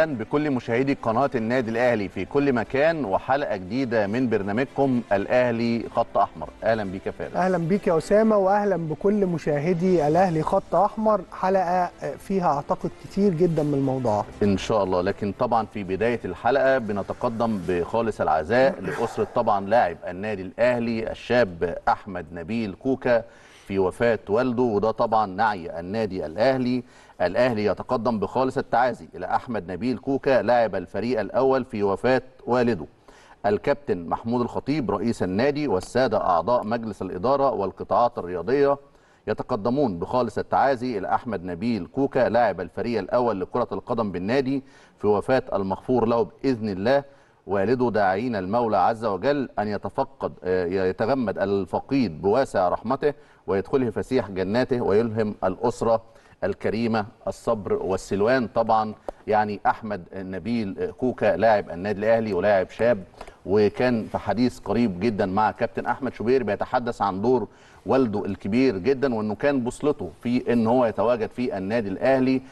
اهلا بكل مشاهدي قناه النادي الاهلي في كل مكان وحلقه جديده من برنامجكم الاهلي خط احمر اهلا بيك يا فارس اهلا بيك يا اسامه واهلا بكل مشاهدي الاهلي خط احمر حلقه فيها اعتقد كتير جدا من الموضوعات ان شاء الله لكن طبعا في بدايه الحلقه بنتقدم بخالص العزاء لاسره طبعا لاعب النادي الاهلي الشاب احمد نبيل كوكا في وفاه والده وده طبعا نعي النادي الاهلي الاهلي يتقدم بخالص التعازي الى احمد نبيل كوكا لاعب الفريق الاول في وفاه والده الكابتن محمود الخطيب رئيس النادي والساده اعضاء مجلس الاداره والقطاعات الرياضيه يتقدمون بخالص التعازي الى احمد نبيل كوكا لاعب الفريق الاول لكره القدم بالنادي في وفاه المغفور له باذن الله والده داعين المولى عز وجل ان يتفقد يتغمد الفقيد بواسع رحمته ويدخله فسيح جناته ويلهم الاسره الكريمه الصبر والسلوان طبعا يعني احمد نبيل كوكا لاعب النادي الاهلي ولاعب شاب وكان في حديث قريب جدا مع كابتن احمد شوبير بيتحدث عن دور والده الكبير جدا وانه كان بوصلته في ان هو يتواجد في النادي الاهلي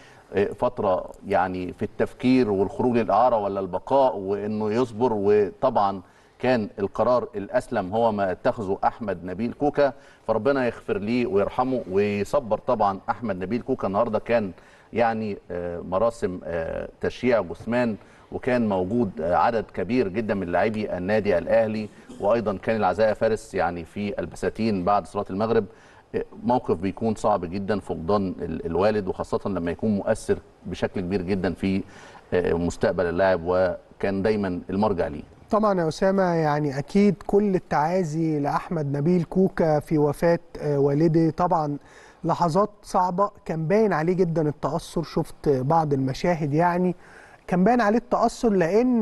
فتره يعني في التفكير والخروج للاعاره ولا البقاء وانه يصبر وطبعا كان القرار الاسلم هو ما اتخذه احمد نبيل كوكا فربنا يغفر ليه ويرحمه ويصبر طبعا احمد نبيل كوكا النهارده كان يعني مراسم تشييع جثمان وكان موجود عدد كبير جدا من لاعبي النادي الاهلي وايضا كان العزاء فارس يعني في البساتين بعد صلاه المغرب موقف بيكون صعب جدا فقدان الوالد وخاصه لما يكون مؤثر بشكل كبير جدا في مستقبل اللاعب وكان دايما المرجع ليه طبعا يا اسامه يعني اكيد كل التعازي لاحمد نبيل كوكا في وفاه والده طبعا لحظات صعبه كان باين عليه جدا التاثر شفت بعض المشاهد يعني كان باين عليه التاثر لان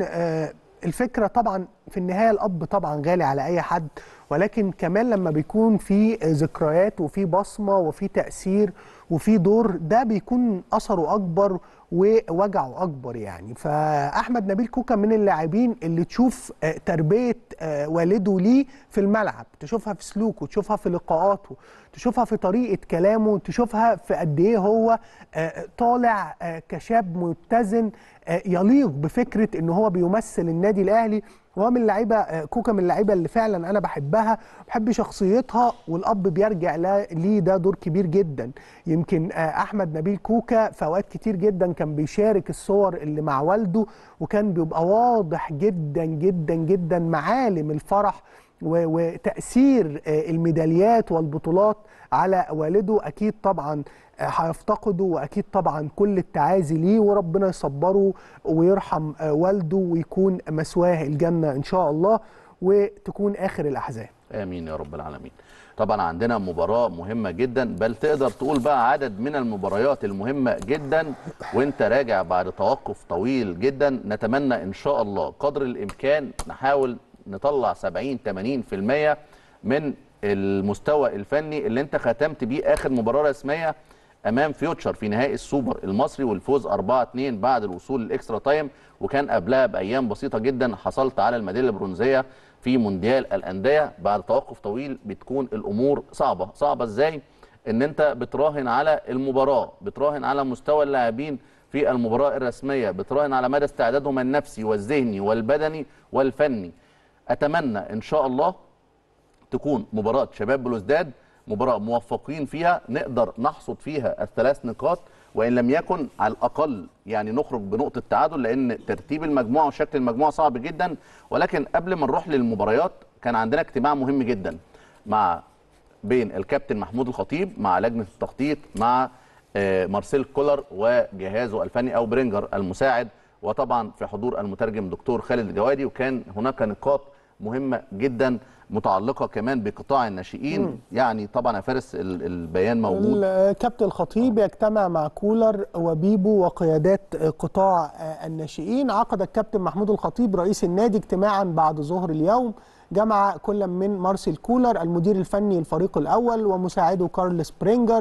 الفكره طبعا في النهايه الاب طبعا غالي على اي حد ولكن كمان لما بيكون في ذكريات وفي بصمه وفي تاثير وفي دور ده بيكون اثره اكبر ووجعه اكبر يعني فاحمد نبيل كوكا من اللاعبين اللي تشوف تربيه والده ليه في الملعب تشوفها في سلوكه تشوفها في لقاءاته تشوفها في طريقه كلامه تشوفها في قد ايه هو طالع كشاب متزن يليق بفكره ان هو بيمثل النادي الاهلي وهو من اللعيبه كوكا من اللعيبه اللي فعلا انا بحبها بحب شخصيتها والاب بيرجع ليه ده دور كبير جدا يمكن احمد نبيل كوكا في اوقات كتير جدا كان بيشارك الصور اللي مع والده وكان بيبقى واضح جدا جدا جدا معالم الفرح وتاثير الميداليات والبطولات على والده اكيد طبعا هيفتقده واكيد طبعا كل التعازي ليه وربنا يصبره ويرحم والده ويكون مسواه الجنه ان شاء الله وتكون اخر الاحزان. امين يا رب العالمين. طبعا عندنا مباراه مهمه جدا بل تقدر تقول بقى عدد من المباريات المهمه جدا وانت راجع بعد توقف طويل جدا نتمنى ان شاء الله قدر الامكان نحاول نطلع 70 80% من المستوى الفني اللي انت ختمت بيه اخر مباراه رسميه امام فيوتشر في نهائي السوبر المصري والفوز 4-2 بعد الوصول للاكسترا تايم وكان قبلها بايام بسيطه جدا حصلت على الميداليه البرونزيه في مونديال الانديه بعد توقف طويل بتكون الامور صعبه صعبه ازاي ان انت بتراهن على المباراه بتراهن على مستوى اللاعبين في المباراه الرسميه بتراهن على مدى استعدادهم النفسي والذهني والبدني والفني اتمنى ان شاء الله تكون مباراه شباب بلوزداد مباراه موفقين فيها نقدر نحصد فيها الثلاث نقاط وان لم يكن على الاقل يعني نخرج بنقطه تعادل لان ترتيب المجموعه وشكل المجموعه صعب جدا ولكن قبل ما نروح للمباريات كان عندنا اجتماع مهم جدا مع بين الكابتن محمود الخطيب مع لجنه التخطيط مع مارسيل كولر وجهازه الفني او برينجر المساعد وطبعا في حضور المترجم دكتور خالد الجوادي وكان هناك نقاط مهمه جدا متعلقه كمان بقطاع الناشئين مم. يعني طبعا يا فارس البيان موجود الكابتن الخطيب يجتمع مع كولر وبيبو وقيادات قطاع الناشئين عقد الكابتن محمود الخطيب رئيس النادي اجتماعا بعد ظهر اليوم جمع كل من مارسيل كولر المدير الفني الفريق الاول ومساعده كارل سبرينجر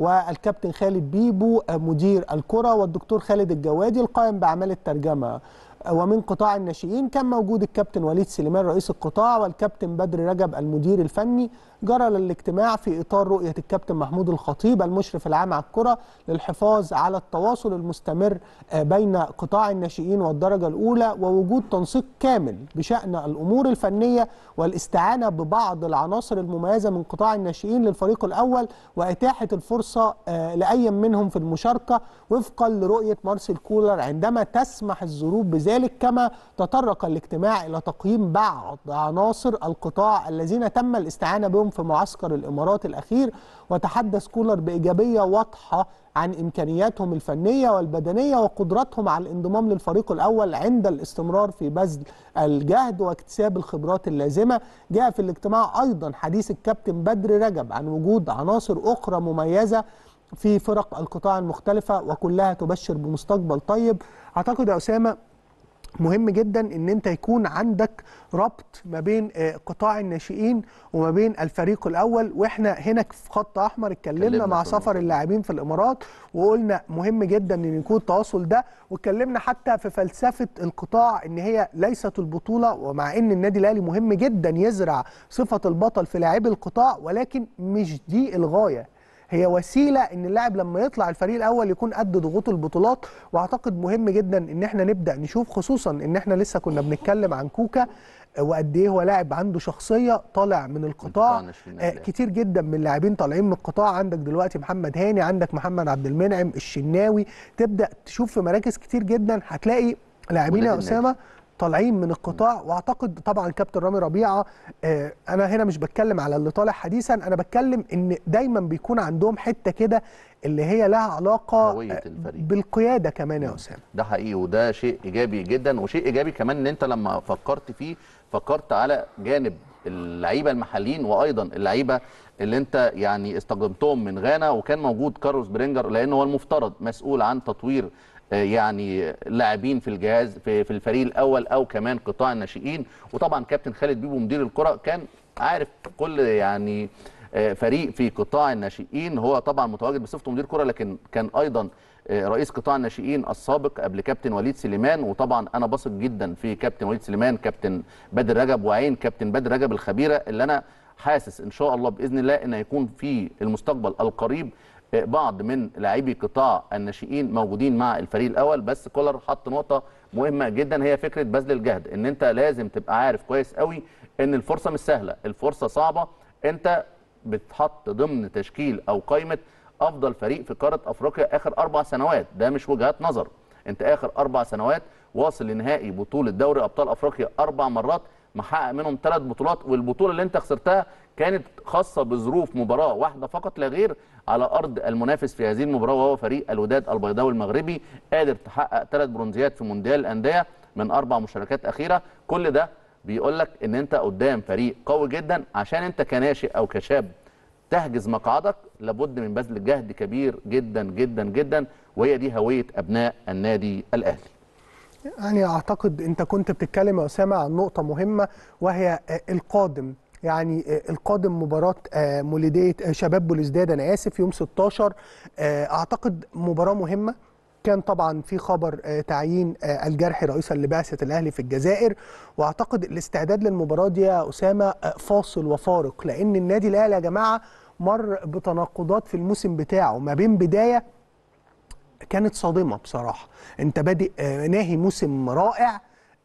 والكابتن خالد بيبو مدير الكره والدكتور خالد الجوادي القائم باعمال الترجمه ومن قطاع الناشئين كان موجود الكابتن وليد سليمان رئيس القطاع والكابتن بدر رجب المدير الفني جرى الاجتماع في اطار رؤيه الكابتن محمود الخطيب المشرف العام على الكره للحفاظ على التواصل المستمر بين قطاع الناشئين والدرجه الاولى ووجود تنسيق كامل بشان الامور الفنيه والاستعانه ببعض العناصر المميزه من قطاع الناشئين للفريق الاول واتاحه الفرصه لاي منهم في المشاركه وفقا لرؤيه مارسيل كولر عندما تسمح الظروف بذلك كما تطرق الاجتماع الى تقييم بعض عناصر القطاع الذين تم الاستعانه بهم في معسكر الامارات الاخير وتحدث كولر بايجابيه واضحه عن امكانياتهم الفنيه والبدنيه وقدرتهم على الانضمام للفريق الاول عند الاستمرار في بذل الجهد واكتساب الخبرات اللازمه جاء في الاجتماع ايضا حديث الكابتن بدر رجب عن وجود عناصر اخرى مميزه في فرق القطاع المختلفه وكلها تبشر بمستقبل طيب اعتقد يا اسامه مهم جدا ان انت يكون عندك ربط ما بين قطاع الناشئين وما بين الفريق الاول واحنا هنا في خط احمر اتكلمنا مع سفر اللاعبين في الامارات وقلنا مهم جدا ان يكون التواصل ده واتكلمنا حتى في فلسفه القطاع ان هي ليست البطوله ومع ان النادي الاهلي مهم جدا يزرع صفه البطل في لاعبي القطاع ولكن مش دي الغايه هي وسيله ان اللاعب لما يطلع الفريق الاول يكون قد ضغوط البطولات واعتقد مهم جدا ان احنا نبدا نشوف خصوصا ان احنا لسه كنا بنتكلم عن كوكا وقد ايه هو لاعب عنده شخصيه طالع من القطاع آه كتير جدا من اللاعبين طالعين من القطاع عندك دلوقتي محمد هاني عندك محمد عبد المنعم الشناوي تبدا تشوف في مراكز كتير جدا هتلاقي لاعبين يا اسامه طالعين من القطاع واعتقد طبعا كابتن رامي ربيعه آه انا هنا مش بتكلم على اللي طالع حديثا انا بتكلم ان دايما بيكون عندهم حته كده اللي هي لها علاقه هوية الفريق. بالقياده كمان يا اسامه ده حقيقي وده شيء ايجابي جدا وشيء ايجابي كمان ان انت لما فكرت فيه فكرت على جانب اللعيبه المحليين وايضا اللعيبه اللي انت يعني استخدمتهم من غانا وكان موجود كارلوس برينجر لانه هو المفترض مسؤول عن تطوير يعني لاعبين في الجهاز في, في الفريق الاول او كمان قطاع الناشئين وطبعا كابتن خالد بيبو مدير الكره كان عارف كل يعني فريق في قطاع الناشئين هو طبعا متواجد بصفته مدير كره لكن كان ايضا رئيس قطاع الناشئين السابق قبل كابتن وليد سليمان وطبعا انا بثق جدا في كابتن وليد سليمان كابتن بدر رجب وعين كابتن بدر رجب الخبيره اللي انا حاسس ان شاء الله باذن الله ان هيكون في المستقبل القريب بعض من لاعبي قطاع الناشئين موجودين مع الفريق الاول بس كولر حط نقطه مهمه جدا هي فكره بذل الجهد ان انت لازم تبقى عارف كويس قوي ان الفرصه مش سهله الفرصه صعبه انت بتحط ضمن تشكيل او قائمه افضل فريق في قاره افريقيا اخر اربع سنوات ده مش وجهات نظر انت اخر اربع سنوات واصل لنهائي بطوله دوري ابطال افريقيا اربع مرات محقق منهم ثلاث بطولات والبطوله اللي انت خسرتها كانت خاصه بظروف مباراه واحده فقط لا غير على ارض المنافس في هذه المباراه وهو فريق الوداد البيضاوي المغربي قادر تحقق ثلاث برونزيات في مونديال الانديه من اربع مشاركات اخيره كل ده بيقول لك ان انت قدام فريق قوي جدا عشان انت كناشئ او كشاب تحجز مقعدك لابد من بذل جهد كبير جدا جدا جدا وهي دي هويه ابناء النادي الاهلي يعني اعتقد انت كنت بتتكلم يا اسامه عن نقطه مهمه وهي القادم يعني القادم مباراة مولودية شباب بوليسداد أنا آسف يوم 16 أعتقد مباراة مهمة كان طبعا في خبر تعيين الجرحي رئيسا لبعثة الأهلي في الجزائر وأعتقد الاستعداد للمباراة دي يا أسامة فاصل وفارق لأن النادي الأهلي يا جماعة مر بتناقضات في الموسم بتاعه ما بين بداية كانت صادمة بصراحة أنت بادئ ناهي موسم رائع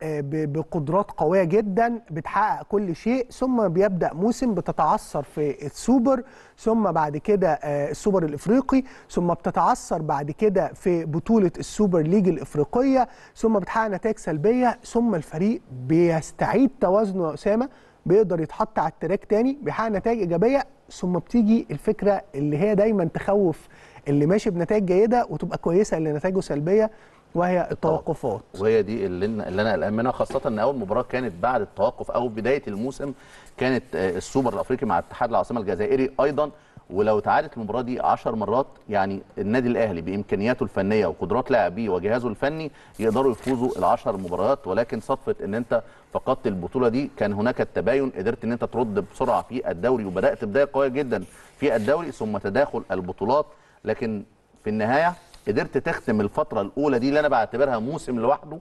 بقدرات قوية جدا بتحقق كل شيء ثم بيبدأ موسم بتتعثر في السوبر ثم بعد كده السوبر الإفريقي ثم بتتعثر بعد كده في بطولة السوبر ليج الإفريقية ثم بتحقق نتائج سلبية ثم الفريق بيستعيد توازنه يا أسامة بيقدر يتحط على التراك تاني بيحقق نتائج إيجابية ثم بتيجي الفكرة اللي هي دايما تخوف اللي ماشي بنتائج جيدة وتبقى كويسة اللي نتائجه سلبية وهي التوقفات وهي دي اللي, اللي انا قلقان منها خاصه ان اول مباراه كانت بعد التوقف او بدايه الموسم كانت السوبر الافريقي مع اتحاد العاصمه الجزائري ايضا ولو تعادت المباراه دي 10 مرات يعني النادي الاهلي بامكانياته الفنيه وقدرات لاعبيه وجهازه الفني يقدروا يفوزوا العشر مباريات ولكن صدفه ان انت فقدت البطوله دي كان هناك التباين قدرت ان انت ترد بسرعه في الدوري وبدات بدايه قويه جدا في الدوري ثم تداخل البطولات لكن في النهايه قدرت تختم الفتره الاولى دي اللي انا بعتبرها موسم لوحده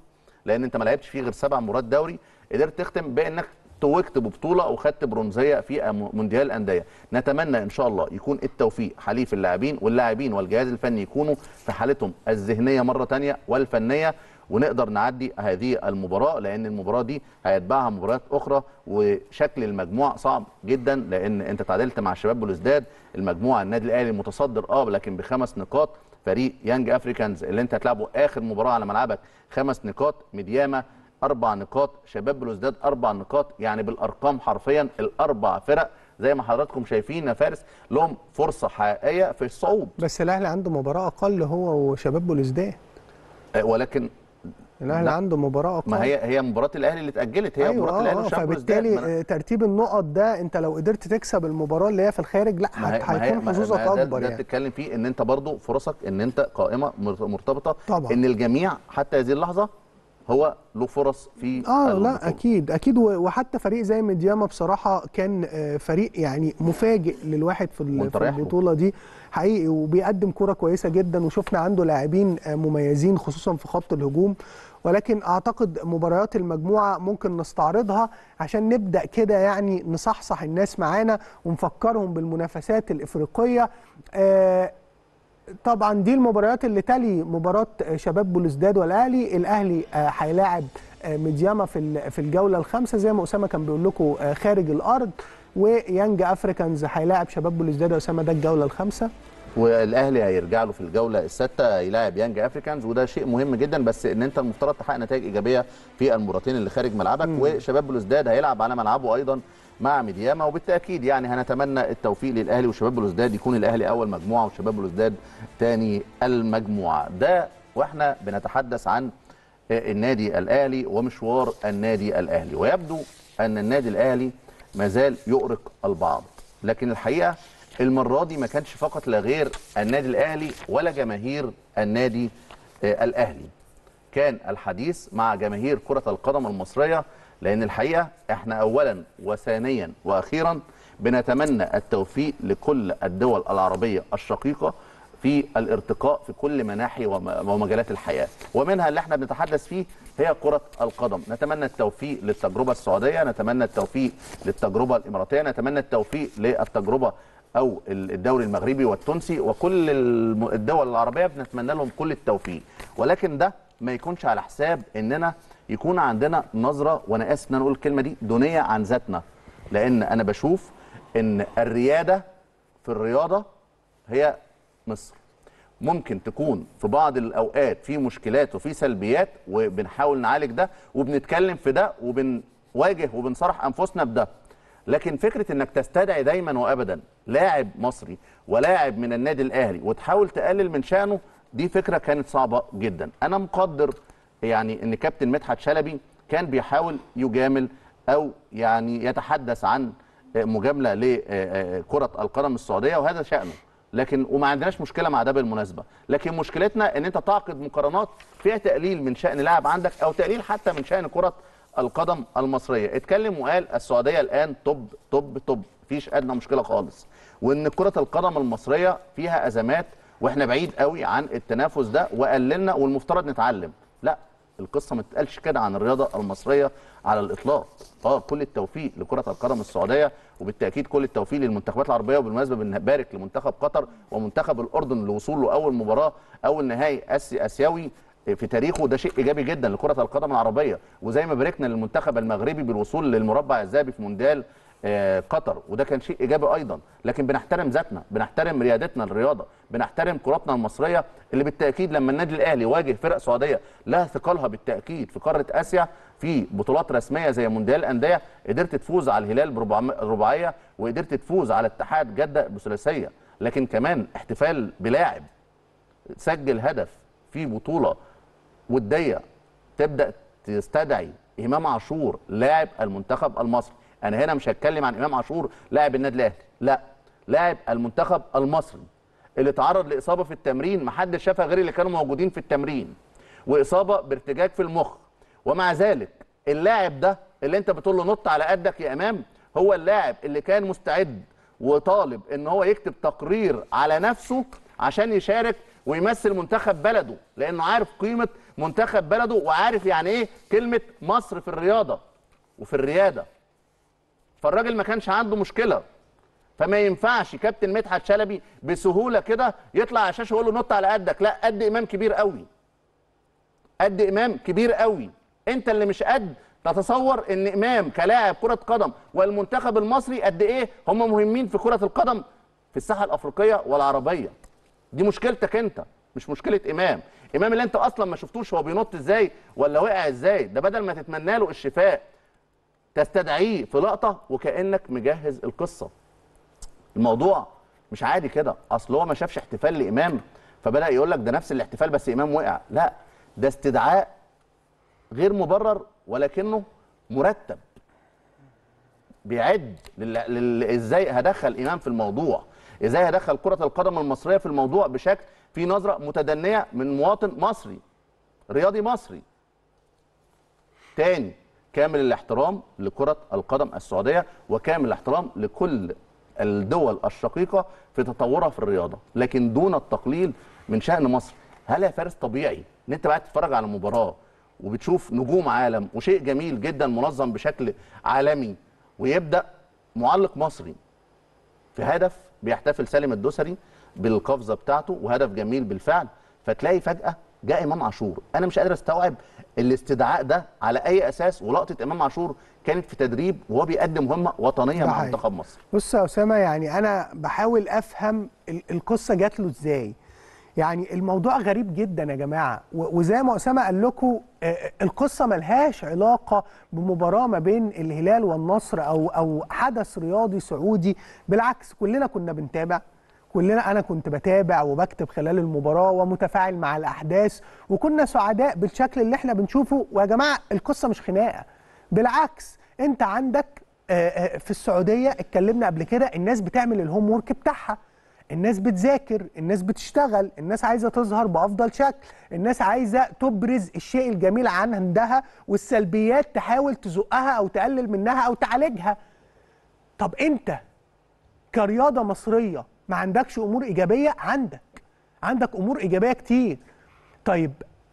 لان انت ما لعبتش فيه غير سبع مباريات دوري قدرت تختم بانك توجت ببطوله وخدت برونزيه في أم- مونديال الانديه نتمنى ان شاء الله يكون التوفيق حليف اللاعبين واللاعبين والجهاز الفني يكونوا في حالتهم الذهنيه مره تانية والفنيه ونقدر نعدي هذه المباراه لان المباراه دي هيتبعها مباريات اخرى وشكل المجموع صعب جدا لان انت تعادلت مع شباب بلوزداد المجموعه النادي الاهلي متصدر اه لكن بخمس نقاط فريق يانج افريكانز اللي انت هتلعبه اخر مباراه على ملعبك خمس نقاط مدياما اربع نقاط شباب بلوزداد اربع نقاط يعني بالارقام حرفيا الاربع فرق زي ما حضراتكم شايفين يا فارس لهم فرصه حقيقيه في الصعود بس الاهلي عنده مباراه اقل هو وشباب بلوزداد آه، ولكن الاهلي لا. عنده مباراه اقل ما هي هي مباراه الاهلي اللي اتاجلت هي ايوه مباراه آه الاهلي آه وشباب بلوزداد فبالتالي ما أنا- آه، ترتيب النقط ده انت لو قدرت تكسب المباراه اللي هي في الخارج لا ما هي- هت- ما هي- هيكون ما- حظوظك ما ده- اكبر ده يعني بتتكلم فيه ان انت برضو فرصك ان انت قائمه مر- مرتبطه طبعا. ان الجميع حتى هذه اللحظه هو له فرص في اه البطولة. لا اكيد اكيد و- وحتى فريق زي ميدياما بصراحه كان آه، فريق يعني مفاجئ للواحد في ال- وانت في رايح له. البطوله دي حقيقي وبيقدم كره كويسه جدا وشفنا عنده لاعبين آه، مميزين خصوصا في خط الهجوم ولكن اعتقد مباريات المجموعه ممكن نستعرضها عشان نبدا كده يعني نصحصح الناس معانا ونفكرهم بالمنافسات الافريقيه آه، طبعا دي المباريات اللي تلي مباراه شباب بلوزداد والاهلي الاهلي آه، هيلاعب آه، ميدياما في ال- في الجوله الخامسه زي ما اسامه كان بيقول لكم آه، خارج الارض ويانج افريكانز هيلاعب شباب بلوزداد يا اسامه ده الجوله الخامسه والاهلي هيرجع له في الجوله السادسه يلاعب يانج افريكانز وده شيء مهم جدا بس ان انت المفترض تحقق نتائج ايجابيه في المباراتين اللي خارج ملعبك وشباب بلوزداد هيلعب على ملعبه ايضا مع ميدياما وبالتاكيد يعني هنتمنى التوفيق للاهلي وشباب بلوزداد يكون الاهلي اول مجموعه وشباب بلوزداد ثاني المجموعه ده واحنا بنتحدث عن النادي الاهلي ومشوار النادي الاهلي ويبدو ان النادي الاهلي ما زال يؤرق البعض لكن الحقيقه المره دي ما كانش فقط لا غير النادي الاهلي ولا جماهير النادي آه، الاهلي كان الحديث مع جماهير كره القدم المصريه لان الحقيقه احنا اولا وثانيا واخيرا بنتمنى التوفيق لكل الدول العربيه الشقيقه في الارتقاء في كل مناحي وم- ومجالات الحياه ومنها اللي احنا بنتحدث فيه هي كره القدم نتمنى التوفيق للتجربه السعوديه نتمنى التوفيق للتجربه الاماراتيه نتمنى التوفيق للتجربه او الدوري المغربي والتونسي وكل الم- الدول العربيه بنتمنى لهم كل التوفيق ولكن ده ما يكونش على حساب اننا يكون عندنا نظره وانا اسف ان انا اقول الكلمه دي دونيه عن ذاتنا لان انا بشوف ان الرياده في الرياضه هي مصر ممكن تكون في بعض الاوقات في مشكلات وفي سلبيات وبنحاول نعالج ده وبنتكلم في ده وبنواجه وبنصرح انفسنا بده لكن فكره انك تستدعي دايما وابدا لاعب مصري ولاعب من النادي الاهلي وتحاول تقلل من شانه دي فكره كانت صعبه جدا انا مقدر يعني ان كابتن مدحت شلبي كان بيحاول يجامل او يعني يتحدث عن مجامله لكره القدم السعوديه وهذا شانه لكن وما عندناش مشكله مع ده بالمناسبه لكن مشكلتنا ان انت تعقد مقارنات فيها تقليل من شان لاعب عندك او تقليل حتى من شان كره القدم المصريه اتكلم وقال السعوديه الان طب طب طب مفيش ادنى مشكله خالص وان كره القدم المصريه فيها ازمات واحنا بعيد قوي عن التنافس ده وقللنا والمفترض نتعلم لا القصه ما تتقالش كده عن الرياضه المصريه على الاطلاق اه كل التوفيق لكره القدم السعوديه وبالتاكيد كل التوفيق للمنتخبات العربيه وبالمناسبه بنبارك لمنتخب قطر ومنتخب الاردن لوصوله اول مباراه اول نهائي اسي اسيوي في تاريخه ده شيء ايجابي جدا لكره القدم العربيه وزي ما باركنا للمنتخب المغربي بالوصول للمربع الذهبي في مونديال آه، قطر وده كان شيء ايجابي ايضا لكن بنحترم ذاتنا بنحترم ريادتنا للرياضه بنحترم كرتنا المصريه اللي بالتاكيد لما النادي الاهلي واجه فرق سعوديه لها ثقلها بالتاكيد في قاره اسيا في بطولات رسميه زي مونديال الانديه قدرت تفوز على الهلال برباعيه وقدرت تفوز على اتحاد جده بثلاثيه لكن كمان احتفال بلاعب سجل هدف في بطوله وديه تبدا تستدعي امام عاشور لاعب المنتخب المصري انا هنا مش هتكلم عن امام عاشور لاعب النادي الاهلي لا لاعب المنتخب المصري اللي تعرض لاصابه في التمرين محدش شافها غير اللي كانوا موجودين في التمرين واصابه بارتجاج في المخ ومع ذلك اللاعب ده اللي انت بتقول له نط على قدك يا امام هو اللاعب اللي كان مستعد وطالب ان هو يكتب تقرير على نفسه عشان يشارك ويمثل منتخب بلده لانه عارف قيمه منتخب بلده وعارف يعني ايه كلمه مصر في الرياضه وفي الرياده فالراجل ما كانش عنده مشكله فما ينفعش كابتن مدحت شلبي بسهوله كده يطلع على الشاشه ويقول له نط على قدك لا قد امام كبير قوي قد امام كبير قوي انت اللي مش قد تتصور ان امام كلاعب كره قدم والمنتخب المصري قد ايه هم مهمين في كره القدم في الساحه الافريقيه والعربيه دي مشكلتك انت مش مشكله امام امام اللي انت اصلا ما شفتوش هو بينط ازاي ولا وقع ازاي ده بدل ما تتمنى له الشفاء تستدعيه في لقطه وكانك مجهز القصه الموضوع مش عادي كده اصل هو ما شافش احتفال لامام فبدا يقول لك ده نفس الاحتفال بس امام وقع لا ده استدعاء غير مبرر ولكنه مرتب بيعد لل... لل... ازاي هدخل امام في الموضوع ازاي هدخل كره القدم المصريه في الموضوع بشكل في نظره متدنيه من مواطن مصري رياضي مصري تاني كامل الاحترام لكرة القدم السعودية وكامل الاحترام لكل الدول الشقيقة في تطورها في الرياضة لكن دون التقليل من شأن مصر هل يا فارس طبيعي ان انت بعد تتفرج على مباراة وبتشوف نجوم عالم وشيء جميل جدا منظم بشكل عالمي ويبدأ معلق مصري في هدف بيحتفل سالم الدوسري بالقفزه بتاعته وهدف جميل بالفعل فتلاقي فجاه جاء امام عاشور انا مش قادر استوعب الاستدعاء ده على اي اساس ولقطه امام عاشور كانت في تدريب وهو بيقدم مهمه وطنيه ده مع حقيقي. منتخب مصر بص يا اسامه يعني انا بحاول افهم ال- القصه جات له ازاي يعني الموضوع غريب جدا يا جماعه و- وزي ما اسامه قال لكم آه، القصه ملهاش علاقه بمباراه ما بين الهلال والنصر او او حدث رياضي سعودي بالعكس كلنا كنا بنتابع كلنا انا كنت بتابع وبكتب خلال المباراه ومتفاعل مع الاحداث وكنا سعداء بالشكل اللي احنا بنشوفه ويا جماعه القصه مش خناقه بالعكس انت عندك آه، آه، في السعوديه اتكلمنا قبل كده الناس بتعمل الهوم ورك بتاعها الناس بتذاكر الناس بتشتغل الناس عايزه تظهر بافضل شكل الناس عايزه تبرز الشيء الجميل عن عندها والسلبيات تحاول تزقها او تقلل منها او تعالجها طب انت كرياضه مصريه ما عندكش امور ايجابيه عندك عندك امور ايجابيه كتير طيب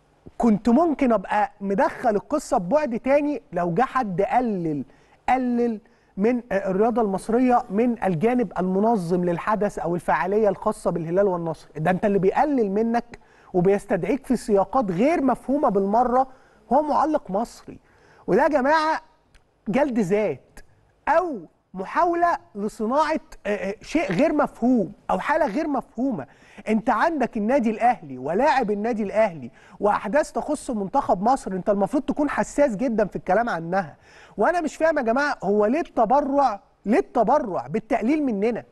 كنت ممكن ابقى مدخل القصه ببعد تاني لو جه حد قلل قلل من الرياضه المصريه من الجانب المنظم للحدث او الفعاليه الخاصه بالهلال والنصر ده انت اللي بيقلل منك وبيستدعيك في سياقات غير مفهومه بالمره هو معلق مصري وده يا جماعه جلد ذات او محاوله لصناعه آه، آه، شيء غير مفهوم او حاله غير مفهومه انت عندك النادي الاهلي ولاعب النادي الاهلي واحداث تخص منتخب مصر انت المفروض تكون حساس جدا في الكلام عنها وانا مش فاهم يا جماعه هو ليه التبرع ليه التبرع بالتقليل مننا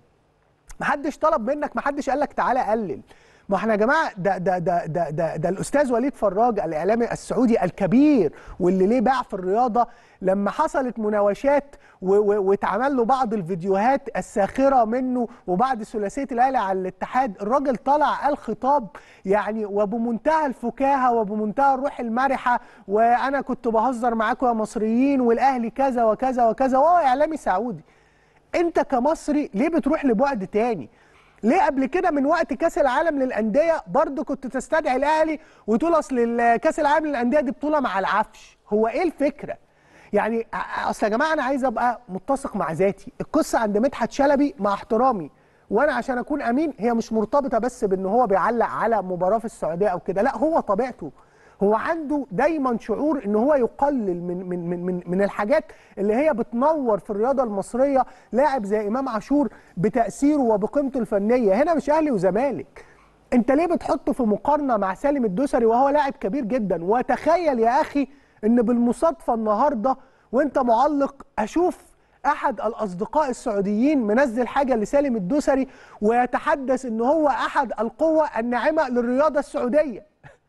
محدش طلب منك محدش قال لك تعالى قلل ما احنا يا جماعه ده ده ده ده ده, ده الاستاذ وليد فراج الاعلامي السعودي الكبير واللي ليه باع في الرياضه لما حصلت مناوشات و- و- واتعمل له بعض الفيديوهات الساخره منه وبعد ثلاثيه الاهلي على الاتحاد الراجل طلع قال خطاب يعني وبمنتهى الفكاهه وبمنتهى الروح المرحه وانا كنت بهزر معاكم يا مصريين والاهلي كذا وكذا وكذا وهو اعلامي سعودي انت كمصري ليه بتروح لبعد تاني ليه قبل كده من وقت كاس العالم للانديه برضه كنت تستدعي الاهلي وتقول اصل ال- كاس العالم للانديه دي بطوله مع العفش هو ايه الفكره يعني ع- اصل يا جماعه انا عايز ابقى متسق مع ذاتي القصه عند مدحت شلبي مع احترامي وانا عشان اكون امين هي مش مرتبطه بس بان هو بيعلق على مباراه في السعوديه او كده لا هو طبيعته هو عنده دايما شعور ان هو يقلل من من من من, من الحاجات اللي هي بتنور في الرياضه المصريه لاعب زي امام عاشور بتاثيره وبقيمته الفنيه هنا مش اهلي وزمالك انت ليه بتحطه في مقارنه مع سالم الدوسري وهو لاعب كبير جدا وتخيل يا اخي ان بالمصادفه النهارده وانت معلق اشوف احد الاصدقاء السعوديين منزل حاجه لسالم الدوسري ويتحدث ان هو احد القوه الناعمه للرياضه السعوديه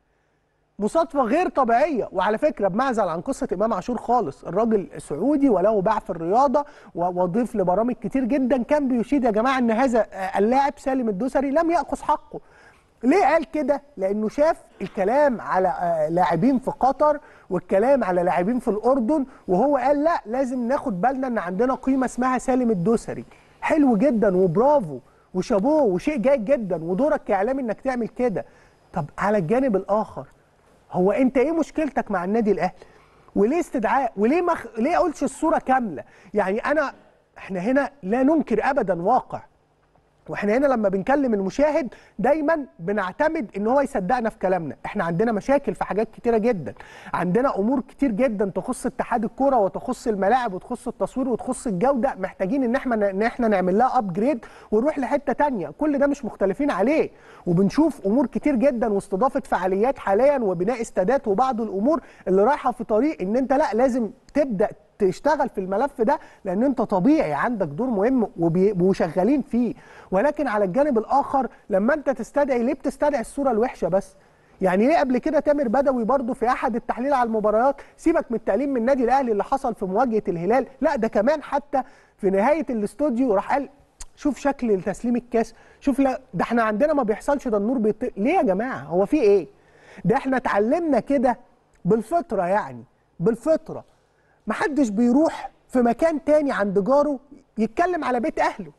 مصادفة غير طبيعية وعلى فكرة بمعزل عن قصة إمام عاشور خالص الراجل سعودي وله باع في الرياضة و- وضيف لبرامج كتير جدا كان بيشيد يا جماعة أن هذا آه، اللاعب سالم الدوسري لم يأخذ حقه ليه قال كده؟ لأنه شاف الكلام على آه، لاعبين في قطر والكلام على لاعبين في الأردن وهو قال لا لازم ناخد بالنا أن عندنا قيمة اسمها سالم الدوسري حلو جدا وبرافو وشابوه وشيء جيد جدا ودورك كإعلامي أنك تعمل كده طب على الجانب الآخر هو انت ايه مشكلتك مع النادي الاهلي وليه استدعاء وليه مخ... ليه قلتش الصوره كامله يعني انا احنا هنا لا ننكر ابدا واقع واحنا هنا لما بنكلم المشاهد دايما بنعتمد ان هو يصدقنا في كلامنا احنا عندنا مشاكل في حاجات كتيره جدا عندنا امور كتير جدا تخص اتحاد الكوره وتخص الملاعب وتخص التصوير وتخص الجوده محتاجين ان احنا ان احنا نعمل لها ابجريد ونروح لحته تانية كل ده مش مختلفين عليه وبنشوف امور كتير جدا واستضافه فعاليات حاليا وبناء استادات وبعض الامور اللي رايحه في طريق ان انت لا لازم تبدا تشتغل في الملف ده لان انت طبيعي عندك دور مهم وبي- وشغالين فيه ولكن على الجانب الاخر لما انت تستدعي ليه بتستدعي الصوره الوحشه بس يعني ليه قبل كده تامر بدوي برضو في احد التحليل على المباريات سيبك من التأليم من النادي الاهلي اللي حصل في مواجهه الهلال لا ده كمان حتى في نهايه الاستوديو راح قال شوف شكل تسليم الكاس شوف لا ده احنا عندنا ما بيحصلش ده النور بيطير ليه يا جماعه هو في ايه ده احنا اتعلمنا كده بالفطره يعني بالفطره محدش بيروح في مكان تاني عند جاره يتكلم على بيت اهله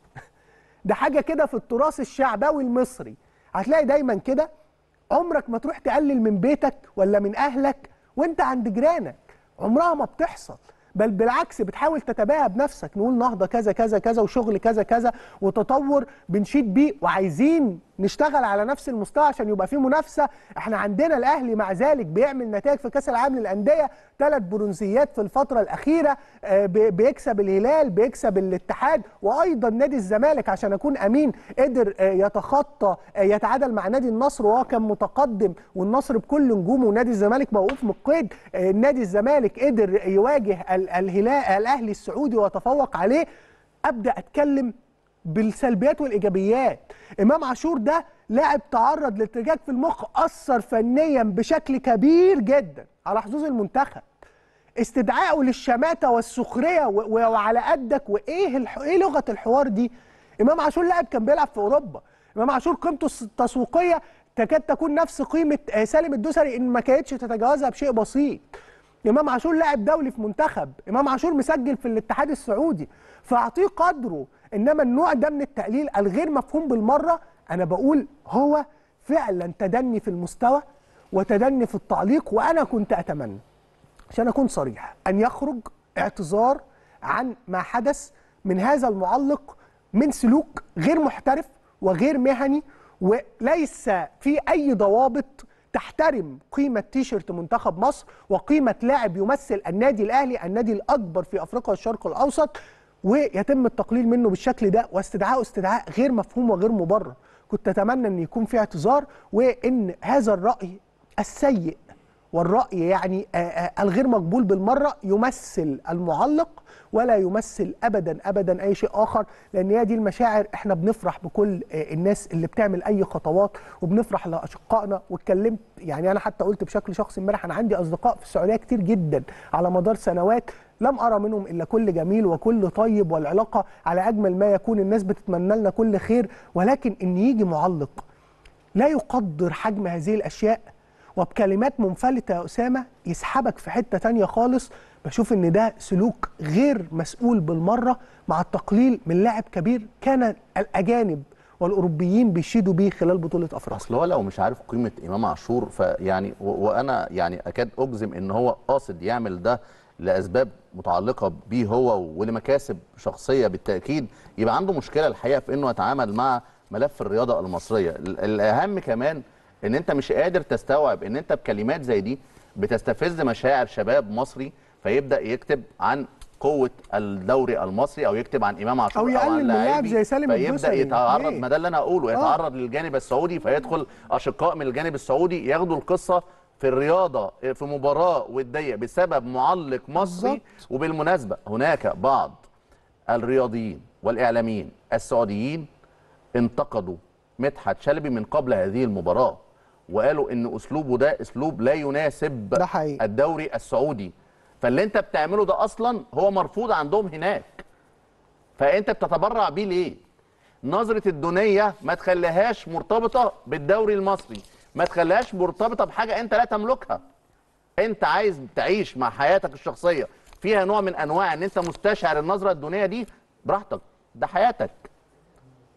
ده حاجه كده في التراث الشعبوي المصري هتلاقي دايما كده عمرك ما تروح تقلل من بيتك ولا من اهلك وانت عند جيرانك عمرها ما بتحصل بل بالعكس بتحاول تتباهى بنفسك نقول نهضه كذا كذا كذا وشغل كذا كذا وتطور بنشيد بيه وعايزين نشتغل على نفس المستوى عشان يبقى في منافسه احنا عندنا الاهلي مع ذلك بيعمل نتائج في كاس العالم للانديه ثلاث برونزيات في الفتره الاخيره آه، بي- بيكسب الهلال بيكسب الاتحاد وايضا نادي الزمالك عشان اكون امين قدر آه، يتخطى آه، يتعادل مع نادي النصر وهو كان متقدم والنصر بكل نجومه ونادي الزمالك موقوف من القيد آه، نادي الزمالك قدر يواجه ال- الهلال الاهلي السعودي ويتفوق عليه ابدا اتكلم بالسلبيات والايجابيات امام عاشور ده لاعب تعرض لارتجاج في المخ اثر فنيا بشكل كبير جدا على حظوظ المنتخب استدعائه للشماته والسخريه و- و- وعلى قدك وايه الح... ايه لغه الحوار دي امام عاشور لاعب كان بيلعب في اوروبا امام عاشور قيمته الس- التسويقيه تكاد تكون نفس قيمه آه، سالم الدوسري ان ما كانتش تتجاوزها بشيء بسيط امام عاشور لاعب دولي في منتخب امام عاشور مسجل في الاتحاد السعودي فاعطيه قدره انما النوع ده من التقليل الغير مفهوم بالمره انا بقول هو فعلا تدني في المستوى وتدني في التعليق وانا كنت اتمنى عشان اكون صريح ان يخرج اعتذار عن ما حدث من هذا المعلق من سلوك غير محترف وغير مهني وليس في اي ضوابط تحترم قيمة تيشيرت منتخب مصر وقيمة لاعب يمثل النادي الأهلي النادي الأكبر في أفريقيا والشرق الأوسط ويتم التقليل منه بالشكل ده واستدعائه استدعاء غير مفهوم وغير مبرر كنت أتمنى أن يكون في اعتذار وأن هذا الرأي السيء والرأي يعني آه، آه، الغير مقبول بالمرة يمثل المعلق ولا يمثل أبدا أبدا أي شيء آخر لأن هي دي المشاعر إحنا بنفرح بكل آه، الناس اللي بتعمل أي خطوات وبنفرح لأشقائنا واتكلمت يعني أنا حتى قلت بشكل شخصي امبارح أنا عندي أصدقاء في السعودية كتير جدا على مدار سنوات لم أرى منهم إلا كل جميل وكل طيب والعلاقة على أجمل ما يكون الناس بتتمنى لنا كل خير ولكن إن يجي معلق لا يقدر حجم هذه الاشياء وبكلمات منفلته يا اسامه يسحبك في حته تانية خالص بشوف ان ده سلوك غير مسؤول بالمره مع التقليل من لاعب كبير كان الاجانب والاوروبيين بيشيدوا بيه خلال بطوله افريقيا اصل هو لو مش عارف قيمه امام عاشور فيعني و- وانا يعني اكاد اجزم ان هو قاصد يعمل ده لاسباب متعلقه بيه هو ولمكاسب شخصيه بالتاكيد يبقى عنده مشكله الحقيقه في انه يتعامل مع ملف الرياضه المصريه ال- الاهم كمان ان انت مش قادر تستوعب ان انت بكلمات زي دي بتستفز مشاعر شباب مصري فيبدا يكتب عن قوه الدوري المصري او يكتب عن امام عاشور أو عن يقلل من لاعب لاعبي، زي سالم فيبدا الدوسري. يتعرض ليه؟ ما ده اللي انا اقوله يتعرض للجانب السعودي فيدخل اشقاء من الجانب السعودي ياخدوا القصه في الرياضه في مباراه وديه بسبب معلق مصري بالظبط. وبالمناسبه هناك بعض الرياضيين والاعلاميين السعوديين انتقدوا مدحت شلبي من قبل هذه المباراه وقالوا ان اسلوبه ده اسلوب لا يناسب ده حقيقي. الدوري السعودي فاللي انت بتعمله ده اصلا هو مرفوض عندهم هناك فانت بتتبرع بيه ليه نظره الدنيا ما تخليهاش مرتبطه بالدوري المصري ما تخليهاش مرتبطه بحاجه انت لا تملكها انت عايز تعيش مع حياتك الشخصيه فيها نوع من انواع ان انت مستشعر النظره الدونيه دي براحتك ده حياتك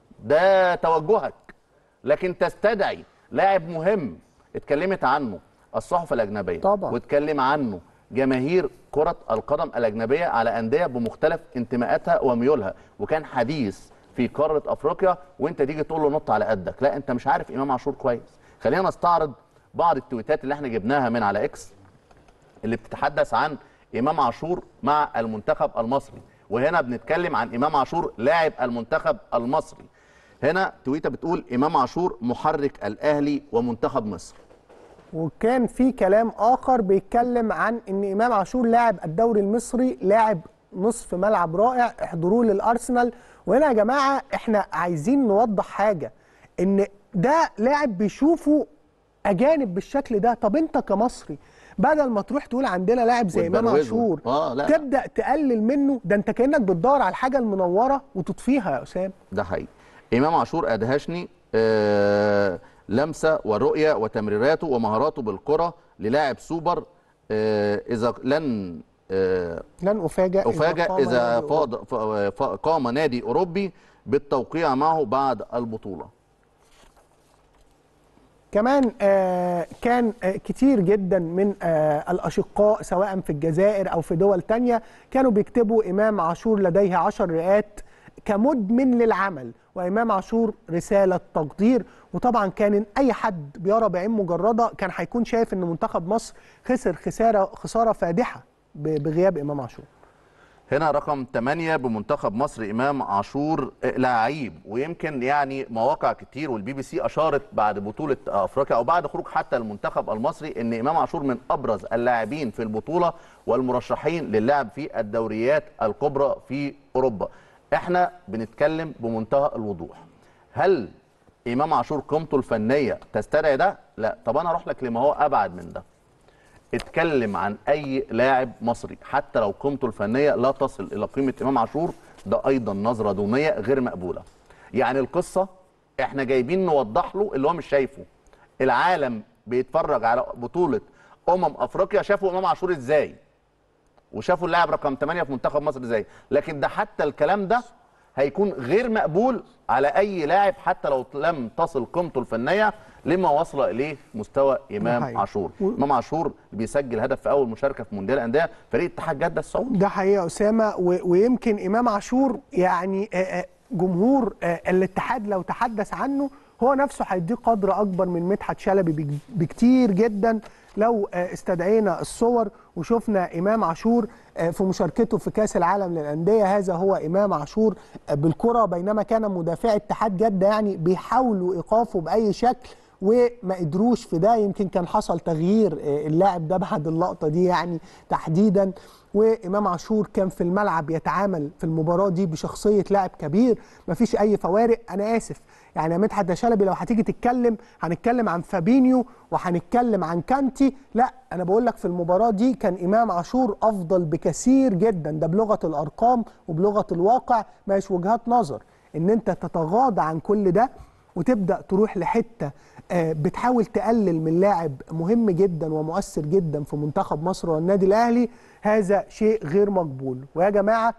ده توجهك لكن تستدعي لاعب مهم اتكلمت عنه الصحف الاجنبيه طبعا. واتكلم عنه جماهير كره القدم الاجنبيه على انديه بمختلف انتماءاتها وميولها وكان حديث في قاره افريقيا وانت تيجي تقول له نط على قدك لا انت مش عارف امام عاشور كويس خلينا نستعرض بعض التويتات اللي احنا جبناها من على اكس اللي بتتحدث عن امام عاشور مع المنتخب المصري وهنا بنتكلم عن امام عاشور لاعب المنتخب المصري هنا تويته بتقول امام عاشور محرك الاهلي ومنتخب مصر وكان في كلام اخر بيتكلم عن ان امام عاشور لاعب الدوري المصري لاعب نصف ملعب رائع احضروه للارسنال وهنا يا جماعه احنا عايزين نوضح حاجه ان ده لاعب بيشوفوا اجانب بالشكل ده طب انت كمصري بدل ما تروح تقول عندنا لاعب زي امام وتبروزه. عاشور آه، لا. تبدا تقلل منه ده انت كانك بتدور على الحاجه المنوره وتطفيها يا اسامه ده حقيقي امام عاشور ادهشني آه لمسه ورؤيه وتمريراته ومهاراته بالكره للاعب سوبر آه اذا لن آه لن افاجئ افاجئ قام اذا نادي فاض ف- ف- قام نادي اوروبي بالتوقيع معه بعد البطوله كمان آه، كان آه، كتير جدا من آه، الأشقاء سواء في الجزائر أو في دول تانية كانوا بيكتبوا إمام عاشور لديه عشر رئات كمدمن للعمل وإمام عاشور رسالة تقدير وطبعا كان أي حد بيرى بعين مجردة كان هيكون شايف إن منتخب مصر خسر خسارة خسارة فادحة ب- بغياب إمام عاشور هنا رقم 8 بمنتخب مصر امام عاشور آه، لعيب ويمكن يعني مواقع كتير والبي بي سي اشارت بعد بطوله افريقيا او بعد خروج حتى المنتخب المصري ان امام عاشور من ابرز اللاعبين في البطوله والمرشحين للعب في الدوريات الكبرى في اوروبا احنا بنتكلم بمنتهى الوضوح هل امام عاشور قيمته الفنيه تستدعي ده لا طب انا اروح لك لما هو ابعد من ده اتكلم عن اي لاعب مصري حتى لو قيمته الفنيه لا تصل الى قيمه امام عاشور ده ايضا نظره دونيه غير مقبوله يعني القصه احنا جايبين نوضح له اللي هو مش شايفه العالم بيتفرج على بطوله امم افريقيا شافوا امام عاشور ازاي وشافوا اللاعب رقم 8 في منتخب مصر ازاي لكن ده حتى الكلام ده هيكون غير مقبول على اي لاعب حتى لو لم تصل قيمته الفنيه لما وصل اليه مستوى امام حقيقي. عاشور و- امام عاشور بيسجل هدف في اول مشاركه في مونديال الانديه فريق اتحاد جده السعودي ده حقيقة أسامة و- ويمكن إمام عاشور يعني آه، آه، جمهور آه، الاتحاد لو تحدث عنه هو نفسه هيديه قدر أكبر من مدحت شلبي بك- بكتير جدا لو آه، استدعينا الصور وشفنا إمام عاشور آه، في مشاركته في كأس العالم للأندية هذا هو إمام عاشور آه، بالكرة بينما كان مدافع اتحاد جدة يعني بيحاولوا إيقافه بأي شكل وما قدروش في ده يمكن كان حصل تغيير آه، اللاعب ده بعد اللقطه دي يعني تحديدا وامام عاشور كان في الملعب يتعامل في المباراه دي بشخصيه لاعب كبير مفيش اي فوارق انا اسف يعني يا مدحت يا شلبي لو هتيجي تتكلم هنتكلم عن فابينيو وهنتكلم عن كانتي لا انا بقول لك في المباراه دي كان امام عاشور افضل بكثير جدا ده بلغه الارقام وبلغه الواقع مش وجهات نظر ان انت تتغاضى عن كل ده وتبدا تروح لحته آه، بتحاول تقلل من لاعب مهم جدا ومؤثر جدا في منتخب مصر والنادي الاهلي هذا شيء غير مقبول ويا جماعه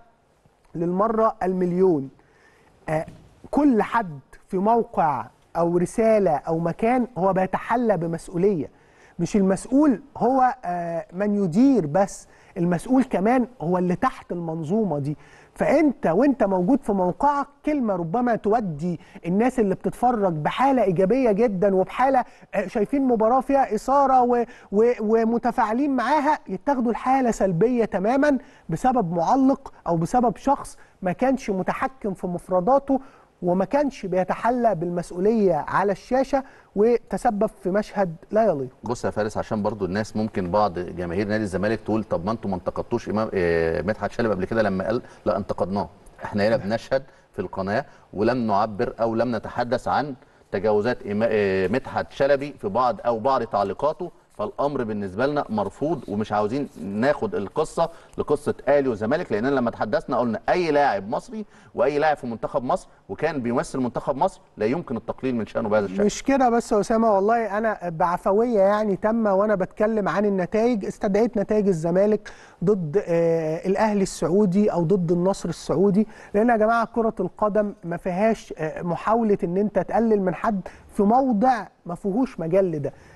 للمره المليون آه، كل حد في موقع او رساله او مكان هو بيتحلى بمسؤوليه مش المسؤول هو آه، من يدير بس المسؤول كمان هو اللي تحت المنظومه دي فانت وانت موجود في موقعك كلمه ربما تودي الناس اللي بتتفرج بحاله ايجابيه جدا وبحاله آه، شايفين مباراه فيها اثاره و و ومتفاعلين معاها يتاخدوا الحاله سلبيه تماما بسبب معلق او بسبب شخص ما كانش متحكم في مفرداته وما كانش بيتحلى بالمسؤوليه على الشاشه وتسبب في مشهد لا يليق بص يا فارس عشان برضو الناس ممكن بعض جماهير نادي الزمالك تقول طب ما انتم ما انتقدتوش امام آه، مدحت شلبي قبل كده لما قال لا انتقدناه احنا هنا بنشهد في القناه ولم نعبر او لم نتحدث عن تجاوزات إما- آه، مدحت شلبي في بعض او بعض تعليقاته فالامر بالنسبه لنا مرفوض ومش عاوزين ناخد القصه لقصه اهلي وزمالك لاننا لما تحدثنا قلنا اي لاعب مصري واي لاعب في منتخب مصر وكان بيمثل منتخب مصر لا يمكن التقليل من شانه بهذا الشكل مش كده بس يا اسامه والله انا بعفويه يعني تامه وانا بتكلم عن النتائج استدعيت نتائج الزمالك ضد آه الاهلي السعودي او ضد النصر السعودي لان يا جماعه كره القدم ما فيهاش آه محاوله ان انت تقلل من حد في موضع ما فيهوش مجال لده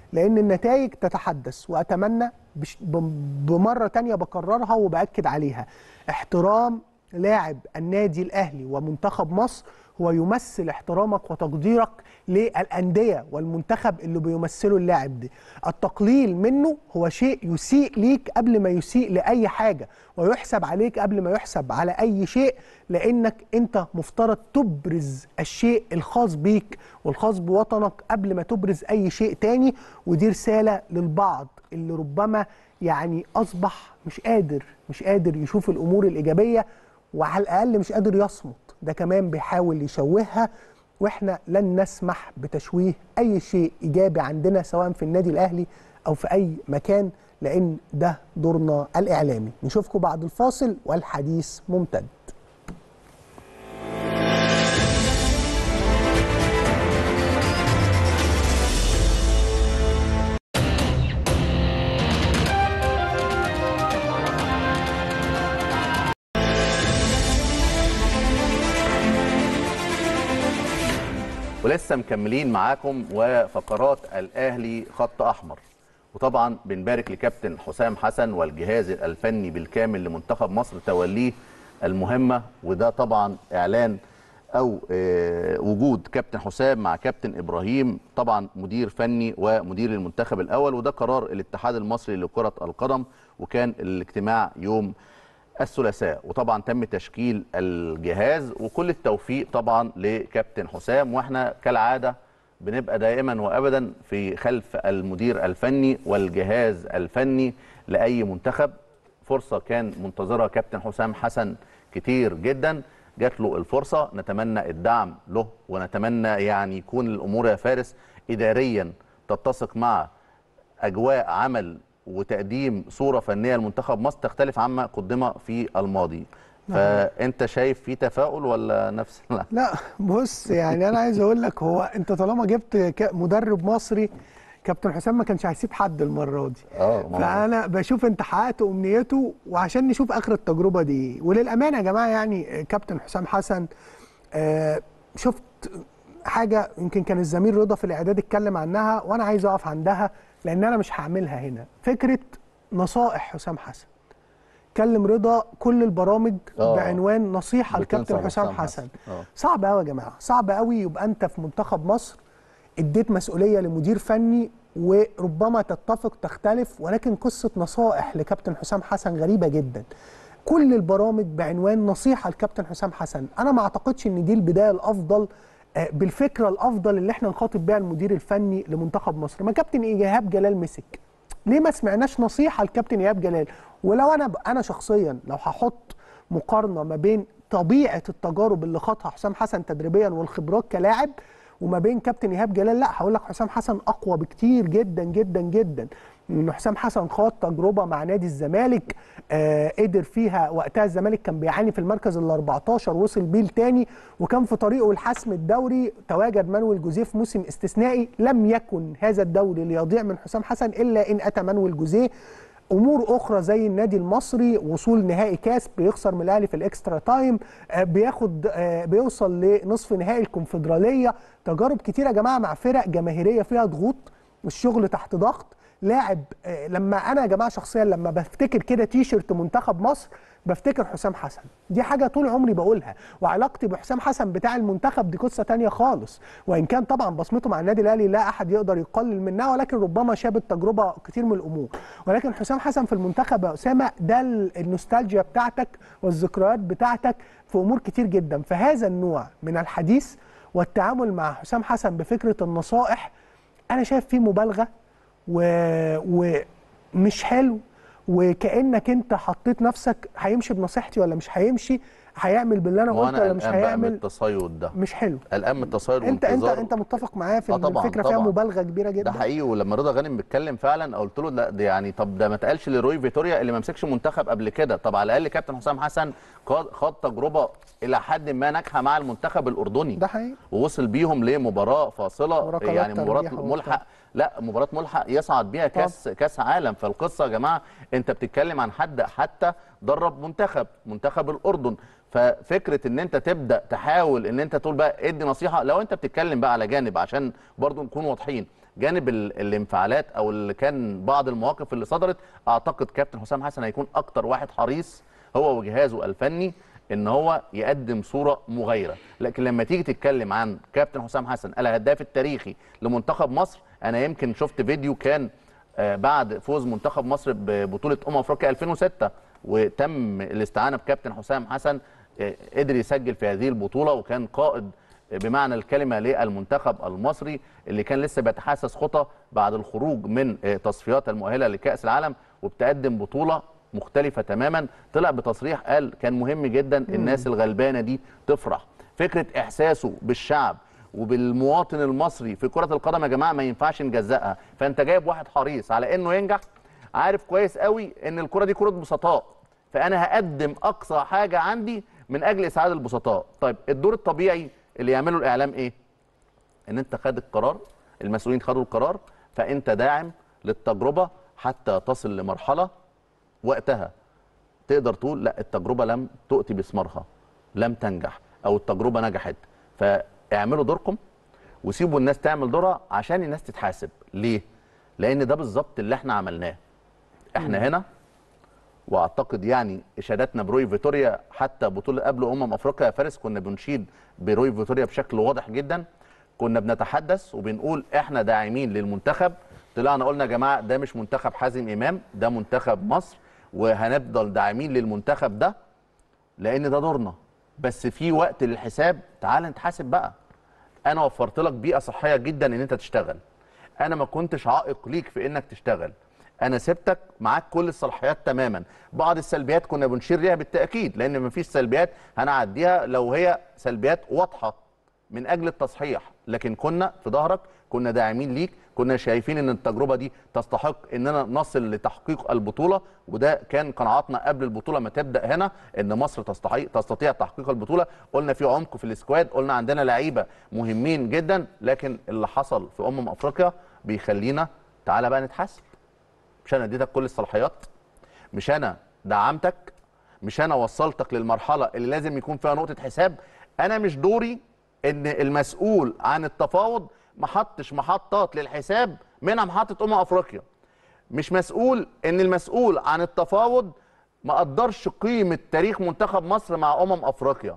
لان النتائج تتحدث واتمنى بش- بم- بمره تانية بكررها وباكد عليها احترام لاعب النادي الاهلي ومنتخب مصر هو يمثل احترامك وتقديرك للانديه والمنتخب اللي بيمثلوا اللاعب ده التقليل منه هو شيء يسيء ليك قبل ما يسيء لاي حاجه ويحسب عليك قبل ما يحسب على اي شيء لانك انت مفترض تبرز الشيء الخاص بيك والخاص بوطنك قبل ما تبرز اي شيء تاني ودي رساله للبعض اللي ربما يعني اصبح مش قادر مش قادر يشوف الامور الايجابيه وعلى الاقل مش قادر يصمت ده كمان بيحاول يشوهها واحنا لن نسمح بتشويه اي شيء ايجابي عندنا سواء في النادي الاهلي او في اي مكان لان ده دورنا الاعلامي نشوفكم بعد الفاصل والحديث ممتد ولسه مكملين معاكم وفقرات الاهلي خط احمر وطبعا بنبارك لكابتن حسام حسن والجهاز الفني بالكامل لمنتخب مصر توليه المهمه وده طبعا اعلان او آه، وجود كابتن حسام مع كابتن ابراهيم طبعا مدير فني ومدير المنتخب الاول وده قرار الاتحاد المصري لكره القدم وكان الاجتماع يوم الثلاثاء وطبعا تم تشكيل الجهاز وكل التوفيق طبعا لكابتن حسام واحنا كالعاده بنبقى دائما وابدا في خلف المدير الفني والجهاز الفني لاي منتخب فرصه كان منتظرها كابتن حسام حسن كتير جدا جات له الفرصه نتمنى الدعم له ونتمنى يعني يكون الامور يا فارس اداريا تتسق مع اجواء عمل وتقديم صوره فنيه لمنتخب مصر تختلف عما قدم في الماضي فانت شايف في تفاؤل ولا نفس لا لا بص يعني انا عايز اقول لك هو انت طالما جبت ك- مدرب مصري كابتن حسام ما كانش هيسيب حد المره دي اه ما هو- فانا بشوف انت حققت امنيته وعشان نشوف اخر التجربه دي إيه. وللامانه يا جماعه يعني كابتن حسام حسن آه شفت حاجه يمكن كان الزميل رضا في الاعداد اتكلم عنها وانا عايز اقف عندها لان انا مش هعملها هنا فكره نصائح حسام حسن كلم رضا كل البرامج آه. بعنوان نصيحه بتنصح لكابتن حسام حسام حسن حسن. آه. صعب قوي يا جماعه صعب قوي يبقى انت في منتخب مصر اديت مسؤوليه لمدير فني وربما تتفق تختلف ولكن قصه نصائح لكابتن حسام حسن غريبه جدا كل البرامج بعنوان نصيحه لكابتن حسام حسن انا ما اعتقدش ان دي البدايه الافضل آه، بالفكره الافضل اللي احنا نخاطب بيها المدير الفني لمنتخب مصر ما كابتن ايهاب جلال مسك ليه ما سمعناش نصيحه لكابتن ايهاب جلال ولو انا انا شخصيا لو هحط مقارنه ما بين طبيعه التجارب اللي خاضها حسام حسن تدريبيا والخبرات كلاعب وما بين كابتن ايهاب جلال لا هقول لك حسام حسن اقوى بكتير جدا جدا جدا ان حسام حسن خاض تجربه مع نادي الزمالك آه قدر فيها وقتها الزمالك كان بيعاني في المركز ال 14 وصل بيه لتاني وكان في طريقه لحسم الدوري تواجد مانويل جوزيه في موسم استثنائي لم يكن هذا الدوري ليضيع من حسام حسن الا ان اتى مانويل جوزيه امور اخرى زي النادي المصري وصول نهائي كاس بيخسر من الاهلي في الاكسترا تايم آه، بياخد آه، بيوصل لنصف نهائي الكونفدراليه تجارب كتيره يا جماعه مع فرق جماهيريه فيها ضغوط والشغل تحت ضغط لاعب آه، لما انا يا جماعه شخصيا لما بفتكر كده تيشرت منتخب مصر بفتكر حسام حسن دي حاجه طول عمري بقولها وعلاقتي بحسام حسن بتاع المنتخب دي قصه تانية خالص وان كان طبعا بصمته مع النادي الاهلي لا احد يقدر يقلل منها ولكن ربما شابت تجربه كتير من الامور ولكن حسام حسن في المنتخب يا اسامه ده ال- النوستالجيا بتاعتك والذكريات بتاعتك في امور كتير جدا فهذا النوع من الحديث والتعامل مع حسام حسن بفكره النصائح انا شايف فيه مبالغه و... ومش حلو وكانك انت حطيت نفسك هيمشي بنصيحتي ولا مش هيمشي هيعمل باللي انا قلته وانا ولا مش قلقان بقى من هيعمل التصيد ده مش حلو قلقان من التصيد انت انت وانتظار انت متفق معايا في آه ان طبعاً، الفكره فيها طبعاً. مبالغه كبيره جدا ده حقيقي ولما رضا غانم بيتكلم فعلا قلت له لا ده يعني طب ده ما اتقالش لروي فيتوريا اللي ما مسكش منتخب قبل كده طب على الاقل كابتن حسام حسن خاض خاض تجربه الى حد ما ناجحه مع المنتخب الاردني ده حقيقي ووصل بيهم لمباراه فاصله وركلات يعني مباراه ترجيح ملحق لا مباراه ملحق يصعد بيها كاس كاس عالم فالقصه يا جماعه انت بتتكلم عن حد حتى درب منتخب منتخب الاردن ففكره ان انت تبدا تحاول ان انت تقول بقى ادي نصيحه لو انت بتتكلم بقى على جانب عشان برضو نكون واضحين جانب ال- الانفعالات او اللي كان بعض المواقف اللي صدرت اعتقد كابتن حسام حسن هيكون اكتر واحد حريص هو وجهازه الفني ان هو يقدم صوره مغايره لكن لما تيجي تتكلم عن كابتن حسام حسن الهداف التاريخي لمنتخب مصر انا يمكن شفت فيديو كان آه، بعد فوز منتخب مصر ببطوله امم افريقيا 2006 وتم الاستعانه بكابتن حسام حسن آه، قدر يسجل في هذه البطوله وكان قائد بمعنى الكلمه للمنتخب المصري اللي كان لسه بيتحسس خطى بعد الخروج من آه، تصفيات المؤهله لكاس العالم وبتقدم بطوله مختلفه تماما طلع بتصريح قال كان مهم جدا الناس الغلبانه دي تفرح فكره احساسه بالشعب وبالمواطن المصري في كره القدم يا جماعه ما ينفعش نجزئها فانت جايب واحد حريص على انه ينجح عارف كويس قوي ان الكره دي كره بسطاء فانا هقدم اقصى حاجه عندي من اجل اسعاد البسطاء طيب الدور الطبيعي اللي يعمله الاعلام ايه ان انت خد القرار المسؤولين خدوا القرار فانت داعم للتجربه حتى تصل لمرحله وقتها تقدر تقول لا التجربه لم تؤتي بثمارها لم تنجح او التجربه نجحت فاعملوا دوركم وسيبوا الناس تعمل دورها عشان الناس تتحاسب ليه لان ده بالظبط اللي احنا عملناه احنا هنا واعتقد يعني اشادتنا بروي فيتوريا حتى بطوله قبل امم افريقيا يا فارس كنا بنشيد بروي فيتوريا بشكل واضح جدا كنا بنتحدث وبنقول احنا داعمين للمنتخب طلعنا قلنا يا جماعه ده مش منتخب حازم امام ده منتخب مصر وهنفضل داعمين للمنتخب ده لان ده دورنا بس في وقت للحساب تعال نتحاسب بقى انا وفرت لك بيئه صحيه جدا ان انت تشتغل انا ما كنتش عائق ليك في انك تشتغل انا سبتك معاك كل الصلاحيات تماما بعض السلبيات كنا بنشير ليها بالتاكيد لان ما فيش سلبيات هنعديها لو هي سلبيات واضحه من اجل التصحيح لكن كنا في ظهرك كنا داعمين ليك كنا شايفين ان التجربه دي تستحق اننا نصل لتحقيق البطوله وده كان قناعاتنا قبل البطوله ما تبدا هنا ان مصر تستحق تستطيع تحقيق البطوله قلنا في عمق في السكواد قلنا عندنا لعيبه مهمين جدا لكن اللي حصل في امم افريقيا بيخلينا تعالى بقى نتحاسب مش انا اديتك كل الصلاحيات مش انا دعمتك مش انا وصلتك للمرحله اللي لازم يكون فيها نقطه حساب انا مش دوري ان المسؤول عن التفاوض ما حطش محطات للحساب منها محطه امم افريقيا مش مسؤول ان المسؤول عن التفاوض ما قدرش قيمه تاريخ منتخب مصر مع امم افريقيا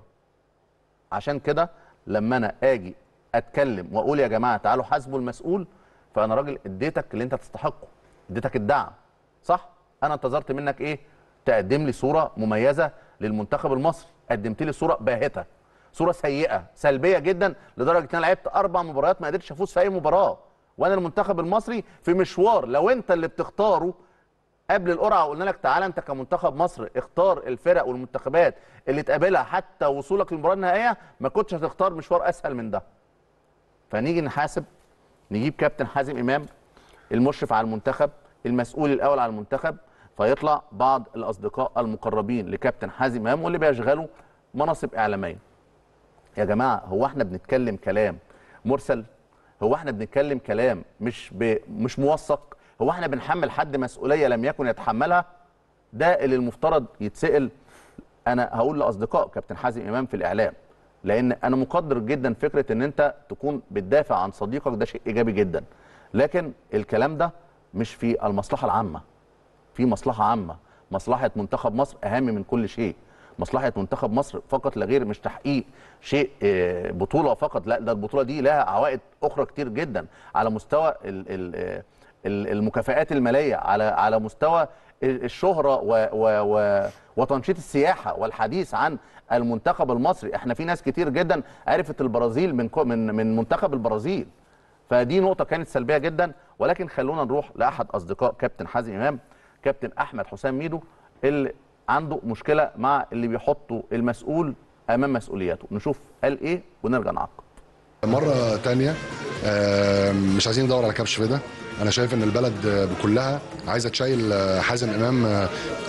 عشان كده لما انا اجي اتكلم واقول يا جماعه تعالوا حاسبوا المسؤول فانا راجل اديتك اللي انت تستحقه اديتك الدعم صح انا انتظرت منك ايه تقدم لي صوره مميزه للمنتخب المصري قدمت لي صوره باهته صوره سيئه سلبيه جدا لدرجه ان انا لعبت اربع مباريات ما قدرتش افوز في اي مباراه وانا المنتخب المصري في مشوار لو انت اللي بتختاره قبل القرعه قلنا لك تعالى انت كمنتخب مصر اختار الفرق والمنتخبات اللي تقابلها حتى وصولك للمباراه النهائيه ما كنتش هتختار مشوار اسهل من ده فنيجي نحاسب نجيب كابتن حازم امام المشرف على المنتخب المسؤول الاول على المنتخب فيطلع بعض الاصدقاء المقربين لكابتن حازم امام واللي بيشغلوا مناصب اعلاميه يا جماعه هو احنا بنتكلم كلام مرسل هو احنا بنتكلم كلام مش ب... مش موثق هو احنا بنحمل حد مسؤوليه لم يكن يتحملها ده اللي المفترض يتسال انا هقول لاصدقاء كابتن حازم امام في الاعلام لان انا مقدر جدا فكره ان انت تكون بتدافع عن صديقك ده شيء ايجابي جدا لكن الكلام ده مش في المصلحه العامه في مصلحه عامه مصلحه منتخب مصر اهم من كل شيء مصلحه منتخب مصر فقط لا غير مش تحقيق شيء آه، بطوله فقط لا ده البطوله دي لها عوائد اخرى كتير جدا على مستوى ال ال آه، ال- المكافآت الماليه على على مستوى الشهره و و و وتنشيط السياحه والحديث عن المنتخب المصري احنا في ناس كتير جدا عرفت البرازيل من كو- من من منتخب البرازيل فدي نقطه كانت سلبيه جدا ولكن خلونا نروح لاحد اصدقاء كابتن حازم امام كابتن احمد حسام ميدو اللي عنده مشكله مع اللي بيحطوا المسؤول امام مسؤولياته نشوف قال ايه ونرجع نعقب مرة تانية آه، مش عايزين ندور على كبش فدا انا شايف ان البلد آه، كلها عايزه تشيل آه، حازم امام آه،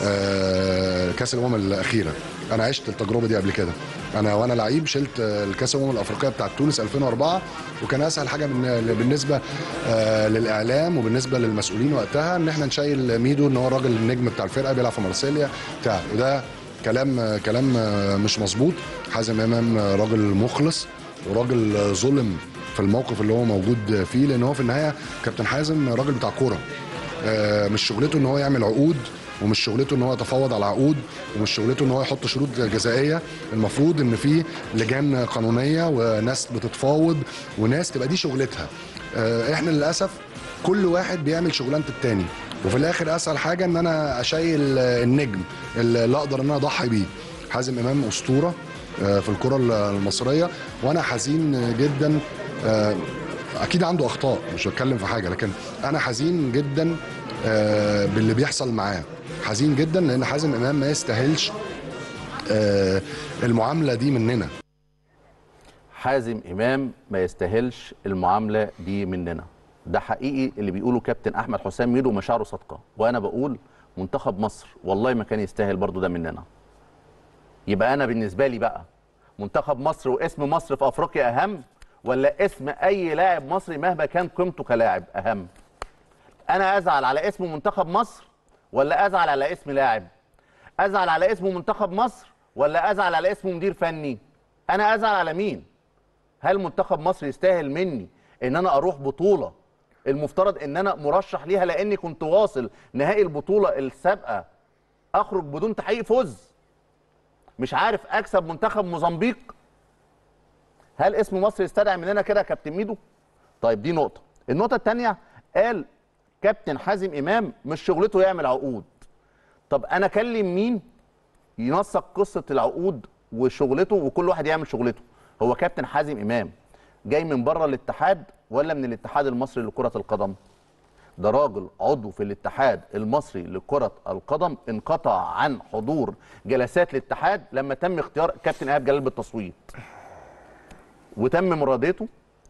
آه، كاس الامم الاخيره انا عشت التجربه دي قبل كده انا وانا لعيب شلت آه، الكاس الامم الافريقيه بتاعت تونس 2004 وكان اسهل حاجه من- بالنسبه آه، للاعلام وبالنسبه للمسؤولين وقتها ان احنا نشيل ميدو ان هو الراجل النجم بتاع الفرقه بيلعب في مارسيليا بتاع وده كلام كلام مش مظبوط حازم امام راجل مخلص وراجل ظلم في الموقف اللي هو موجود فيه لان هو في النهايه كابتن حازم راجل بتاع كوره آه، مش شغلته ان هو يعمل عقود ومش شغلته ان هو يتفاوض على عقود ومش شغلته ان هو يحط شروط جزائيه المفروض ان في لجان قانونيه وناس بتتفاوض وناس تبقى دي شغلتها آه، احنا للاسف كل واحد بيعمل شغلانه التاني وفي الاخر اسهل حاجه ان انا اشيل آه، النجم اللي اقدر ان انا اضحي بيه حازم امام اسطوره آه، في الكره المصريه وانا حزين جدا آه، اكيد عنده اخطاء مش بتكلم في حاجه لكن انا حزين جدا آه، باللي بيحصل معاه حزين جدا لان حازم امام ما يستاهلش آه، المعامله دي مننا حازم امام ما يستاهلش المعامله دي مننا ده حقيقي اللي بيقوله كابتن احمد حسام ميدو مشاعره صادقه وانا بقول منتخب مصر والله ما كان يستاهل برضو ده مننا يبقى انا بالنسبه لي بقى منتخب مصر واسم مصر في افريقيا اهم ولا اسم اي لاعب مصري مهما كان قيمته كلاعب اهم انا ازعل على اسم منتخب مصر ولا ازعل على اسم لاعب ازعل على اسم منتخب مصر ولا ازعل على اسم مدير فني انا ازعل على مين هل منتخب مصر يستاهل مني ان انا اروح بطوله المفترض ان انا مرشح ليها لاني كنت واصل نهائي البطوله السابقه اخرج بدون تحقيق فوز مش عارف اكسب منتخب موزمبيق هل اسم مصر يستدعي مننا كده يا كابتن ميدو طيب دي نقطه النقطه الثانيه قال كابتن حازم امام مش شغلته يعمل عقود طب انا اكلم مين ينسق قصه العقود وشغلته وكل واحد يعمل شغلته هو كابتن حازم امام جاي من بره الاتحاد ولا من الاتحاد المصري لكره القدم ده راجل عضو في الاتحاد المصري لكرة القدم انقطع عن حضور جلسات الاتحاد لما تم اختيار كابتن ايهاب جلال بالتصويت وتم مرادته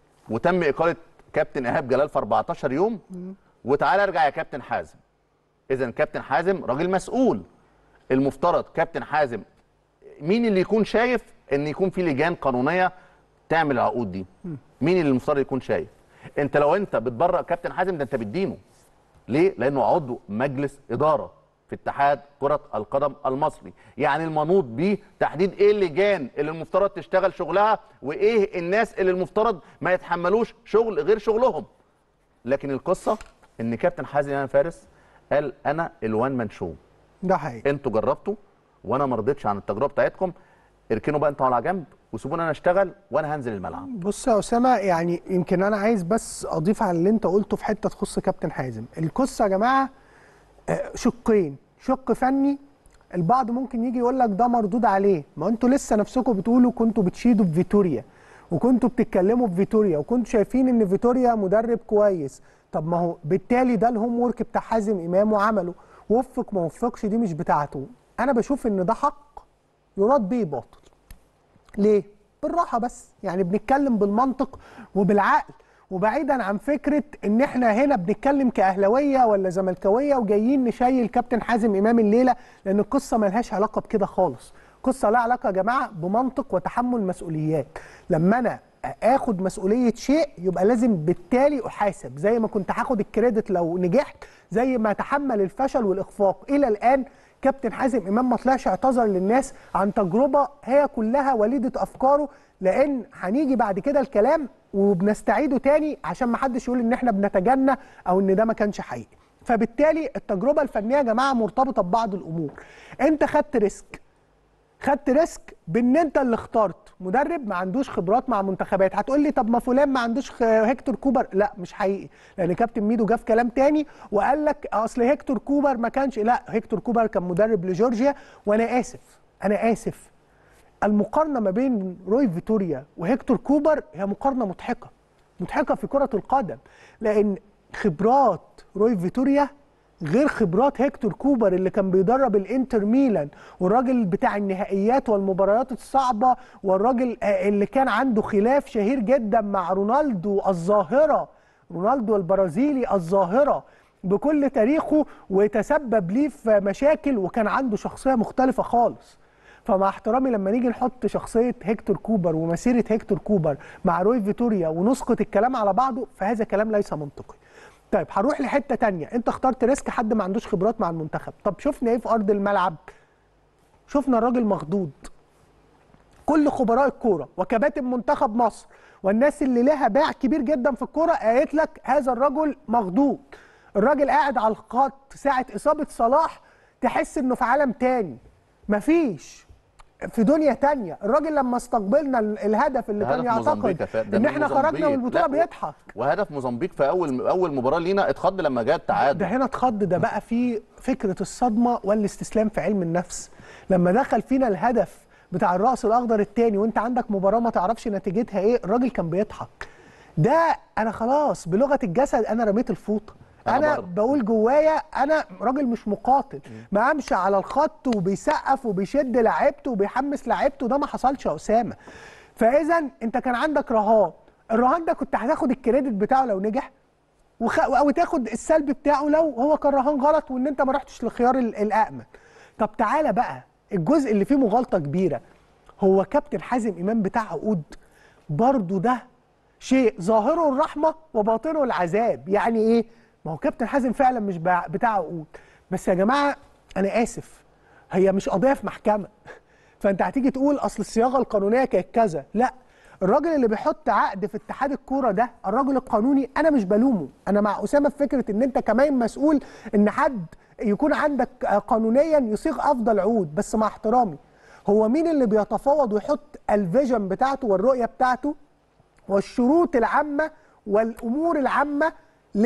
وتم اقاله كابتن ايهاب جلال في 14 يوم وتعالى ارجع يا كابتن حازم اذا كابتن حازم راجل مسؤول المفترض كابتن حازم مين اللي يكون شايف ان يكون في لجان قانونيه تعمل العقود دي مين اللي المفترض يكون شايف انت لو انت بتبرأ كابتن حازم ده انت بتدينه ليه لانه عضو مجلس اداره في اتحاد كره القدم المصري يعني المنوط بيه تحديد ايه اللجان اللي المفترض تشتغل شغلها وايه الناس اللي المفترض ما يتحملوش شغل غير شغلهم لكن القصه ان كابتن حازم امام فارس قال انا الوان مان شو ده حقيقي انتوا جربتوا وانا ما رضيتش عن التجربه بتاعتكم اركنوا بقى انتوا على جنب وسيبوني انا اشتغل وانا هنزل الملعب بص يا اسامه يعني يمكن انا عايز بس اضيف على اللي انت قلته في حته تخص كابتن حازم القصه يا جماعه آه، شقين شق فني البعض ممكن يجي يقول لك ده مردود عليه ما انتوا لسه نفسكم بتقولوا كنتوا بتشيدوا بفيتوريا وكنتوا بتتكلموا بفيتوريا وكنتوا شايفين ان فيتوريا مدرب كويس طب ما هو بالتالي ده الهوم ورك بتاع حازم امام وعمله وفق ما وفقش دي مش بتاعته انا بشوف ان ده حق يراد بيه باطل ليه؟ بالراحة بس يعني بنتكلم بالمنطق وبالعقل وبعيدا عن فكرة ان احنا هنا بنتكلم كأهلوية ولا زملكاوية وجايين نشيل كابتن حازم امام الليلة لان القصة ملهاش علاقة بكده خالص قصة لها علاقة يا جماعة بمنطق وتحمل مسؤوليات لما انا اخد مسؤولية شيء يبقى لازم بالتالي احاسب زي ما كنت هاخد الكريدت لو نجحت زي ما اتحمل الفشل والاخفاق الى الان كابتن حازم امام ما طلعش اعتذر للناس عن تجربه هي كلها وليده افكاره لان هنيجي بعد كده الكلام وبنستعيده تاني عشان ما حدش يقول ان احنا بنتجنى او ان ده ما كانش حقيقي فبالتالي التجربه الفنيه يا جماعه مرتبطه ببعض الامور انت خدت ريسك خدت ريسك بان انت اللي اخترت مدرب ما عندوش خبرات مع منتخبات هتقول لي طب ما فلان ما عندوش خ- هيكتور كوبر لا مش حقيقي لان كابتن ميدو جه في كلام تاني وقال لك اصل هيكتور كوبر ما كانش لا هيكتور كوبر كان مدرب لجورجيا وانا اسف انا اسف المقارنه ما بين روي فيتوريا وهيكتور كوبر هي مقارنه مضحكه مضحكه في كره القدم لان خبرات روي فيتوريا غير خبرات هيكتور كوبر اللي كان بيدرب الانتر ميلان والراجل بتاع النهائيات والمباريات الصعبه والراجل آه، اللي كان عنده خلاف شهير جدا مع رونالدو الظاهره رونالدو البرازيلي الظاهره بكل تاريخه وتسبب ليه في مشاكل وكان عنده شخصيه مختلفه خالص فمع احترامي لما نيجي نحط شخصيه هيكتور كوبر ومسيره هيكتور كوبر مع روي فيتوريا ونسقط الكلام على بعضه فهذا كلام ليس منطقي طيب هنروح لحته تانية انت اخترت ريسك حد ما عندوش خبرات مع المنتخب طب شفنا ايه في ارض الملعب شفنا الراجل مخضوض كل خبراء الكوره وكباتن منتخب مصر والناس اللي لها باع كبير جدا في الكوره قالت لك هذا الرجل مخضوض الراجل قاعد على الخط ساعه اصابه صلاح تحس انه في عالم تاني مفيش في دنيا تانية الراجل لما استقبلنا ال- الهدف اللي كان هدف موزمبيق يعتقد يا فا- ده ان من احنا خرجنا من موزمبيق. البطوله لا، و- بيضحك وهدف موزمبيق في اول اول مباراه لينا اتخض لما جاء ده التعادل هنا اتخض ده بقى في فكره الصدمه والاستسلام في علم النفس لما دخل فينا الهدف بتاع الراس الاخضر الثاني وانت عندك مباراه ما تعرفش نتيجتها ايه الراجل كان بيضحك ده انا خلاص بلغه الجسد انا رميت الفوطه أنا انا برضه. بقول جوايا انا راجل مش مقاتل ما امشي على الخط وبيسقف وبيشد لعيبته وبيحمس لعيبته ده ما حصلش يا اسامه فاذا انت كان عندك رهان الرهان ده كنت هتاخد الكريدت بتاعه لو نجح وخ... او تاخد السلب بتاعه لو هو كان رهان غلط وان انت ما رحتش للخيار ال- الامن طب تعالى بقى الجزء اللي فيه مغالطه كبيره هو كابتن حازم امام بتاع عقود برضو ده شيء ظاهره الرحمه وباطنه العذاب يعني ايه ما هو كابتن حازم فعلا مش بع- بتاع عقود بس يا جماعه انا اسف هي مش قضيه في محكمه فانت هتيجي تقول اصل الصياغه القانونيه كانت كذا لا الراجل اللي بيحط عقد في اتحاد الكوره ده الراجل القانوني انا مش بلومه انا مع اسامه في فكره ان انت كمان مسؤول ان حد يكون عندك آه، قانونيا يصيغ افضل عقود بس مع احترامي هو مين اللي بيتفاوض ويحط الفيجن بتاعته والرؤيه بتاعته والشروط العامة والأمور العامة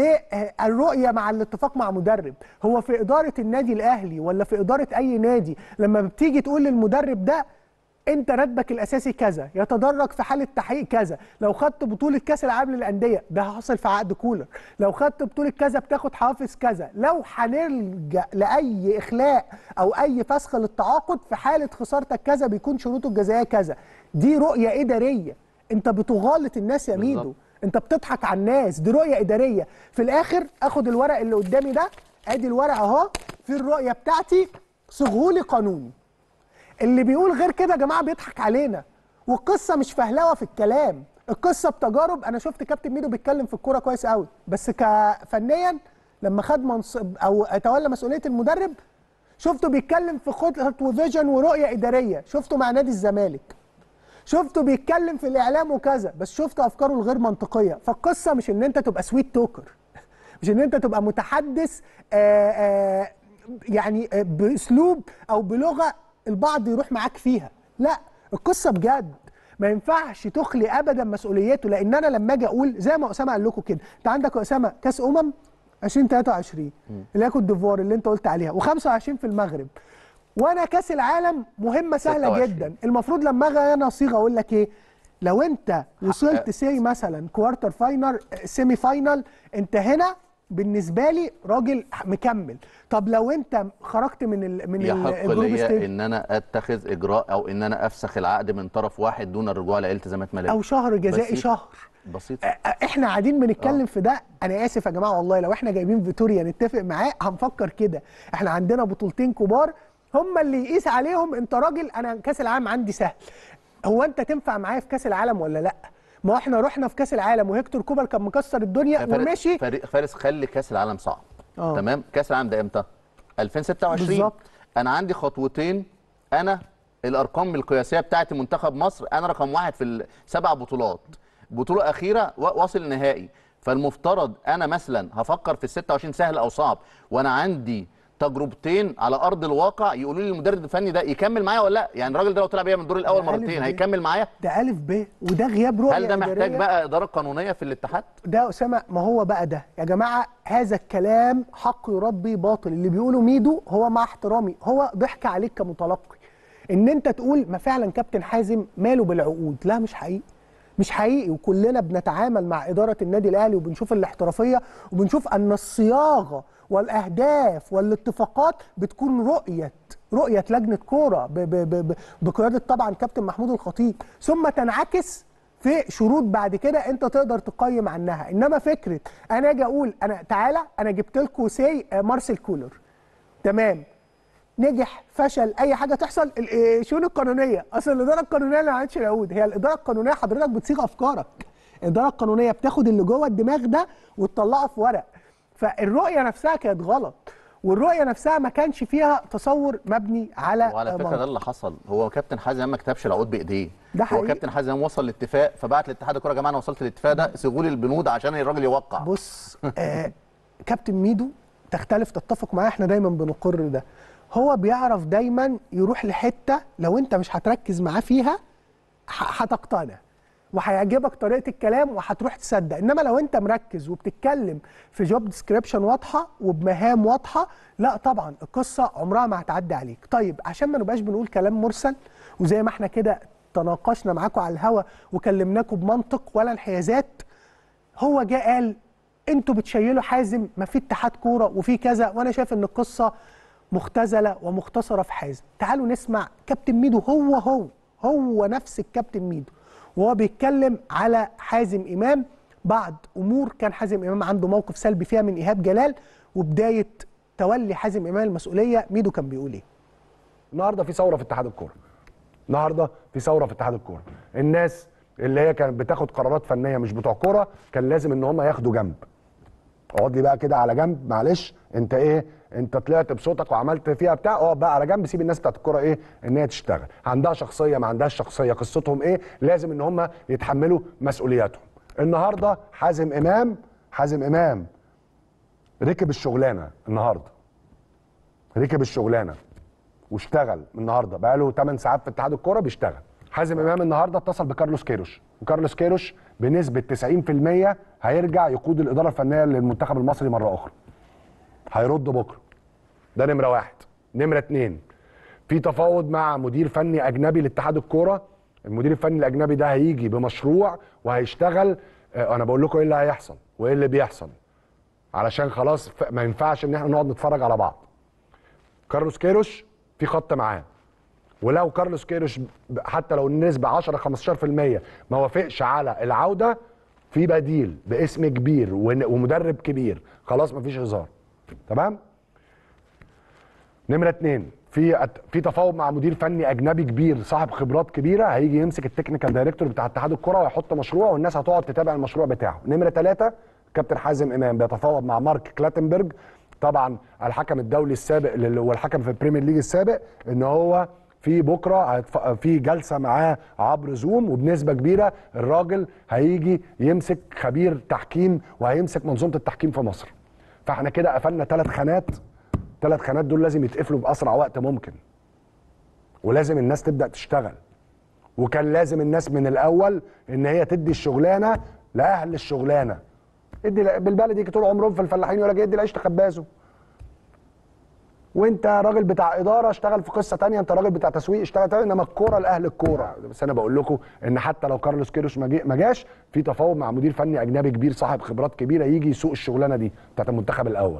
للرؤية مع الاتفاق مع مدرب هو في إدارة النادي الأهلي ولا في إدارة أي نادي لما بتيجي تقول للمدرب ده انت راتبك الاساسي كذا يتدرج في حاله تحقيق كذا لو خدت بطوله كاس العالم للانديه ده حاصل في عقد كولر لو خدت بطوله كذا بتاخد حوافز كذا لو هنلجا لاي اخلاء او اي فسخ للتعاقد في حاله خسارتك كذا بيكون شروطه الجزائيه كذا دي رؤيه اداريه انت بتغالط الناس يا ميدو بالظبط. انت بتضحك على الناس دي رؤيه اداريه في الاخر اخد الورق اللي قدامي ده ادي الورق اهو في الرؤيه بتاعتي صغهولي قانوني اللي بيقول غير كده يا جماعه بيضحك علينا والقصه مش فهلوه في الكلام القصه بتجارب انا شفت كابتن ميدو بيتكلم في الكوره كويس قوي بس كفنيا لما خد منصب او تولى مسؤوليه المدرب شفته بيتكلم في خطط وفيجن ورؤيه اداريه شفته مع نادي الزمالك شفته بيتكلم في الاعلام وكذا بس شفت افكاره الغير منطقيه فالقصه مش ان انت تبقى سويت توكر مش ان انت تبقى متحدث آآ آآ يعني آه، باسلوب او بلغه البعض يروح معاك فيها لا القصه بجد ما ينفعش تخلي ابدا مسؤوليته لان انا لما اجي اقول زي ما اسامه قال لكم كده انت عندك يا اسامه كاس امم 2023 اللي هي كوت ديفوار اللي انت قلت عليها و25 في المغرب وانا كاس العالم مهمه سهله 26. جدا المفروض لما اجي انا صيغه اقول لك ايه لو انت وصلت سي مثلا كوارتر فاينل سيمي فاينل انت هنا بالنسبه لي راجل مكمل طب لو انت خرجت من ال من ال- يحق الجروب ليا ستيج ان انا اتخذ اجراء او ان انا افسخ العقد من طرف واحد دون الرجوع لاي التزامات ماليه او شهر جزائي بسيط. شهر بسيط أ- احنا قاعدين بنتكلم في ده انا اسف يا جماعه والله لو احنا جايبين فيتوريا نتفق معاه هنفكر كده احنا عندنا بطولتين كبار هم اللي يقيس عليهم انت راجل انا كاس العالم عندي سهل هو انت تنفع معايا في كاس العالم ولا لا ما هو احنا رحنا في كاس العالم وهيكتور كوبر كان مكسر الدنيا فارس- ومشي فارس, فارس خلي كاس العالم صعب آه. تمام كاس العالم ده امتى 2026 بالظبط. انا عندي خطوتين انا الارقام القياسيه بتاعت منتخب مصر انا رقم واحد في السبع بطولات بطوله اخيره و- واصل النهائي فالمفترض انا مثلا هفكر في ال 26 سهل او صعب وانا عندي تجربتين على ارض الواقع يقولوا لي المدرب الفني ده يكمل معايا ولا لا يعني الراجل ده لو طلع بيا من الدور الاول ده ألف مرتين ب. هيكمل معايا ده الف ب وده غياب رؤيه هل ده محتاج إدارية. بقى اداره قانونيه في الاتحاد ده يا اسامه ما هو بقى ده يا جماعه هذا الكلام حق يراد به باطل اللي بيقوله ميدو هو مع احترامي هو ضحك عليك كمتلقي ان انت تقول ما فعلا كابتن حازم ماله بالعقود لا مش حقيقي مش حقيقي وكلنا بنتعامل مع اداره النادي الاهلي وبنشوف الاحترافيه وبنشوف ان الصياغه والاهداف والاتفاقات بتكون رؤيه رؤيه لجنه كوره ب- ب- ب- ب- بقياده طبعا كابتن محمود الخطيب ثم تنعكس في شروط بعد كده انت تقدر تقيم عنها انما فكره انا اجي اقول انا تعالى انا جبت لكم سي مارسيل كولر تمام نجح فشل اي حاجه تحصل ال- إيه، الشؤون القانونيه اصل الاداره القانونيه اللي ما عملتش العقود هي الاداره القانونيه حضرتك بتصيغ افكارك الاداره القانونيه بتاخد اللي جوه الدماغ ده وتطلعه في ورق فالرؤيه نفسها كانت غلط والرؤيه نفسها ما كانش فيها تصور مبني على وعلى آه، فكره منطق. ده اللي حصل هو كابتن حازم ما كتبش العقود بايديه ده هو حقيقي. كابتن حازم وصل لاتفاق فبعت لاتحاد الكوره يا جماعه انا وصلت للاتفاق ده سيبوا لي البنود عشان الراجل يوقع بص آه كابتن ميدو تختلف تتفق معاه احنا دايما بنقر ده هو بيعرف دايما يروح لحته لو انت مش هتركز معاه فيها ح- هتقتنع وهيعجبك طريقه الكلام وهتروح تصدق انما لو انت مركز وبتتكلم في جوب ديسكريبشن واضحه وبمهام واضحه لا طبعا القصه عمرها ما هتعدي عليك طيب عشان ما نبقاش بنقول كلام مرسل وزي ما احنا كده تناقشنا معاكم على الهوا وكلمناكم بمنطق ولا انحيازات هو جه قال انتوا بتشيلوا حازم ما في اتحاد كوره وفي كذا وانا شايف ان القصه مختزله ومختصره في حازم تعالوا نسمع كابتن ميدو هو هو هو نفس الكابتن ميدو وهو بيتكلم على حازم امام بعد امور كان حازم امام عنده موقف سلبي فيها من ايهاب جلال وبدايه تولي حازم امام المسؤوليه ميدو كان بيقول ايه النهارده في ثوره في اتحاد الكوره النهارده في ثوره في اتحاد الكوره الناس اللي هي كانت بتاخد قرارات فنيه مش بتوع كوره كان لازم ان هم ياخدوا جنب اقعد لي بقى كده على جنب معلش انت ايه انت طلعت بصوتك وعملت فيها بتاع اقعد بقى على جنب سيب الناس بتاعت الكوره ايه ان هي تشتغل عندها شخصيه ما عندهاش شخصيه قصتهم ايه لازم ان هم يتحملوا مسؤولياتهم النهارده حازم امام حازم امام ركب الشغلانه النهارده ركب الشغلانه واشتغل النهارده بقى له 8 ساعات في اتحاد الكوره بيشتغل حازم امام النهارده اتصل بكارلوس كيروش وكارلوس كيروش بنسبه 90% هيرجع يقود الاداره الفنيه للمنتخب المصري مره اخرى هيرد بكره ده نمره واحد نمره اتنين في تفاوض مع مدير فني اجنبي لاتحاد الكوره المدير الفني الاجنبي ده هيجي بمشروع وهيشتغل آه، انا بقول لكم ايه اللي هيحصل وايه اللي بيحصل علشان خلاص ف- ما ينفعش ان احنا نقعد نتفرج على بعض كارلوس كيروش في خط معاه ولو كارلوس كيروش ب- حتى لو النسبه 10 15% ما وافقش على العوده في بديل باسم كبير ون- ومدرب كبير خلاص مفيش هزار تمام نمره اتنين في أت- في تفاوض مع مدير فني اجنبي كبير صاحب خبرات كبيره هيجي يمسك التكنيكال دايركتور بتاع اتحاد الكره ويحط مشروع والناس هتقعد تتابع المشروع بتاعه نمره ثلاثة كابتن حازم امام بيتفاوض مع مارك كلاتنبرج طبعا الحكم الدولي السابق لل- والحكم في البريمير ليج السابق ان هو في بكره هيتف- في جلسه معاه عبر زوم وبنسبه كبيره الراجل هيجي يمسك خبير تحكيم وهيمسك منظومه التحكيم في مصر فاحنا كده قفلنا ثلاث خانات ثلاث خانات دول لازم يتقفلوا باسرع وقت ممكن ولازم الناس تبدا تشتغل وكان لازم الناس من الاول ان هي تدي الشغلانه لاهل الشغلانه ادي بالبلدي طول عمرهم في الفلاحين يقول لك ادي العيش تخبازه وانت راجل بتاع اداره اشتغل في قصه تانية انت راجل بتاع تسويق اشتغل تانية انما الكوره لاهل الكوره بس انا بقول لكم ان حتى لو كارلوس كيروش ما جي- ما جاش في تفاوض مع مدير فني اجنبي كبير صاحب خبرات كبيره يجي يسوق الشغلانه دي بتاعت المنتخب الاول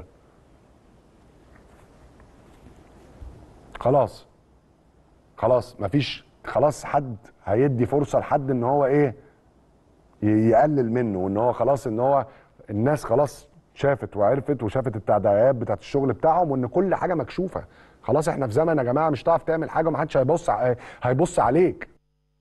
خلاص خلاص مفيش خلاص حد هيدي فرصه لحد ان هو ايه ي- يقلل منه وان هو خلاص ان هو الناس خلاص شافت وعرفت وشافت التداعيات بتاعت الشغل بتاعهم وان كل حاجه مكشوفه خلاص احنا في زمن يا جماعه مش هتعرف تعمل حاجه ومحدش هيبص ع- هيبص عليك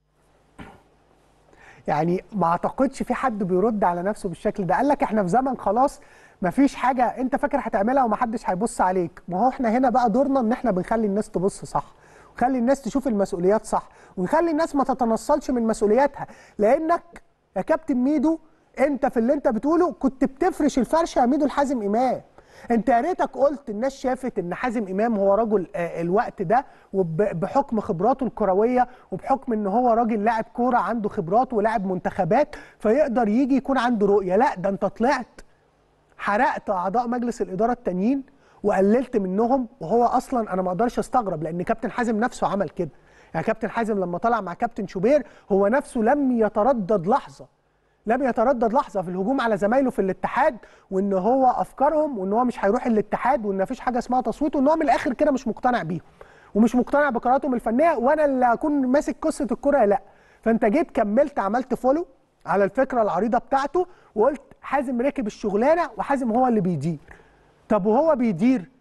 يعني ما اعتقدش في حد بيرد على نفسه بالشكل ده قال لك احنا في زمن خلاص ما فيش حاجه انت فاكر هتعملها ومحدش هيبص عليك ما هو احنا هنا بقى دورنا ان احنا بنخلي الناس تبص صح ونخلي الناس تشوف المسؤوليات صح ونخلي الناس ما تتنصلش من مسؤولياتها لانك يا كابتن ميدو انت في اللي انت بتقوله كنت بتفرش الفرشه يا ميدو لحازم امام انت يا ريتك قلت الناس شافت ان حازم امام هو رجل آه، الوقت ده وبحكم خبراته الكرويه وبحكم ان هو راجل لاعب كوره عنده خبرات ولاعب منتخبات فيقدر يجي يكون عنده رؤيه لا ده انت طلعت حرقت اعضاء مجلس الاداره التانيين وقللت منهم وهو اصلا انا ما اقدرش استغرب لان كابتن حازم نفسه عمل كده يعني كابتن حازم لما طلع مع كابتن شوبير هو نفسه لم يتردد لحظه لم يتردد لحظه في الهجوم على زمايله في الاتحاد وان هو افكارهم وان هو مش هيروح الاتحاد وان مفيش حاجه اسمها تصويت وان هو من الاخر كده مش مقتنع بيهم ومش مقتنع بقراراتهم الفنيه وانا اللي اكون ماسك قصه الكره لا فانت جيت كملت عملت فولو على الفكره العريضه بتاعته وقلت حازم ركب الشغلانه وحازم هو اللي بيدير طب وهو بيدير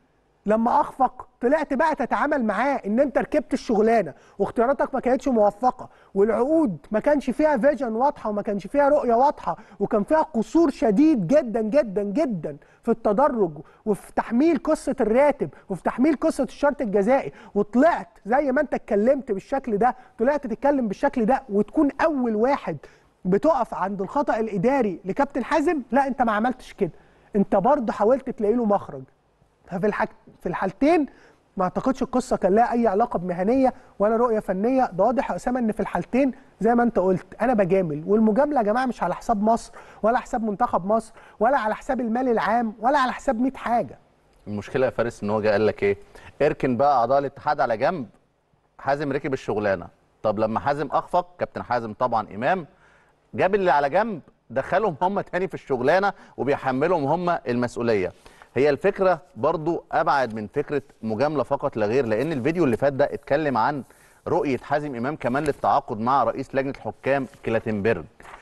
لما اخفق طلعت بقى تتعامل معاه ان انت ركبت الشغلانه واختياراتك ما كانتش موفقه والعقود ما كانش فيها فيجن واضحه وما كانش فيها رؤيه واضحه وكان فيها قصور شديد جدا جدا جدا في التدرج وفي تحميل قصه الراتب وفي تحميل قصه الشرط الجزائي وطلعت زي ما انت اتكلمت بالشكل ده طلعت تتكلم بالشكل ده وتكون اول واحد بتقف عند الخطا الاداري لكابتن حازم لا انت ما عملتش كده انت برضه حاولت تلاقي له مخرج ففي الحاج... في الحالتين ما اعتقدش القصه كان لها اي علاقه بمهنيه ولا رؤيه فنيه ده واضح يا اسامه ان في الحالتين زي ما انت قلت انا بجامل والمجامله يا جماعه مش على حساب مصر ولا حساب منتخب مصر ولا على حساب المال العام ولا على حساب 100 حاجه المشكله يا فارس ان هو جه قال لك ايه اركن بقى اعضاء الاتحاد على جنب حازم ركب الشغلانه طب لما حازم اخفق كابتن حازم طبعا امام جاب اللي على جنب دخلهم هم تاني في الشغلانه وبيحملهم هم المسؤوليه هي الفكره برضو ابعد من فكره مجامله فقط لا غير لان الفيديو اللي فات ده اتكلم عن رؤيه حازم امام كمان للتعاقد مع رئيس لجنه الحكام كلاتنبرج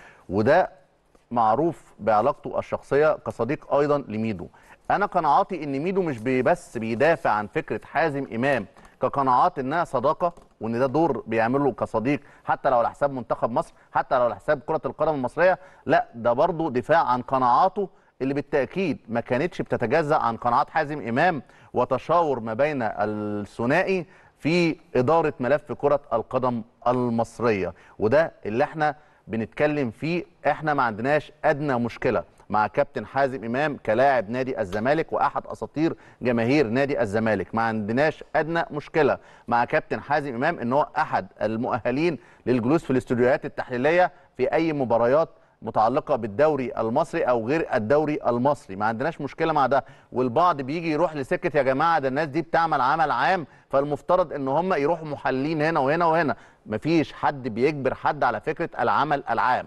وده معروف بعلاقته الشخصيه كصديق ايضا لميدو انا قناعاتي ان ميدو مش بي- بس بيدافع عن فكره حازم امام كقناعات انها صداقه وان ده دور بيعمله كصديق حتى لو على حساب منتخب مصر حتى لو على حساب كره القدم المصريه لا ده برضه دفاع عن قناعاته اللي بالتاكيد ما كانتش بتتجزا عن قناعات حازم امام وتشاور ما بين الثنائي في اداره ملف كره القدم المصريه وده اللي احنا بنتكلم فيه احنا ما عندناش ادنى مشكله مع كابتن حازم امام كلاعب نادي الزمالك واحد اساطير جماهير نادي الزمالك ما عندناش ادنى مشكله مع كابتن حازم امام ان هو احد المؤهلين للجلوس في الاستوديوهات التحليليه في اي مباريات متعلقه بالدوري المصري او غير الدوري المصري ما عندناش مشكله مع ده والبعض بيجي يروح لسكه يا جماعه ده الناس دي بتعمل عمل عام فالمفترض ان هم يروحوا محللين هنا وهنا وهنا مفيش حد بيجبر حد على فكره العمل العام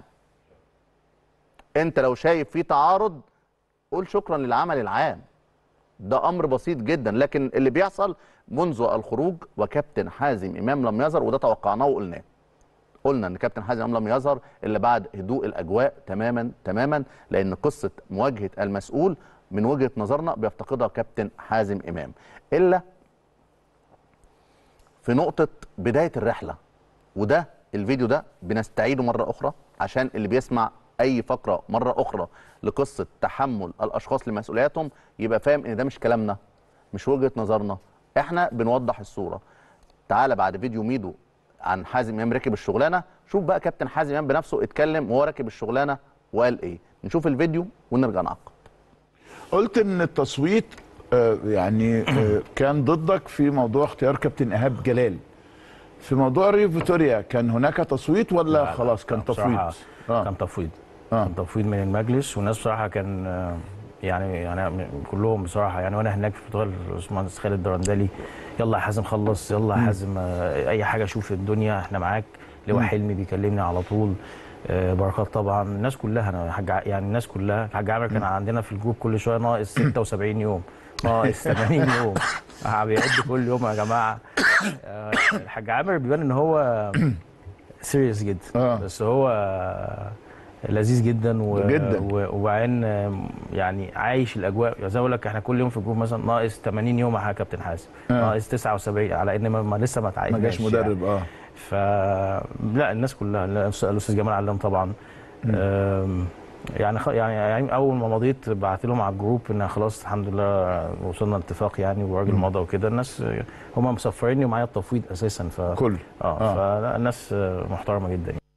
انت لو شايف في تعارض قول شكرا للعمل العام ده امر بسيط جدا لكن اللي بيحصل منذ الخروج وكابتن حازم امام لم يظهر وده توقعناه وقلناه قلنا ان كابتن حازم امام لم يظهر الا بعد هدوء الاجواء تماما تماما لان قصه مواجهه المسؤول من وجهه نظرنا بيفتقدها كابتن حازم امام الا في نقطه بدايه الرحله وده الفيديو ده بنستعيده مره اخرى عشان اللي بيسمع اي فقره مره اخرى لقصه تحمل الاشخاص لمسؤولياتهم يبقى فاهم ان ده مش كلامنا مش وجهه نظرنا احنا بنوضح الصوره تعالى بعد فيديو ميدو عن حازم امام ركب الشغلانه شوف بقى كابتن حازم امام بنفسه اتكلم وهو راكب الشغلانه وقال ايه نشوف الفيديو ونرجع نعقب قلت ان التصويت آه، يعني آه، كان ضدك في موضوع اختيار كابتن ايهاب جلال في موضوع ريو فيتوريا كان هناك تصويت ولا لا، لا، خلاص كان لا، تفويض بصراحة آه. كان تفويض آه. كان تفويض من المجلس والناس بصراحه كان آه، يعني يعني كلهم بصراحه يعني وانا هناك في البرتغال الباشمهندس خالد درندلي يلا يا حازم خلص يلا يا حازم آه، اي حاجه شوف الدنيا احنا معاك لواء حلمي بيكلمني على طول آه، بركات طبعا الناس كلها انا حاج ع- يعني الناس كلها الحاج عامر كان عندنا في الجروب كل شويه ناقص 76 يوم ناقص 80 يوم آه، بيعد كل يوم يا جماعه آه، الحاج عامر بيبان ان هو سيريس جدا آه. بس هو لذيذ جدا و... جداً. و... وبعدين يعني عايش الاجواء زي ما بقول لك احنا كل يوم في الجروب مثلا ناقص 80 يوم يا كابتن حازم آه. ناقص 79 على ان ما, ما لسه ما ما تعيناش جاش مدرب اه ف لا الناس كلها الاستاذ جمال علام طبعا أم، يعني خ... يعني يعني اول ما مضيت بعت لهم على الجروب ان خلاص الحمد لله وصلنا لاتفاق يعني والراجل مضى وكده الناس هم مسفريني ومعايا التفويض اساسا ف كل اه, آه. فلا الناس محترمه جدا يعني.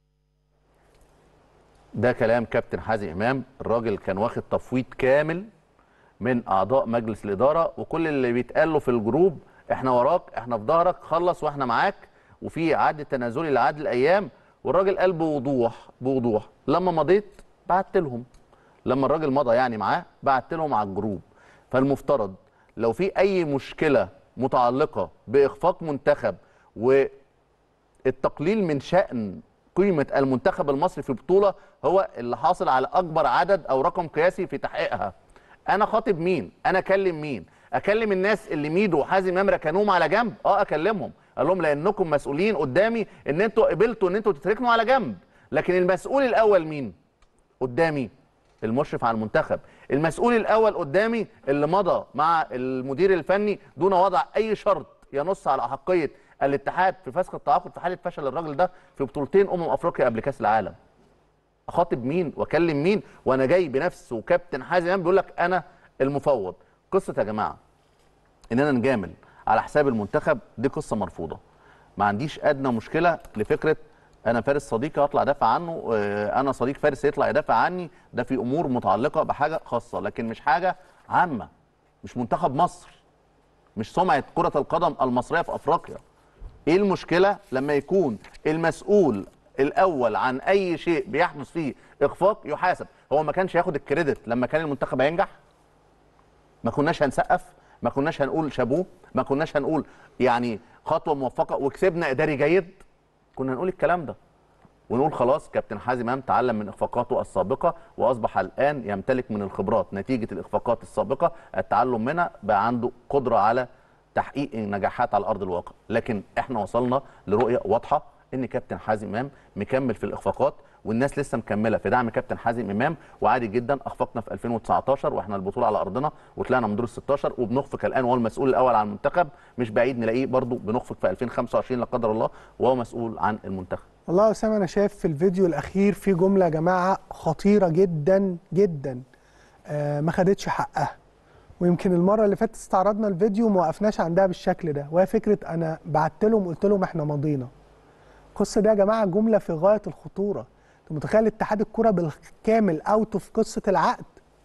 ده كلام كابتن حازم امام الراجل كان واخد تفويض كامل من اعضاء مجلس الاداره وكل اللي بيتقال له في الجروب احنا وراك احنا في ظهرك خلص واحنا معاك وفي عد تنازلي لعد الايام والراجل قال بوضوح بوضوح لما مضيت بعت لهم لما الراجل مضى يعني معاه بعت لهم على الجروب فالمفترض لو في اي مشكله متعلقه باخفاق منتخب و التقليل من شأن قيمة المنتخب المصري في بطولة هو اللي حاصل على أكبر عدد أو رقم قياسي في تحقيقها أنا خاطب مين؟ أنا أكلم مين؟ أكلم الناس اللي ميدو وحازم إمام ركنوهم على جنب؟ أه أكلمهم أقول لهم لأنكم مسؤولين قدامي إن أنتوا قبلتوا إن أنتوا تتركنوا على جنب لكن المسؤول الأول مين؟ قدامي المشرف على المنتخب المسؤول الاول قدامي اللي مضى مع المدير الفني دون وضع اي شرط ينص على احقيه الاتحاد في فسخ التعاقد في حاله فشل الراجل ده في بطولتين امم افريقيا قبل كاس العالم اخاطب مين واكلم مين وانا جاي بنفس وكابتن حازم امام بيقول لك انا المفوض قصه يا جماعه اننا نجامل على حساب المنتخب دي قصه مرفوضه ما عنديش ادنى مشكله لفكره انا فارس صديقي هطلع ادافع عنه آه، انا صديق فارس يطلع يدافع عني ده في امور متعلقه بحاجه خاصه لكن مش حاجه عامه مش منتخب مصر مش سمعه كره القدم المصريه في افريقيا ايه المشكله لما يكون المسؤول الاول عن اي شيء بيحدث فيه اخفاق يحاسب هو ما كانش ياخد الكريدت لما كان المنتخب هينجح ما كناش هنسقف ما كناش هنقول شابوه ما كناش هنقول يعني خطوه موفقه وكسبنا اداري جيد كنا نقول الكلام ده ونقول خلاص كابتن حازم امام تعلم من اخفاقاته السابقه واصبح الان يمتلك من الخبرات نتيجه الاخفاقات السابقه التعلم منها بقى عنده قدره على تحقيق النجاحات على ارض الواقع لكن احنا وصلنا لرؤيه واضحه ان كابتن حازم امام مكمل في الاخفاقات والناس لسه مكمله في دعم كابتن حازم امام وعادي جدا اخفقنا في 2019 واحنا البطوله على ارضنا وطلعنا من دور ال 16 وبنخفق الان وهو المسؤول الاول عن المنتخب مش بعيد نلاقيه برضه بنخفق في 2025 لا قدر الله وهو مسؤول عن المنتخب والله يا اسامه انا شايف في الفيديو الاخير في جمله يا جماعه خطيره جدا جدا آه ما خدتش حقها ويمكن المره اللي فاتت استعرضنا الفيديو وما وقفناش عندها بالشكل ده وهي فكره انا بعت لهم قلت لهم احنا ماضينا القصه دي يا جماعه جمله في غايه الخطوره انت متخيل اتحاد الكره بالكامل اوت في قصه العقد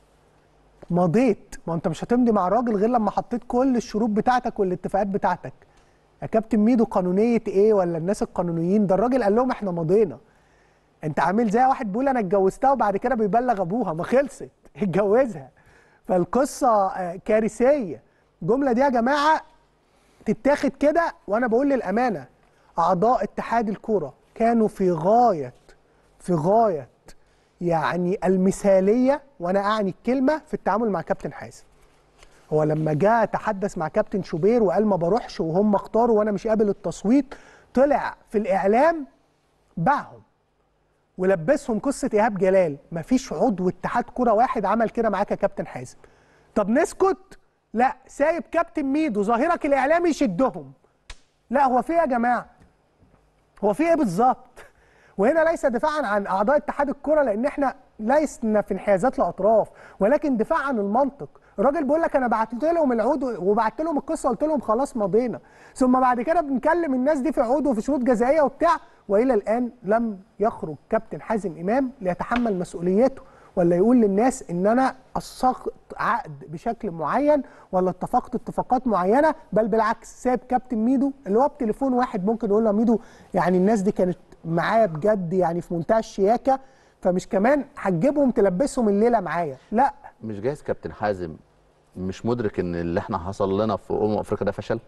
مضيت ما انت مش هتمضي مع الراجل غير لما حطيت كل الشروط بتاعتك والاتفاقات بتاعتك يا كابتن ميدو قانونيه ايه ولا الناس القانونيين ده الراجل قال لهم احنا مضينا انت عامل زي واحد بيقول انا اتجوزتها وبعد كده بيبلغ ابوها ما خلصت اتجوزها فالقصه آه، كارثيه الجمله دي يا جماعه تتاخد كده وانا بقول للامانه اعضاء اتحاد الكوره كانوا في غايه في غايه يعني المثاليه وانا اعني الكلمه في التعامل مع كابتن حازم هو لما جاء تحدث مع كابتن شوبير وقال ما بروحش وهم اختاروا وانا مش قابل التصويت طلع في الاعلام باعهم ولبسهم قصه ايهاب جلال مفيش عضو اتحاد كره واحد عمل كده معاك يا كابتن حازم طب نسكت لا سايب كابتن ميدو ظاهرك الاعلامي يشدهم لا هو في ايه يا جماعه هو في ايه بالظبط وهنا ليس دفاعا عن اعضاء اتحاد الكره لان احنا لسنا في انحيازات لاطراف ولكن دفاع عن المنطق الراجل بيقول لك انا بعت لهم العود وبعت لهم القصه قلت لهم خلاص مضينا ثم بعد كده بنكلم الناس دي في عقود وفي شروط جزائيه وبتاع والى الان لم يخرج كابتن حازم امام ليتحمل مسؤوليته ولا يقول للناس ان انا قصقت عقد بشكل معين ولا اتفقت اتفاقات معينه بل بالعكس ساب كابتن ميدو اللي هو بتليفون واحد ممكن يقول له ميدو يعني الناس دي كانت معايا بجد يعني في منتهى الشياكه فمش كمان هتجيبهم تلبسهم الليله معايا لا مش جايز كابتن حازم مش مدرك ان اللي احنا حصل لنا في امم افريقيا ده فشل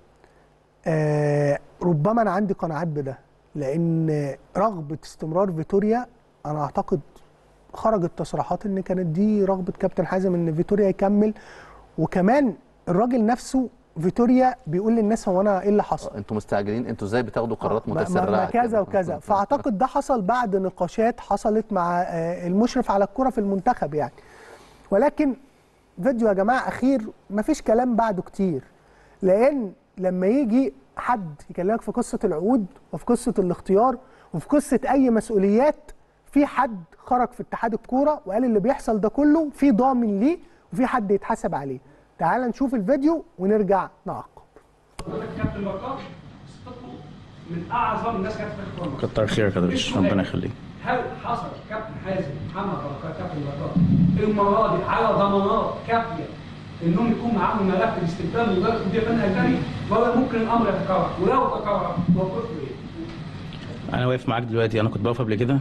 آه ربما انا عندي قناعات بده لان رغبه استمرار فيتوريا انا اعتقد خرجت تصريحات ان كانت دي رغبه كابتن حازم ان فيتوريا يكمل وكمان الراجل نفسه فيتوريا بيقول للناس هو انا ايه اللي حصل انتوا مستعجلين انتوا ازاي بتاخدوا قرارات ما- ما- متسرعه ما كذا كده؟ وكذا فاعتقد ده حصل بعد نقاشات حصلت مع آه، المشرف على الكره في المنتخب يعني ولكن فيديو يا جماعه اخير مفيش كلام بعده كتير لان لما يجي حد يكلمك في قصه العقود وفي قصه الاختيار وفي قصه اي مسؤوليات في حد خرج في اتحاد الكوره وقال اللي بيحصل ده كله في ضامن ليه وفي حد يتحاسب عليه تعال نشوف الفيديو ونرجع نعقب كابتن بركات صدقوا من اعظم الناس كانت في الكوره كتر خيرك يا درش ربنا يخليك هل حصل كابتن حازم محمد بركات كابتن بركات المره دي على ضمانات كافيه انهم يكون معاهم ملف الاستخدام مدرب مدير فني اجنبي ولا ممكن الامر يتكرر ولو تكرر موقفه ايه؟ انا واقف معاك دلوقتي انا كنت بقف قبل كده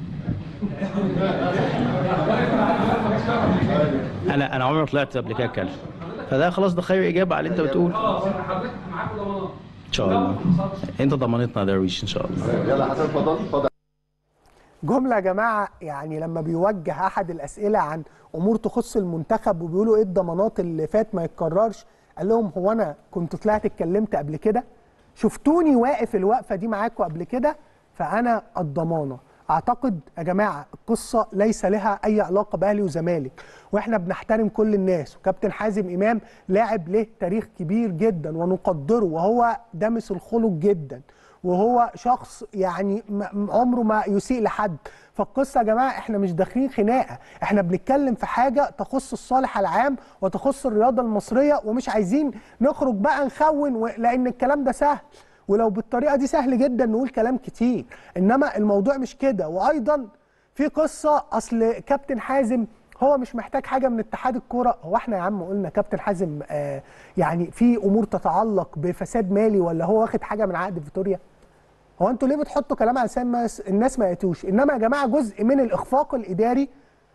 انا انا عمري ما طلعت قبل كده اتكلم فده خلاص ده خير اجابه على اللي انت بتقول خلاص انا حضرتك معاكم ضمانات ان شاء الله انت ضمانتنا يا درويش ان شاء الله يلا حسن اتفضل اتفضل جملة يا جماعة يعني لما بيوجه أحد الأسئلة عن أمور تخص المنتخب وبيقولوا إيه الضمانات اللي فات ما يتكررش قال لهم هو أنا كنت طلعت اتكلمت قبل كده شفتوني واقف الوقفة دي معاكم قبل كده فأنا الضمانة اعتقد يا جماعه القصه ليس لها اي علاقه باهلي وزمالك واحنا بنحترم كل الناس وكابتن حازم امام لاعب له تاريخ كبير جدا ونقدره وهو دمس الخلق جدا وهو شخص يعني م- عمره ما يسيء لحد فالقصه يا جماعه احنا مش داخلين خناقه احنا بنتكلم في حاجه تخص الصالح العام وتخص الرياضه المصريه ومش عايزين نخرج بقى نخون و- لان الكلام ده سهل ولو بالطريقه دي سهل جدا نقول كلام كتير انما الموضوع مش كده وايضا في قصه اصل كابتن حازم هو مش محتاج حاجه من اتحاد الكوره هو احنا يا عم قلنا كابتن حازم آه يعني في امور تتعلق بفساد مالي ولا هو واخد حاجه من عقد فيتوريا هو انتوا ليه بتحطوا كلام على لسان الناس- الناس ما ياتوش انما يا جماعه جزء من الاخفاق الاداري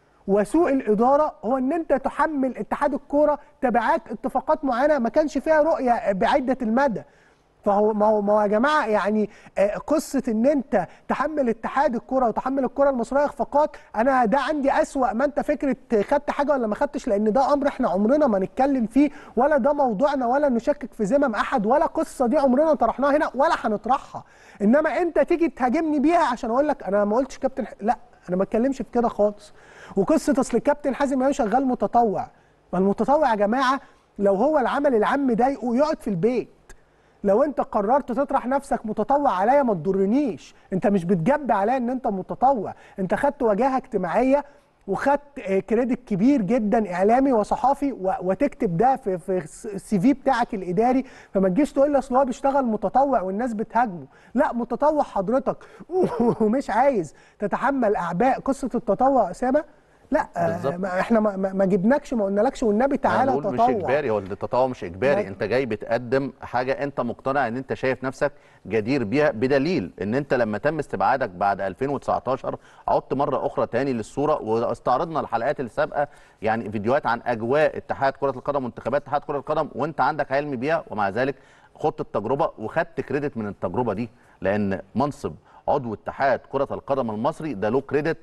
وسوء الاداره هو ان انت تحمل اتحاد الكوره تبعات اتفاقات معينه ما كانش فيها رؤيه بعده المدى فهو ما هو ما هو يا جماعه يعني آه، قصه ان انت تحمل اتحاد الكوره وتحمل الكوره المصريه اخفاقات انا ده عندي اسوأ ما انت فكره خدت حاجه ولا ما خدتش لان ده امر احنا عمرنا ما نتكلم فيه ولا ده موضوعنا ولا نشكك في ذمم احد ولا قصه دي عمرنا طرحناها هنا ولا هنطرحها انما انت تيجي تهاجمني بيها عشان اقول لك انا ما قلتش كابتن ح... لا انا ما اتكلمش في كده خالص وقصه اصل الكابتن حازم امام شغال متطوع ما المتطوع يا جماعه لو هو العمل العام ضايقه يقعد في البيت لو انت قررت تطرح نفسك متطوع عليا ما تضرنيش انت مش بتجب عليا ان انت متطوع انت خدت وجاهه اجتماعيه وخدت آه، كريدت كبير جدا اعلامي وصحافي و- وتكتب ده في في السي في بتاعك الاداري فما تجيش تقول لي اصل هو بيشتغل متطوع والناس بتهاجمه لا متطوع حضرتك ومش عايز تتحمل اعباء قصه التطوع اسامه لا آه، بالظبط. ما- احنا ما, ما ما جبناكش ما قلنالكش والنبي تعالى أنا بقول مش تطوع اجباري هو التطوع مش اجباري لا. انت جاي بتقدم حاجه انت مقتنع ان انت شايف نفسك جدير بيها بدليل ان انت لما تم استبعادك بعد 2019 عدت مره اخرى تاني للصوره واستعرضنا الحلقات السابقه يعني فيديوهات عن اجواء اتحاد كره القدم وانتخابات اتحاد كره القدم وانت عندك علم بيها ومع ذلك خدت التجربه وخدت كريدت من التجربه دي لان منصب عضو اتحاد كره القدم المصري ده له كريدت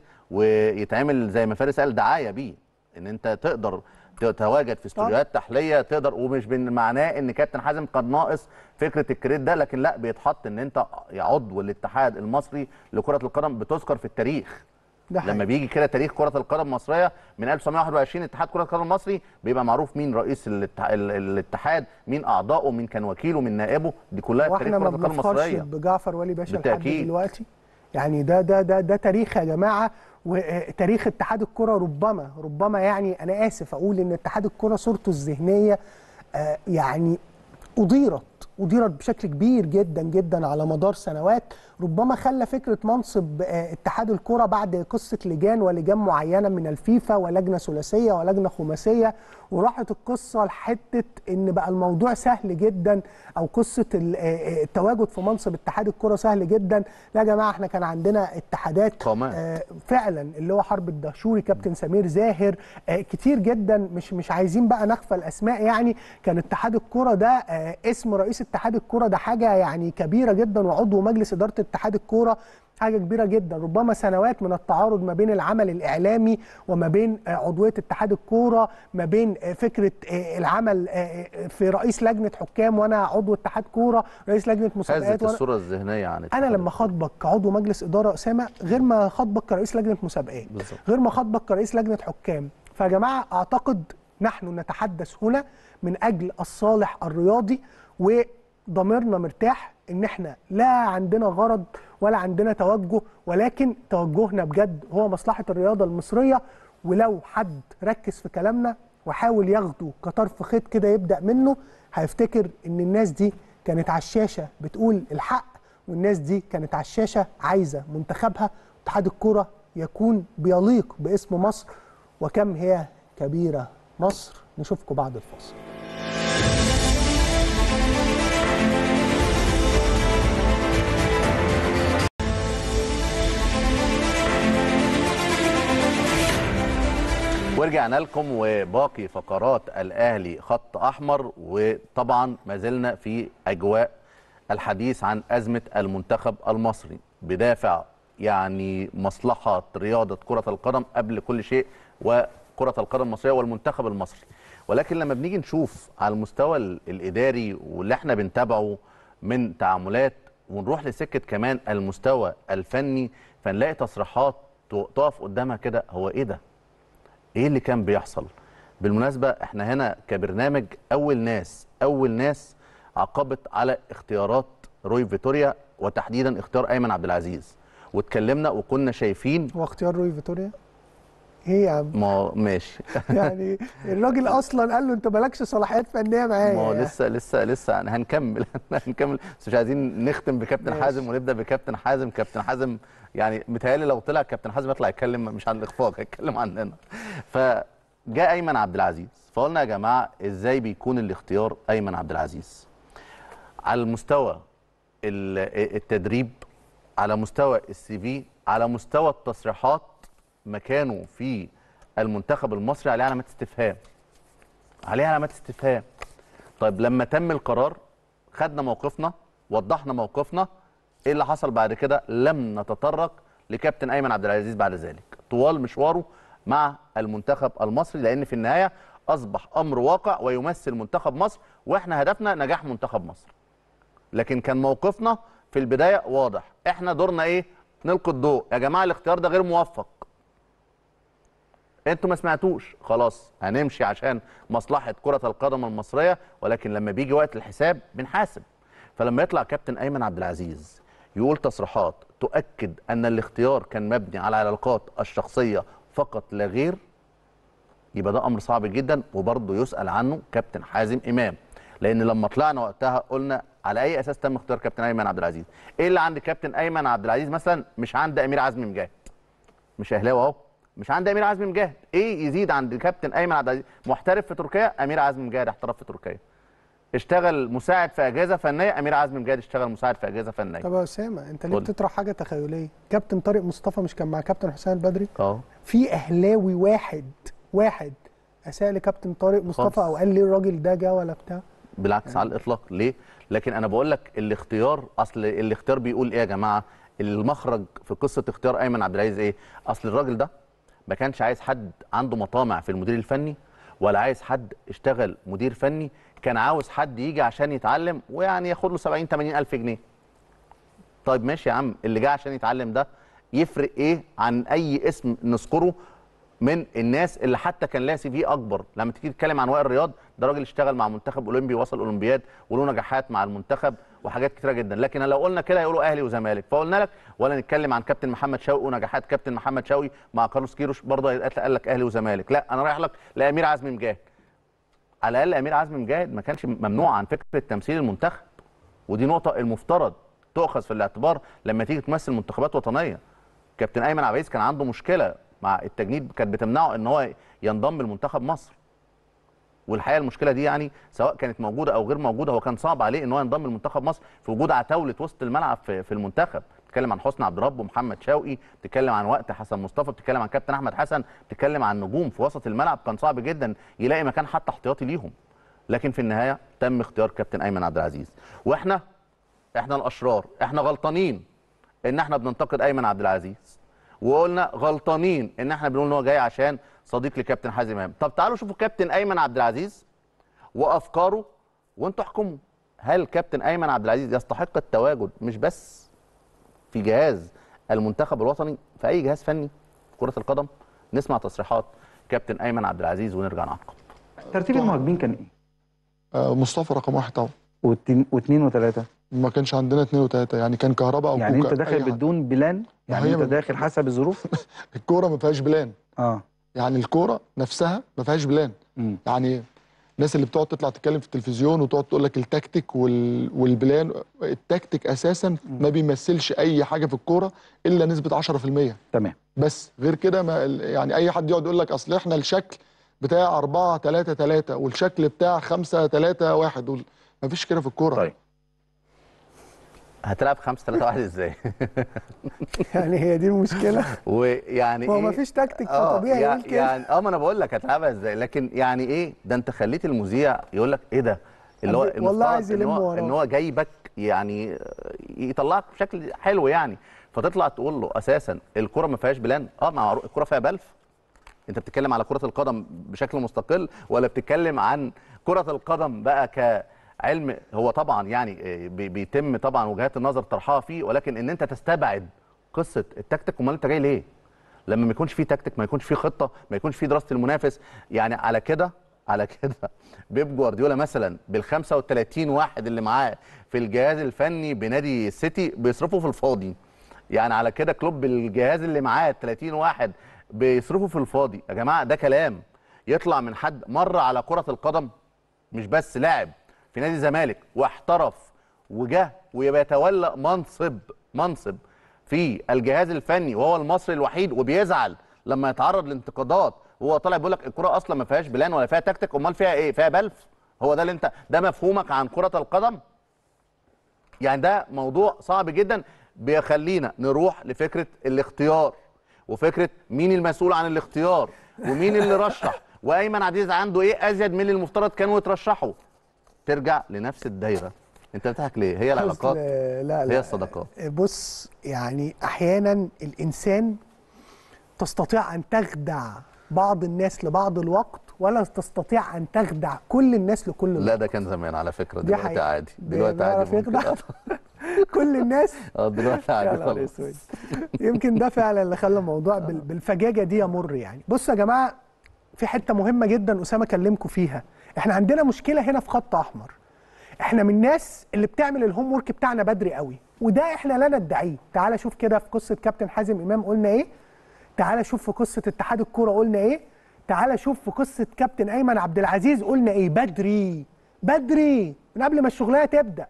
ويتعمل زي ما فارس قال دعايه بيه ان انت تقدر تتواجد في استوديوهات تحليه تقدر ومش بن- معناه ان كابتن حازم كان ناقص فكره الكريت ده لكن لا بيتحط ان انت عضو الاتحاد المصري لكره القدم بتذكر في التاريخ ده لما حقيقي. بيجي كده تاريخ كره القدم المصريه من 1921 اتحاد كره القدم المصري بيبقى معروف مين رئيس الاتح- ال- الاتحاد مين اعضائه مين كان وكيله مين نائبه دي كلها في تاريخ واحنا ما كره القدم بنفخرش المصريه بجعفر ولي باشا لحد بالتأكيد. دلوقتي يعني ده ده ده ده تاريخ يا جماعه وتاريخ اتحاد الكره ربما ربما يعني انا اسف اقول ان اتحاد الكره صورته الذهنيه آه، يعني أضيرت أضيرت بشكل كبير جدا جدا على مدار سنوات ربما خلى فكرة منصب آه، اتحاد الكرة بعد قصة لجان ولجان معينة من الفيفا ولجنة ثلاثية ولجنة خماسية وراحت القصة لحتة إن بقى الموضوع سهل جدا أو قصة ال- آه، آه، التواجد في منصب اتحاد الكرة سهل جدا لا يا جماعة احنا كان عندنا اتحادات قامات. آه، فعلا اللي هو حرب الدهشوري كابتن سمير زاهر آه، كتير جدا مش مش عايزين بقى نخفى الاسماء يعني كان اتحاد الكره ده آه، اسم رئيس اتحاد الكره ده حاجه يعني كبيره جدا وعضو مجلس اداره اتحاد الكره حاجه كبيره جدا ربما سنوات من التعارض ما بين العمل الاعلامي وما بين آه، عضويه اتحاد الكوره ما بين آه، فكره آه، العمل آه، آه، في رئيس لجنه حكام وانا عضو اتحاد كوره رئيس لجنه مسابقات هزت وأنا الصوره الذهنيه عن انا اتحاد لما خاطبك كعضو مجلس اداره اسامه غير ما خاطبك كرئيس لجنه مسابقات بالظبط. غير ما خاطبك كرئيس لجنه حكام فيا جماعه اعتقد نحن نتحدث هنا من اجل الصالح الرياضي وضميرنا مرتاح ان احنا لا عندنا غرض ولا عندنا توجه ولكن توجهنا بجد هو مصلحه الرياضه المصريه ولو حد ركز في كلامنا وحاول ياخده كطرف خيط كده يبدا منه هيفتكر ان الناس دي كانت على الشاشه بتقول الحق والناس دي كانت على الشاشه عايزه منتخبها اتحاد الكره يكون بيليق باسم مصر وكم هي كبيره مصر نشوفكم بعد الفاصل ورجعنا لكم وباقي فقرات الاهلي خط احمر وطبعا ما زلنا في اجواء الحديث عن ازمه المنتخب المصري بدافع يعني مصلحه رياضه كره القدم قبل كل شيء وكره القدم المصريه والمنتخب المصري ولكن لما بنيجي نشوف على المستوى ال- الاداري واللي احنا بنتابعه من تعاملات ونروح لسكه كمان المستوى الفني فنلاقي تصريحات تو- تقف قدامها كده هو ايه ده؟ ايه اللي كان بيحصل؟ بالمناسبه احنا هنا كبرنامج اول ناس اول ناس عقبت على اختيارات روي فيتوريا وتحديدا اختيار ايمن عبد العزيز واتكلمنا وكنا شايفين هو اختيار روي فيتوريا ايه يا عم ما ماشي يعني الراجل اصلا قال له انت مالكش صلاحيات فنيه معايا ما هو يعني. لسه لسه لسه هنكمل هنكمل بس مش عايزين نختم بكابتن ماشي. حازم ونبدا بكابتن حازم كابتن حازم يعني متهيألي لو طلع كابتن حازم يطلع يتكلم مش عن الاخفاق هيتكلم عننا فجاء ايمن عبد العزيز فقلنا يا جماعه ازاي بيكون الاختيار ايمن عبد العزيز على المستوى ال- التدريب على مستوى السي في على مستوى التصريحات مكانه في المنتخب المصري عليه علامات استفهام عليه علامات استفهام طيب لما تم القرار خدنا موقفنا وضحنا موقفنا ايه اللي حصل بعد كده لم نتطرق لكابتن ايمن عبد العزيز بعد ذلك طوال مشواره مع المنتخب المصري لان في النهايه اصبح امر واقع ويمثل منتخب مصر واحنا هدفنا نجاح منتخب مصر لكن كان موقفنا في البدايه واضح احنا دورنا ايه نلقي الضوء يا جماعه الاختيار ده غير موفق انتوا ما سمعتوش خلاص هنمشي عشان مصلحه كره القدم المصريه ولكن لما بيجي وقت الحساب بنحاسب فلما يطلع كابتن ايمن عبد العزيز يقول تصريحات تؤكد ان الاختيار كان مبني على العلاقات الشخصيه فقط لا غير يبقى ده امر صعب جدا وبرضه يسال عنه كابتن حازم امام لان لما طلعنا وقتها قلنا على اي اساس تم اختيار كابتن ايمن عبد العزيز ايه اللي عند كابتن ايمن عبد العزيز مثلا مش عند امير عزمي مجاهد مش اهلاوي اهو مش عند امير عزمي مجاهد ايه يزيد عند كابتن ايمن عبد العزيز محترف في تركيا امير عزمي مجاهد احترف في تركيا اشتغل مساعد في اجهزه فنيه امير عزمي مجاهد اشتغل مساعد في اجهزه فنيه طب يا اسامه انت ليه قول. بتطرح حاجه تخيليه كابتن طارق مصطفى مش كان مع كابتن حسام البدري اه في اهلاوي واحد واحد اساء لكابتن طارق مصطفى خالص. او قال ليه الراجل ده جه ولا بتاع بالعكس على الاطلاق ليه لكن انا بقول لك الاختيار اصل الاختيار بيقول ايه يا جماعه المخرج في قصه اختيار ايمن عبد العزيز ايه اصل الراجل ده ما كانش عايز حد عنده مطامع في المدير الفني ولا عايز حد اشتغل مدير فني كان عاوز حد يجي عشان يتعلم ويعني ياخد له 70 80 الف جنيه طيب ماشي يا عم اللي جه عشان يتعلم ده يفرق ايه عن اي اسم نذكره من الناس اللي حتى كان لها سي في اكبر لما تيجي تتكلم عن وائل رياض ده راجل اشتغل مع منتخب اولمبي وصل اولمبياد وله نجاحات مع المنتخب وحاجات كتيره جدا لكن لو قلنا كده يقولوا اهلي وزمالك فقلنا لك ولا نتكلم عن كابتن محمد شوقي ونجاحات كابتن محمد شوقي مع كارلوس كيروش برضه هيتقال قال لك اهلي وزمالك لا انا رايح لك لامير عزمي مجاهد على الاقل امير عزمي مجاهد ما كانش ممنوع عن فكره تمثيل المنتخب ودي نقطه المفترض تؤخذ في الاعتبار لما تيجي تمثل منتخبات وطنيه كابتن ايمن عبد العزيز كان عنده مشكله مع التجنيد كانت بتمنعه ان هو ينضم لمنتخب مصر والحقيقه المشكله دي يعني سواء كانت موجوده او غير موجوده هو كان صعب عليه ان هو ينضم لمنتخب مصر في وجود عتاوله وسط الملعب في, في المنتخب بتتكلم عن حسني عبد رب ومحمد شوقي بتتكلم عن وقت حسن مصطفى بتتكلم عن كابتن احمد حسن بتتكلم عن نجوم في وسط الملعب كان صعب جدا يلاقي مكان حتى احتياطي ليهم لكن في النهايه تم اختيار كابتن ايمن عبد العزيز واحنا احنا الاشرار احنا غلطانين ان احنا بننتقد ايمن عبد العزيز وقلنا غلطانين ان احنا بنقول ان هو جاي عشان صديق لكابتن حازم امام طب تعالوا شوفوا كابتن ايمن عبد العزيز وافكاره وانتوا احكموا هل كابتن ايمن عبد العزيز يستحق التواجد مش بس في جهاز المنتخب الوطني في اي جهاز فني في كره القدم نسمع تصريحات كابتن ايمن عبد العزيز ونرجع نعقب ترتيب المهاجمين كان ايه؟ آه، مصطفى رقم واحد طبعا والتين- واثنين وثلاثه ما كانش عندنا اثنين وثلاثه يعني كان كهرباء او يعني كوكا انت داخل أي حد. بدون بلان يعني هي انت من- داخل حسب الظروف الكوره ما فيهاش بلان اه يعني الكوره نفسها ما فيهاش بلان مم. يعني الناس اللي بتقعد تطلع تتكلم في التلفزيون وتقعد تقول لك التكتيك وال... والبلان التكتيك اساسا ما بيمثلش اي حاجه في الكوره الا نسبه 10% تمام بس غير كده ما يعني اي حد يقعد يقول لك اصل احنا الشكل بتاع 4 3 3 والشكل بتاع 5 3 1 وال... ما فيش كده في الكوره طيب هتلعب 5 3 1 ازاي يعني هي دي المشكله ويعني ما هو إيه؟ مفيش تكتيك آه، فطبيعي يع- يقول كده. يعني اه ما انا بقول لك هتلعبها ازاي لكن يعني ايه ده انت خليت المذيع يقول لك ايه ده اللي هو والله المفترض عايز ان يلم هو وراه. ان هو جايبك يعني يطلعك بشكل حلو يعني فتطلع تقول له اساسا الكره ما فيهاش بلان اه مع الكره فيها بلف انت بتتكلم على كره القدم بشكل مستقل ولا بتتكلم عن كره القدم بقى ك علم هو طبعا يعني آه، بي- بيتم طبعا وجهات النظر طرحها فيه ولكن ان انت تستبعد قصه التكتيك امال انت جاي ليه؟ لما ما يكونش فيه تكتيك ما يكونش فيه خطه ما يكونش فيه دراسه المنافس يعني على كده على كده بيب جوارديولا مثلا بال 35 واحد اللي معاه في الجهاز الفني بنادي السيتي بيصرفوا في الفاضي يعني على كده كلوب بالجهاز اللي معاه 30 واحد بيصرفوا في الفاضي يا جماعه ده كلام يطلع من حد مر على كره القدم مش بس لاعب في نادي الزمالك واحترف وجه وبيتولى منصب منصب في الجهاز الفني وهو المصري الوحيد وبيزعل لما يتعرض لانتقادات وهو طالع بيقول لك الكره اصلا ما فيهاش بلان ولا فيها تكتيك امال فيها ايه فيها بلف هو ده اللي انت ده مفهومك عن كره القدم يعني ده موضوع صعب جدا بيخلينا نروح لفكره الاختيار وفكره مين المسؤول عن الاختيار ومين اللي رشح وايمن عزيز عنده ايه ازيد من اللي المفترض كانوا يترشحوا ترجع لنفس الدايره انت بتضحك ليه هي العلاقات أصل- لا لا هي الصداقات بص يعني احيانا الانسان تستطيع ان تخدع بعض الناس لبعض الوقت ولا تستطيع ان تخدع كل الناس لكل الوقت لا ده كان زمان على فكره دي دلوقتي حقيقة. عادي بي- دلوقتي بيعرف عادي ممكن. يخدع كل الناس اه دلوقتي يا عادي نهار خلاص اسود يمكن ده فعلا اللي خلى الموضوع بال- بالفجاجه دي يمر يعني بصوا يا جماعه في حته مهمه جدا اسامه كلمكم فيها احنا عندنا مشكله هنا في خط احمر احنا من الناس اللي بتعمل الهوم ورك بتاعنا بدري قوي وده احنا لا ندعيه تعال شوف كده في قصه كابتن حازم امام قلنا ايه تعال شوف في قصه اتحاد الكوره قلنا ايه تعال شوف في قصه كابتن ايمن عبد العزيز قلنا ايه بدري بدري من قبل ما الشغلانه تبدا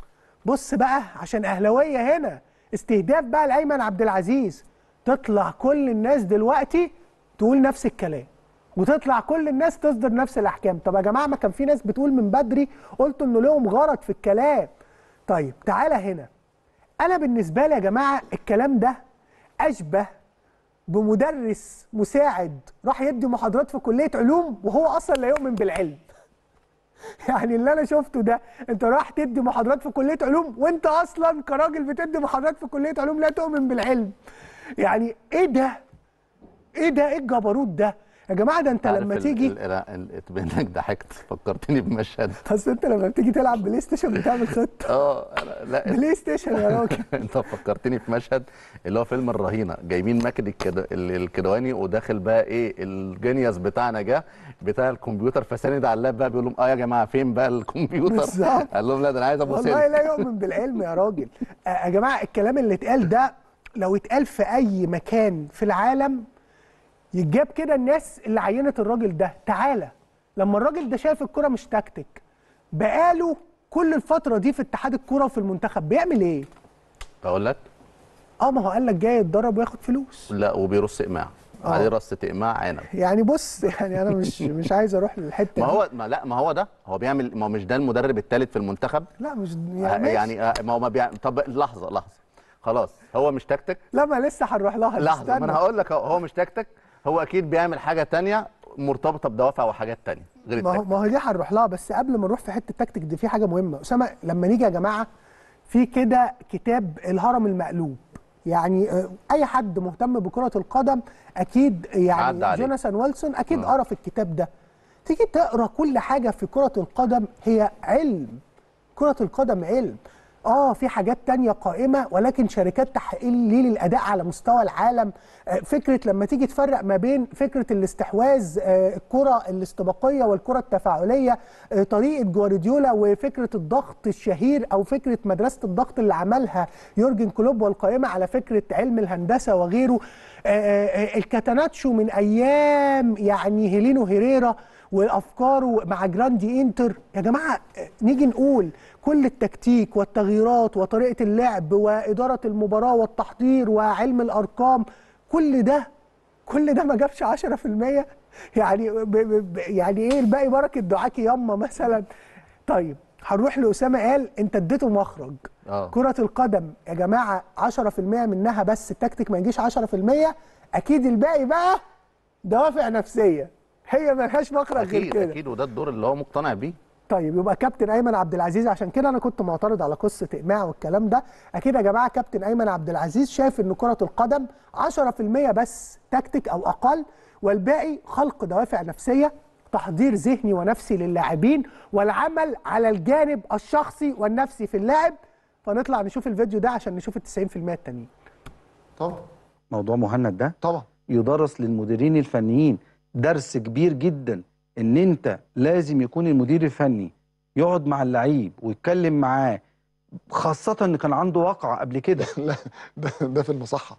بص بقى عشان اهلاويه هنا استهداف بقى لايمن عبد العزيز تطلع كل الناس دلوقتي تقول نفس الكلام وتطلع كل الناس تصدر نفس الاحكام طب يا جماعه ما كان في ناس بتقول من بدري قلت انه لهم غرض في الكلام طيب تعالى هنا انا بالنسبه لي يا جماعه الكلام ده اشبه بمدرس مساعد راح يدي محاضرات في كليه علوم وهو اصلا لا يؤمن بالعلم يعني اللي انا شفته ده انت رايح تدي محاضرات في كليه علوم وانت اصلا كراجل بتدي محاضرات في كليه علوم لا تؤمن بالعلم يعني ايه ده ايه ده ايه الجبروت ده يا جماعه ده انت عارف لما ال- تيجي ال- ال- ال- انك ضحكت فكرتني بمشهد اصل انت لما بتيجي تلعب بلاي ستيشن بتعمل خطه اه أنا- لا بلاي ستيشن يا راجل انت فكرتني في مشهد اللي هو فيلم الرهينه جايبين ماجد الكد- ال- الكدواني وداخل بقى ايه الجينيوس بتاعنا جه بتاع الكمبيوتر فساند على اللاب بقى بيقول لهم اه يا جماعه فين بقى الكمبيوتر بالظبط. قال لهم لا ده انا عايز ابو والله سيل لا يؤمن بالعلم يا راجل آه، يا جماعه الكلام اللي اتقال ده لو اتقال في اي مكان في العالم يتجاب كده الناس اللي عينت الراجل ده تعالى لما الراجل ده شايف الكرة مش تكتيك بقاله كل الفترة دي في اتحاد الكرة وفي المنتخب بيعمل ايه؟ اقول لك اه ما هو قال لك جاي يتدرب وياخد فلوس لا وبيرص اقماع آه. عليه رصه اقماع عنب يعني بص يعني انا مش مش عايز اروح للحته ما دي. هو ما لا ما هو ده هو بيعمل ما هو مش ده المدرب الثالث في المنتخب لا مش يعني, يعني, ماشي. يعني آه، ما هو ما بيعمل طب لحظه لحظه خلاص هو مش تكتيك لا ما لسه هنروح لها لحظه ما استنى. انا هقول لك أهو، هو مش تكتيك هو اكيد بيعمل حاجه تانية مرتبطه بدوافع وحاجات تانية غير ما هو التكتيك ما هو دي هنروح لها بس قبل ما نروح في حته التكتيك دي في حاجه مهمه اسامه لما نيجي يا جماعه في كده كتاب الهرم المقلوب يعني آه، اي حد مهتم بكره القدم اكيد عدى يعني عليه. جوناثان ويلسون اكيد آه. قرا في الكتاب ده تيجي تقرا كل حاجه في كره القدم هي علم كره القدم علم اه في حاجات تانية قائمة ولكن شركات تحليل الأداء على مستوى العالم آه، فكرة لما تيجي تفرق ما بين فكرة الاستحواذ آه، الكرة الاستباقية والكرة التفاعلية آه، طريقة جوارديولا وفكرة الضغط الشهير أو فكرة مدرسة الضغط اللي عملها يورجن كلوب والقائمة على فكرة علم الهندسة وغيره آه، آه، الكاتاناتشو من أيام يعني هيلينو هيريرا وافكاره مع جراندي انتر يا جماعه آه، نيجي نقول كل التكتيك والتغييرات وطريقه اللعب واداره المباراه والتحضير وعلم الارقام كل ده كل ده ما جابش 10% يعني ب ب ب يعني ايه الباقي بركه دعاكي ياما مثلا طيب هنروح لاسامه قال انت اديته مخرج اه كرة القدم يا جماعة 10% منها بس التكتيك ما يجيش 10% أكيد الباقي بقى دوافع نفسية هي ملهاش مخرج غير اكيد كده اكيد وده الدور اللي هو مقتنع بيه طيب يبقى كابتن ايمن عبد العزيز عشان كده انا كنت معترض على قصه اقماع والكلام ده اكيد يا جماعه كابتن ايمن عبد العزيز شايف ان كره القدم 10% بس تكتيك او اقل والباقي خلق دوافع نفسيه تحضير ذهني ونفسي للاعبين والعمل على الجانب الشخصي والنفسي في اللاعب فنطلع نشوف الفيديو ده عشان نشوف ال 90% التانيين طبعا موضوع مهند ده طبعا يدرس للمديرين الفنيين درس كبير جدا ان انت لازم يكون المدير الفني يقعد مع اللعيب ويتكلم معاه خاصة ان كان عنده واقعة قبل كده لا ده, ده في المصحه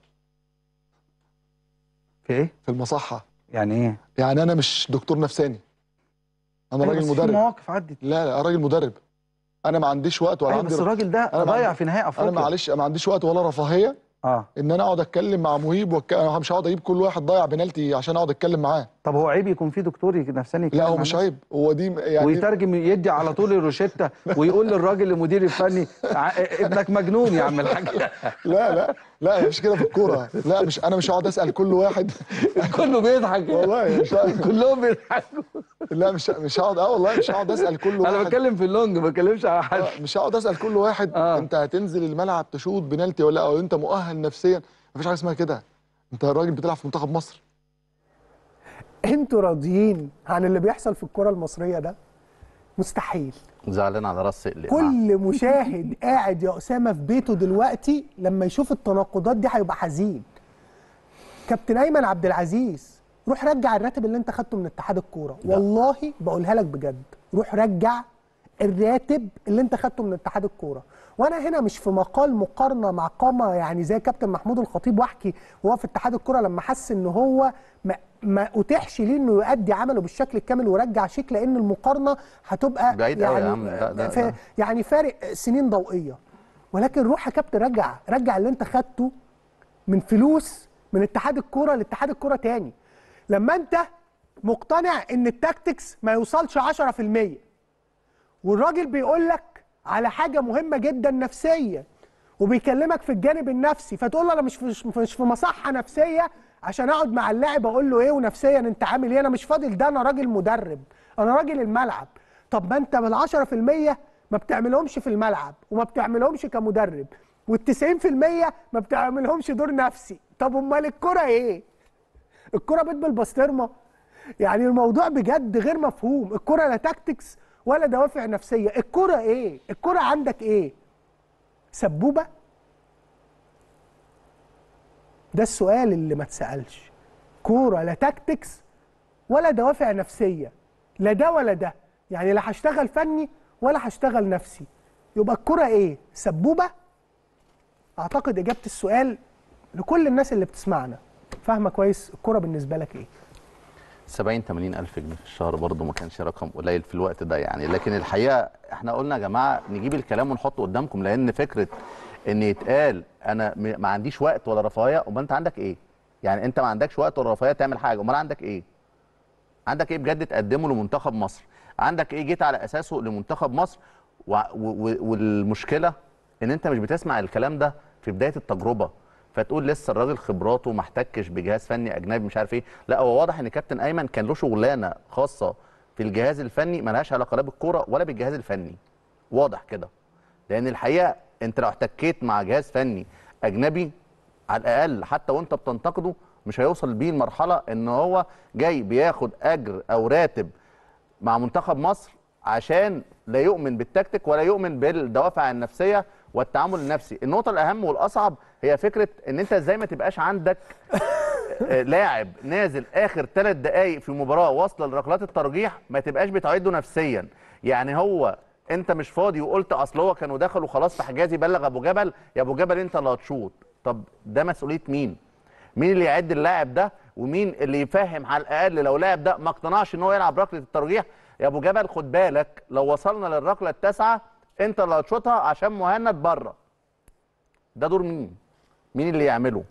في ايه؟ في المصحه يعني ايه؟ يعني انا مش دكتور نفساني انا أيوة راجل بس في مدرب مواقف عدت لا لا راجل مدرب انا ما عنديش وقت ولا ايوه عندي بس الراجل ده أنا ما ضيع عندي- في نهائي انا افريقيا معلش ما عنديش وقت ولا رفاهيه اه ان انا اقعد اتكلم مع مهيب وك... انا مش هقعد اجيب كل واحد ضيع بنالتي عشان اقعد اتكلم معاه طب هو عيب يكون في دكتور نفساني يتكلم لا هو مع مش الناس؟ عيب هو دي يعني ويترجم يدي على طول الروشته ويقول للراجل المدير الفني ع- ابنك مجنون يا عم الحاج لا لا لا مش كده في الكوره لا مش انا مش هقعد اسال كل واحد كله بيضحك والله مش هقعد- كلهم بيضحكوا لا مش مش هقعد اه والله مش هقعد اسال كل واحد انا بتكلم في اللونج ما بتكلمش على حد آه، مش هقعد اسال كل واحد آه. انت هتنزل الملعب تشوط بنالتي ولا لا او انت مؤهل نفسيا مفيش حاجه اسمها كده انت راجل بتلعب في منتخب مصر انتوا راضيين عن اللي بيحصل في الكره المصريه ده مستحيل زعلان على راس سقل كل مشاهد قاعد يا اسامه في بيته دلوقتي لما يشوف التناقضات دي هيبقى حزين كابتن ايمن عبد العزيز روح رجع الراتب اللي انت خدته من اتحاد الكوره والله بقولها لك بجد روح رجع الراتب اللي انت خدته من اتحاد الكوره وانا هنا مش في مقال مقارنه مع قامه يعني زي كابتن محمود الخطيب واحكي وهو في اتحاد الكوره لما حس ان هو ما, ما اتيحش ليه انه يؤدي عمله بالشكل الكامل ورجع شيك لان المقارنه هتبقى بعيد أوي يا يعني عم، لا، لا، ف- لا. يعني فارق سنين ضوئيه ولكن روح يا كابتن رجع رجع اللي انت خدته من فلوس من اتحاد الكوره لاتحاد الكوره تاني لما انت مقتنع ان التاكتكس ما يوصلش 10% والراجل بيقول لك على حاجه مهمه جدا نفسيه وبيكلمك في الجانب النفسي فتقول له انا مش في مش في مصحه نفسيه عشان اقعد مع اللاعب اقول له ايه ونفسيا انت عامل ايه انا مش فاضل ده انا راجل مدرب انا راجل الملعب طب ما انت بال 10% ما بتعملهمش في الملعب وما بتعملهمش كمدرب وال90% ما بتعملهمش دور نفسي طب امال الكره ايه الكره بيت بالبسطرمه يعني الموضوع بجد غير مفهوم الكره لا تاكتكس ولا دوافع نفسيه الكره ايه الكره عندك ايه سبوبه ده السؤال اللي ما اتسالش كوره لا تاكتكس ولا دوافع نفسيه لا ده ولا ده يعني لا هشتغل فني ولا هشتغل نفسي يبقى الكره ايه سبوبه اعتقد اجابه السؤال لكل الناس اللي بتسمعنا فاهمه كويس الكره بالنسبه لك ايه 70 80 الف جنيه في الشهر برضه ما كانش رقم قليل في الوقت ده يعني لكن الحقيقه احنا قلنا يا جماعه نجيب الكلام ونحطه قدامكم لان فكره ان يتقال انا م- ما عنديش وقت ولا رفاهيه امال انت عندك ايه يعني انت ما عندكش وقت ولا رفاهيه تعمل حاجه امال عندك ايه عندك ايه بجد تقدمه لمنتخب مصر عندك ايه جيت على اساسه لمنتخب مصر و... و... والمشكله ان انت مش بتسمع الكلام ده في بدايه التجربه فتقول لسه الراجل خبراته ما احتكش بجهاز فني اجنبي مش عارف ايه لا هو واضح ان كابتن ايمن كان له شغلانه خاصه في الجهاز الفني ملهاش علاقه لا بالكوره ولا بالجهاز الفني واضح كده لان الحقيقه انت لو احتكيت مع جهاز فني اجنبي على الاقل حتى وانت بتنتقده مش هيوصل بيه المرحله ان هو جاي بياخد اجر او راتب مع منتخب مصر عشان لا يؤمن بالتكتيك ولا يؤمن بالدوافع النفسيه والتعامل النفسي النقطه الاهم والاصعب هي فكره ان انت ازاي ما تبقاش عندك آه، لاعب نازل اخر ثلاث دقائق في مباراه واصله لركلات الترجيح ما تبقاش بتعده نفسيا يعني هو انت مش فاضي وقلت اصل هو كانوا دخلوا خلاص في حجازي بلغ ابو جبل يا ابو جبل انت اللي هتشوط طب ده مسؤوليه مين مين اللي يعد اللاعب ده ومين اللي يفهم على الاقل لو لاعب ده ما اقتنعش ان هو يلعب ركله الترجيح يا ابو جبل خد بالك لو وصلنا للركله التاسعه انت اللي هتشوطها عشان مهند بره ده دور مين مين اللي يعمله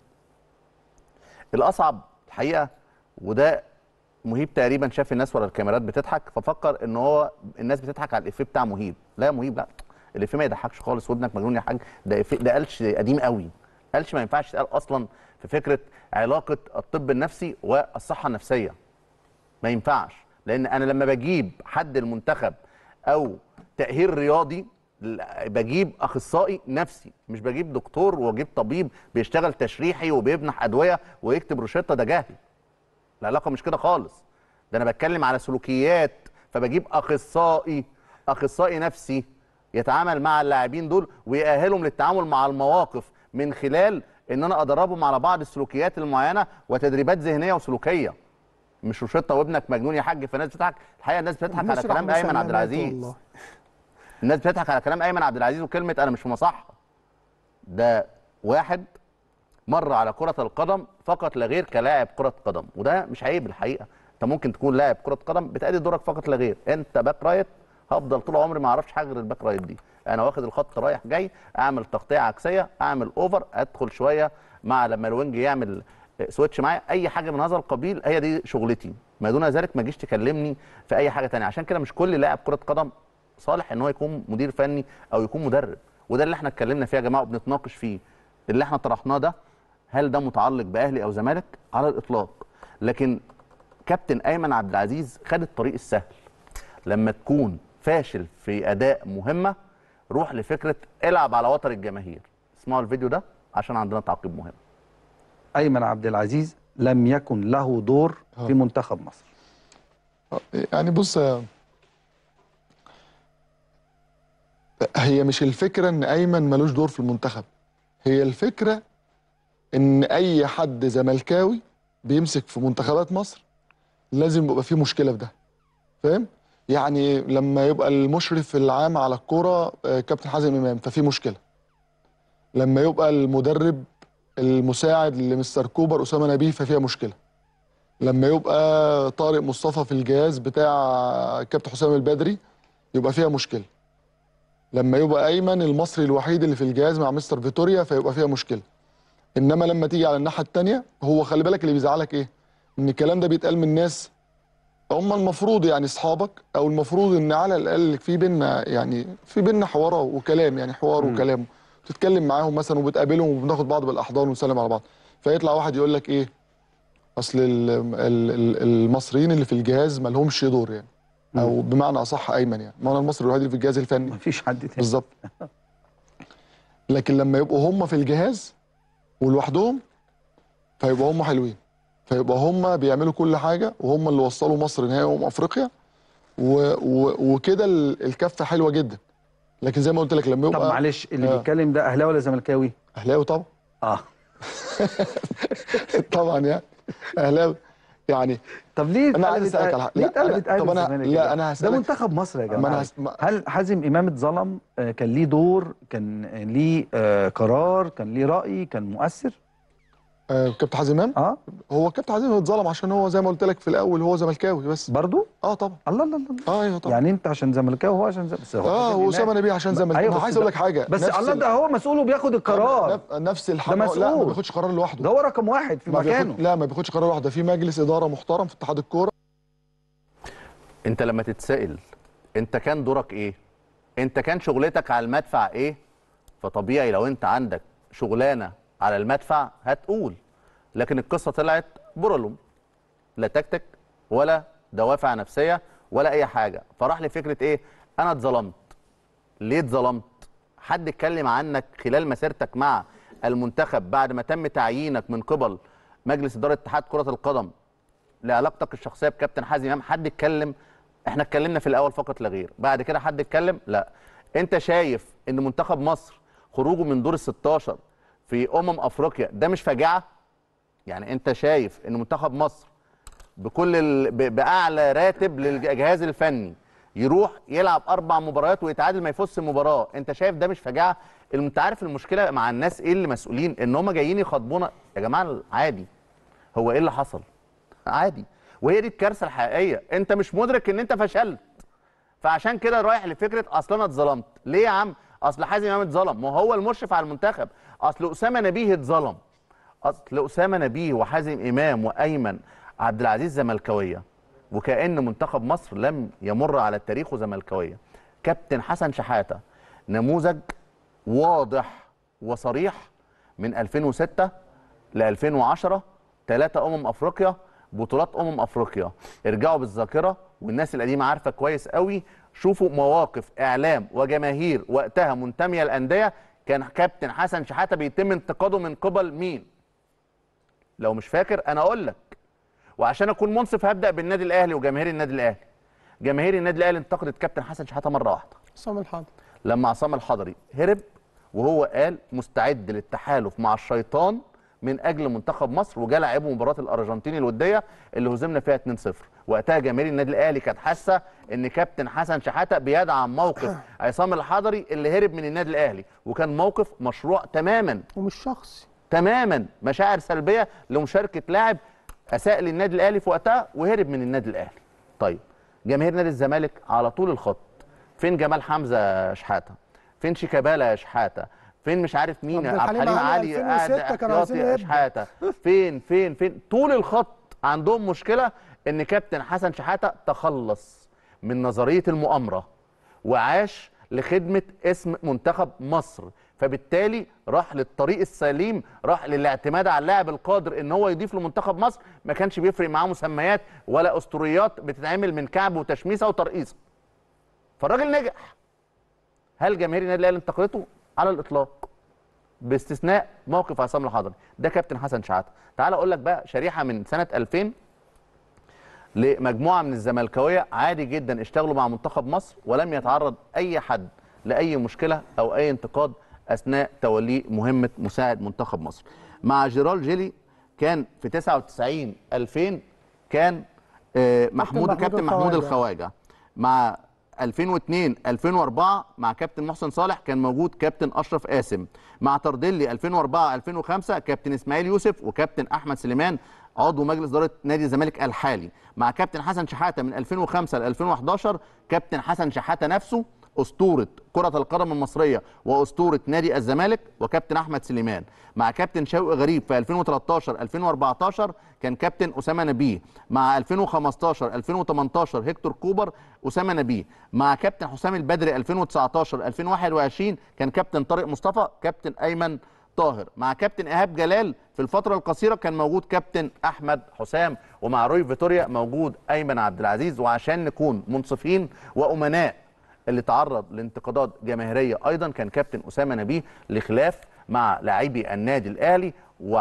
الاصعب الحقيقه وده مهيب تقريبا شاف الناس ورا الكاميرات بتضحك ففكر ان هو الناس بتضحك على الافيه بتاع مهيب لا يا مهيب لا الافيه ما يضحكش خالص وابنك مجنون يا حاج ده إفيه ده قالش قديم قوي قالش ما ينفعش يتقال اصلا في فكره علاقه الطب النفسي والصحه النفسيه ما ينفعش لان انا لما بجيب حد المنتخب او تاهيل رياضي ل- بجيب اخصائي نفسي مش بجيب دكتور واجيب طبيب بيشتغل تشريحي وبيمنح ادويه ويكتب روشته ده جهل العلاقه مش كده خالص ده انا بتكلم على سلوكيات فبجيب اخصائي اخصائي نفسي يتعامل مع اللاعبين دول ويأهلهم للتعامل مع المواقف من خلال ان انا ادربهم على بعض السلوكيات المعينه وتدريبات ذهنيه وسلوكيه مش روشته وابنك مجنون يا حاج فالناس بتضحك الحقيقه الناس بتضحك على مسرح كلام ايمن عبد مسلمات العزيز والله. الناس بتضحك على كلام ايمن عبد العزيز وكلمه انا مش في مصحه ده واحد مر على كره القدم فقط لا غير كلاعب كره قدم وده مش عيب الحقيقه انت ممكن تكون لاعب كره قدم بتأدي دورك فقط لا غير انت باك رايت هفضل طول عمري ما اعرفش حاجه غير الباك رايت دي انا واخد الخط رايح جاي اعمل تغطيه عكسيه اعمل اوفر ادخل شويه مع لما الوينج يعمل سويتش معايا اي حاجه من هذا القبيل هي دي شغلتي ما دون ذلك ما تجيش تكلمني في اي حاجه تانية عشان كده مش كل لاعب كره قدم صالح ان هو يكون مدير فني او يكون مدرب وده اللي احنا اتكلمنا فيه يا جماعه وبنتناقش فيه اللي احنا طرحناه ده هل ده متعلق باهلي او زمالك على الاطلاق لكن كابتن ايمن عبد العزيز خد الطريق السهل لما تكون فاشل في اداء مهمه روح لفكره العب على وتر الجماهير اسمعوا الفيديو ده عشان عندنا تعقيب مهم ايمن عبد العزيز لم يكن له دور في منتخب مصر يعني بص يا- هي مش الفكرة ان ايمن ملوش دور في المنتخب هي الفكرة ان اي حد زملكاوي بيمسك في منتخبات مصر لازم يبقى فيه مشكلة في ده فاهم يعني لما يبقى المشرف العام على الكرة آه، كابتن حازم امام ففي مشكلة لما يبقى المدرب المساعد لمستر كوبر اسامة نبيه ففيها مشكلة لما يبقى طارق مصطفى في الجهاز بتاع كابتن حسام البدري يبقى فيها مشكله لما يبقى ايمن المصري الوحيد اللي في الجهاز مع مستر فيتوريا فيبقى فيها مشكله انما لما تيجي على الناحيه الثانيه هو خلي بالك اللي بيزعلك ايه ان الكلام ده بيتقال من ناس هم المفروض يعني اصحابك او المفروض ان على الاقل في بينا يعني في بينا حوار وكلام يعني حوار وكلام تتكلم معاهم مثلا وبتقابلهم وبناخد بعض بالاحضان ونسلم على بعض فيطلع واحد يقول لك ايه اصل ال- ال- ال- المصريين اللي في الجهاز ما لهمش دور يعني او بمعنى اصح ايمن يعني ما انا المصري الوحيد اللي في الجهاز الفني مفيش حد تاني بالظبط لكن لما يبقوا هم في الجهاز ولوحدهم فيبقى هم حلوين فيبقى هم بيعملوا كل حاجه وهم اللي وصلوا مصر نهائي امم افريقيا و و وكده ال- الكفه حلوه جدا لكن زي ما قلت لك لما طب يبقى معلش اللي آه. بيتكلم ده اهلاوي ولا زملكاوي؟ اهلاوي طبعا اه طبعا يعني اهلاوي يعني طب ليه أنا عايز اتقلبت أسألك على حاجة. ليه لا، أنا- اتقلبت طب أهلي أنا- والزمالك لا، كده؟ أنا ده هسألك- منتخب مصر يا ما جماعه أنا هس- ما- هل حازم امام اتظلم آه، كان ليه دور كان ليه آه، قرار كان ليه راي كان مؤثر آه كابتن حازم امام اه هو كابتن حازم اتظلم عشان هو زي ما قلت لك في الاول هو زملكاوي بس برضو اه طبعا الله الله الله اه ايوه طبعا يعني انت عشان زملكاوي وهو عشان زملكاوي بس هو اه حازم واسامه إمام- نبيه عشان زملكاوي أيوة أنا بس عايز ده- اقول لك حاجه بس نفس الله ال- ده هو مسؤول وبياخد القرار نف- نفس ده الحق لا مسؤول. ما بياخدش قرار لوحده ده هو رقم واحد في ما مكانه بياخد لا ما بياخدش قرار لوحده في مجلس اداره محترم في اتحاد الكوره انت لما تتسأل انت كان دورك ايه انت كان شغلتك على المدفع ايه فطبيعي لو انت عندك شغلانه على المدفع هتقول لكن القصه طلعت برلم لا تكتيك ولا دوافع نفسيه ولا اي حاجه فراح لفكره ايه انا اتظلمت ليه اتظلمت حد اتكلم عنك خلال مسيرتك مع المنتخب بعد ما تم تعيينك من قبل مجلس اداره اتحاد كره القدم لعلاقتك الشخصيه بكابتن حازم امام حد اتكلم احنا اتكلمنا في الاول فقط لا غير بعد كده حد اتكلم لا انت شايف ان منتخب مصر خروجه من دور ال 16 في امم افريقيا ده مش فجعه يعني انت شايف ان منتخب مصر بكل ال... ب... باعلى راتب للجهاز الفني يروح يلعب اربع مباريات ويتعادل ما يفوزش مباراه انت شايف ده مش فجعه انت عارف المشكله مع الناس ايه اللي مسؤولين ان هم جايين يخاطبونا يا جماعه عادي هو ايه اللي حصل عادي وهي دي الكارثه الحقيقيه انت مش مدرك ان انت فشلت فعشان كده رايح لفكره اصل انا اتظلمت ليه يا عم اصل حازم امام اتظلم ما هو المشرف على المنتخب اصل اسامه نبيه اتظلم اصل اسامه نبيه وحازم امام وايمن عبد العزيز زملكاويه وكأن منتخب مصر لم يمر على التاريخ زملكاويه كابتن حسن شحاته نموذج واضح وصريح من 2006 ل 2010 ثلاثة أمم أفريقيا بطولات أمم أفريقيا ارجعوا بالذاكرة والناس القديمة عارفة كويس قوي شوفوا مواقف إعلام وجماهير وقتها منتمية الأندية كان كابتن حسن شحاتة بيتم انتقاده من قبل مين لو مش فاكر أنا أقول لك وعشان اكون منصف هبدا بالنادي الاهلي وجماهير النادي الاهلي جماهير النادي الاهلي انتقدت كابتن حسن شحاته مره واحده عصام الحضري لما عصام الحضري هرب وهو قال مستعد للتحالف مع الشيطان من اجل منتخب مصر وجا لعبوا مباراه الارجنتين الوديه اللي هزمنا فيها 2-0 وقتها جماهير النادي الاهلي كانت حاسه ان كابتن حسن شحاته بيدعم موقف عصام الحضري اللي هرب من النادي الاهلي وكان موقف مشروع تماما ومش شخصي تماما مشاعر سلبيه لمشاركه لاعب اساء للنادي الاهلي في وقتها وهرب من النادي الاهلي طيب جماهير نادي الزمالك على طول الخط فين جمال حمزه شحاته فين شيكابالا شحاته فين مش عارف مين عبد عبد الحليم الحليم علي علي قاعد 2006 كانوا عايزين احتياطي يبدأ. شحاته فين فين فين طول الخط عندهم مشكله ان كابتن حسن شحاته تخلص من نظريه المؤامره وعاش لخدمه اسم منتخب مصر فبالتالي راح للطريق السليم راح للاعتماد على اللاعب القادر ان هو يضيف لمنتخب مصر ما كانش بيفرق معاه مسميات ولا اسطوريات بتتعمل من كعب وتشميسه وترقيصه فالراجل نجح هل جماهير النادي الاهلي انتقدته على الاطلاق باستثناء موقف عصام الحضري ده كابتن حسن شحاته تعال اقول لك بقى شريحه من سنه 2000 لمجموعه من الزملكاويه عادي جدا اشتغلوا مع منتخب مصر ولم يتعرض اي حد لاي مشكله او اي انتقاد اثناء توليه مهمه مساعد منتخب مصر مع جيرال جيلي كان في 99 2000 كان آه، محمود محمود كابتن محمود الخواجة. الخواجه مع 2002 2004 مع كابتن محسن صالح كان موجود كابتن اشرف قاسم مع تردلي 2004 2005 كابتن اسماعيل يوسف وكابتن احمد سليمان عضو مجلس اداره نادي الزمالك الحالي مع كابتن حسن شحاته من 2005 ل 2011 كابتن حسن شحاته نفسه اسطوره كره القدم المصريه واسطوره نادي الزمالك وكابتن احمد سليمان مع كابتن شوقي غريب في 2013 2014 كان كابتن اسامه نبيه مع 2015 2018 هيكتور كوبر اسامه نبيه مع كابتن حسام البدري 2019 2021 كان كابتن طارق مصطفى كابتن ايمن طاهر مع كابتن ايهاب جلال في الفتره القصيره كان موجود كابتن احمد حسام ومع روي فيتوريا موجود ايمن عبد العزيز وعشان نكون منصفين وامناء اللي تعرض لانتقادات جماهيريه ايضا كان كابتن اسامه نبيه لخلاف مع لاعبي النادي الاهلي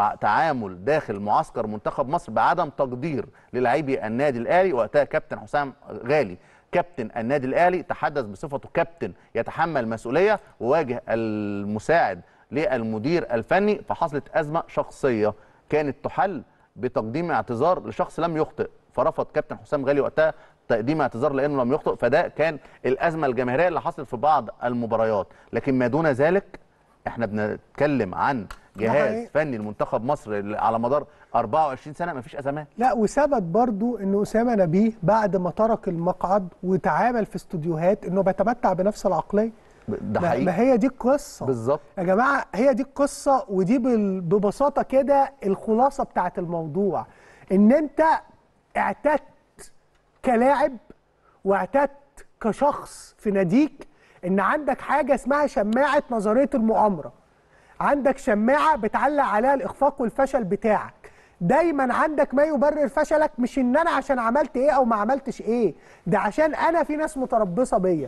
وتعامل داخل معسكر منتخب مصر بعدم تقدير للاعبي النادي الاهلي وقتها كابتن حسام غالي كابتن النادي الاهلي تحدث بصفته كابتن يتحمل مسؤوليه وواجه المساعد للمدير الفني فحصلت ازمه شخصيه كانت تحل بتقديم اعتذار لشخص لم يخطئ فرفض كابتن حسام غالي وقتها تقديم اعتذار لانه لم يخطئ فده كان الازمه الجماهيريه اللي حصلت في بعض المباريات لكن ما دون ذلك احنا بنتكلم عن جهاز حقيقي. فني لمنتخب مصر اللي على مدار 24 سنه مفيش ازمات لا وثبت برضو ان اسامه نبيه بعد ما ترك المقعد وتعامل في استوديوهات انه بيتمتع بنفس العقليه ده ما- حقيقي ما هي دي القصه بالظبط يا جماعه هي دي القصه ودي بال- ببساطه كده الخلاصه بتاعت الموضوع ان انت اعتدت كلاعب واعتدت كشخص في ناديك ان عندك حاجه اسمها شماعه نظريه المؤامره عندك شماعه بتعلق عليها الاخفاق والفشل بتاعك دايما عندك ما يبرر فشلك مش ان انا عشان عملت ايه او ما عملتش ايه ده عشان انا في ناس متربصه بيا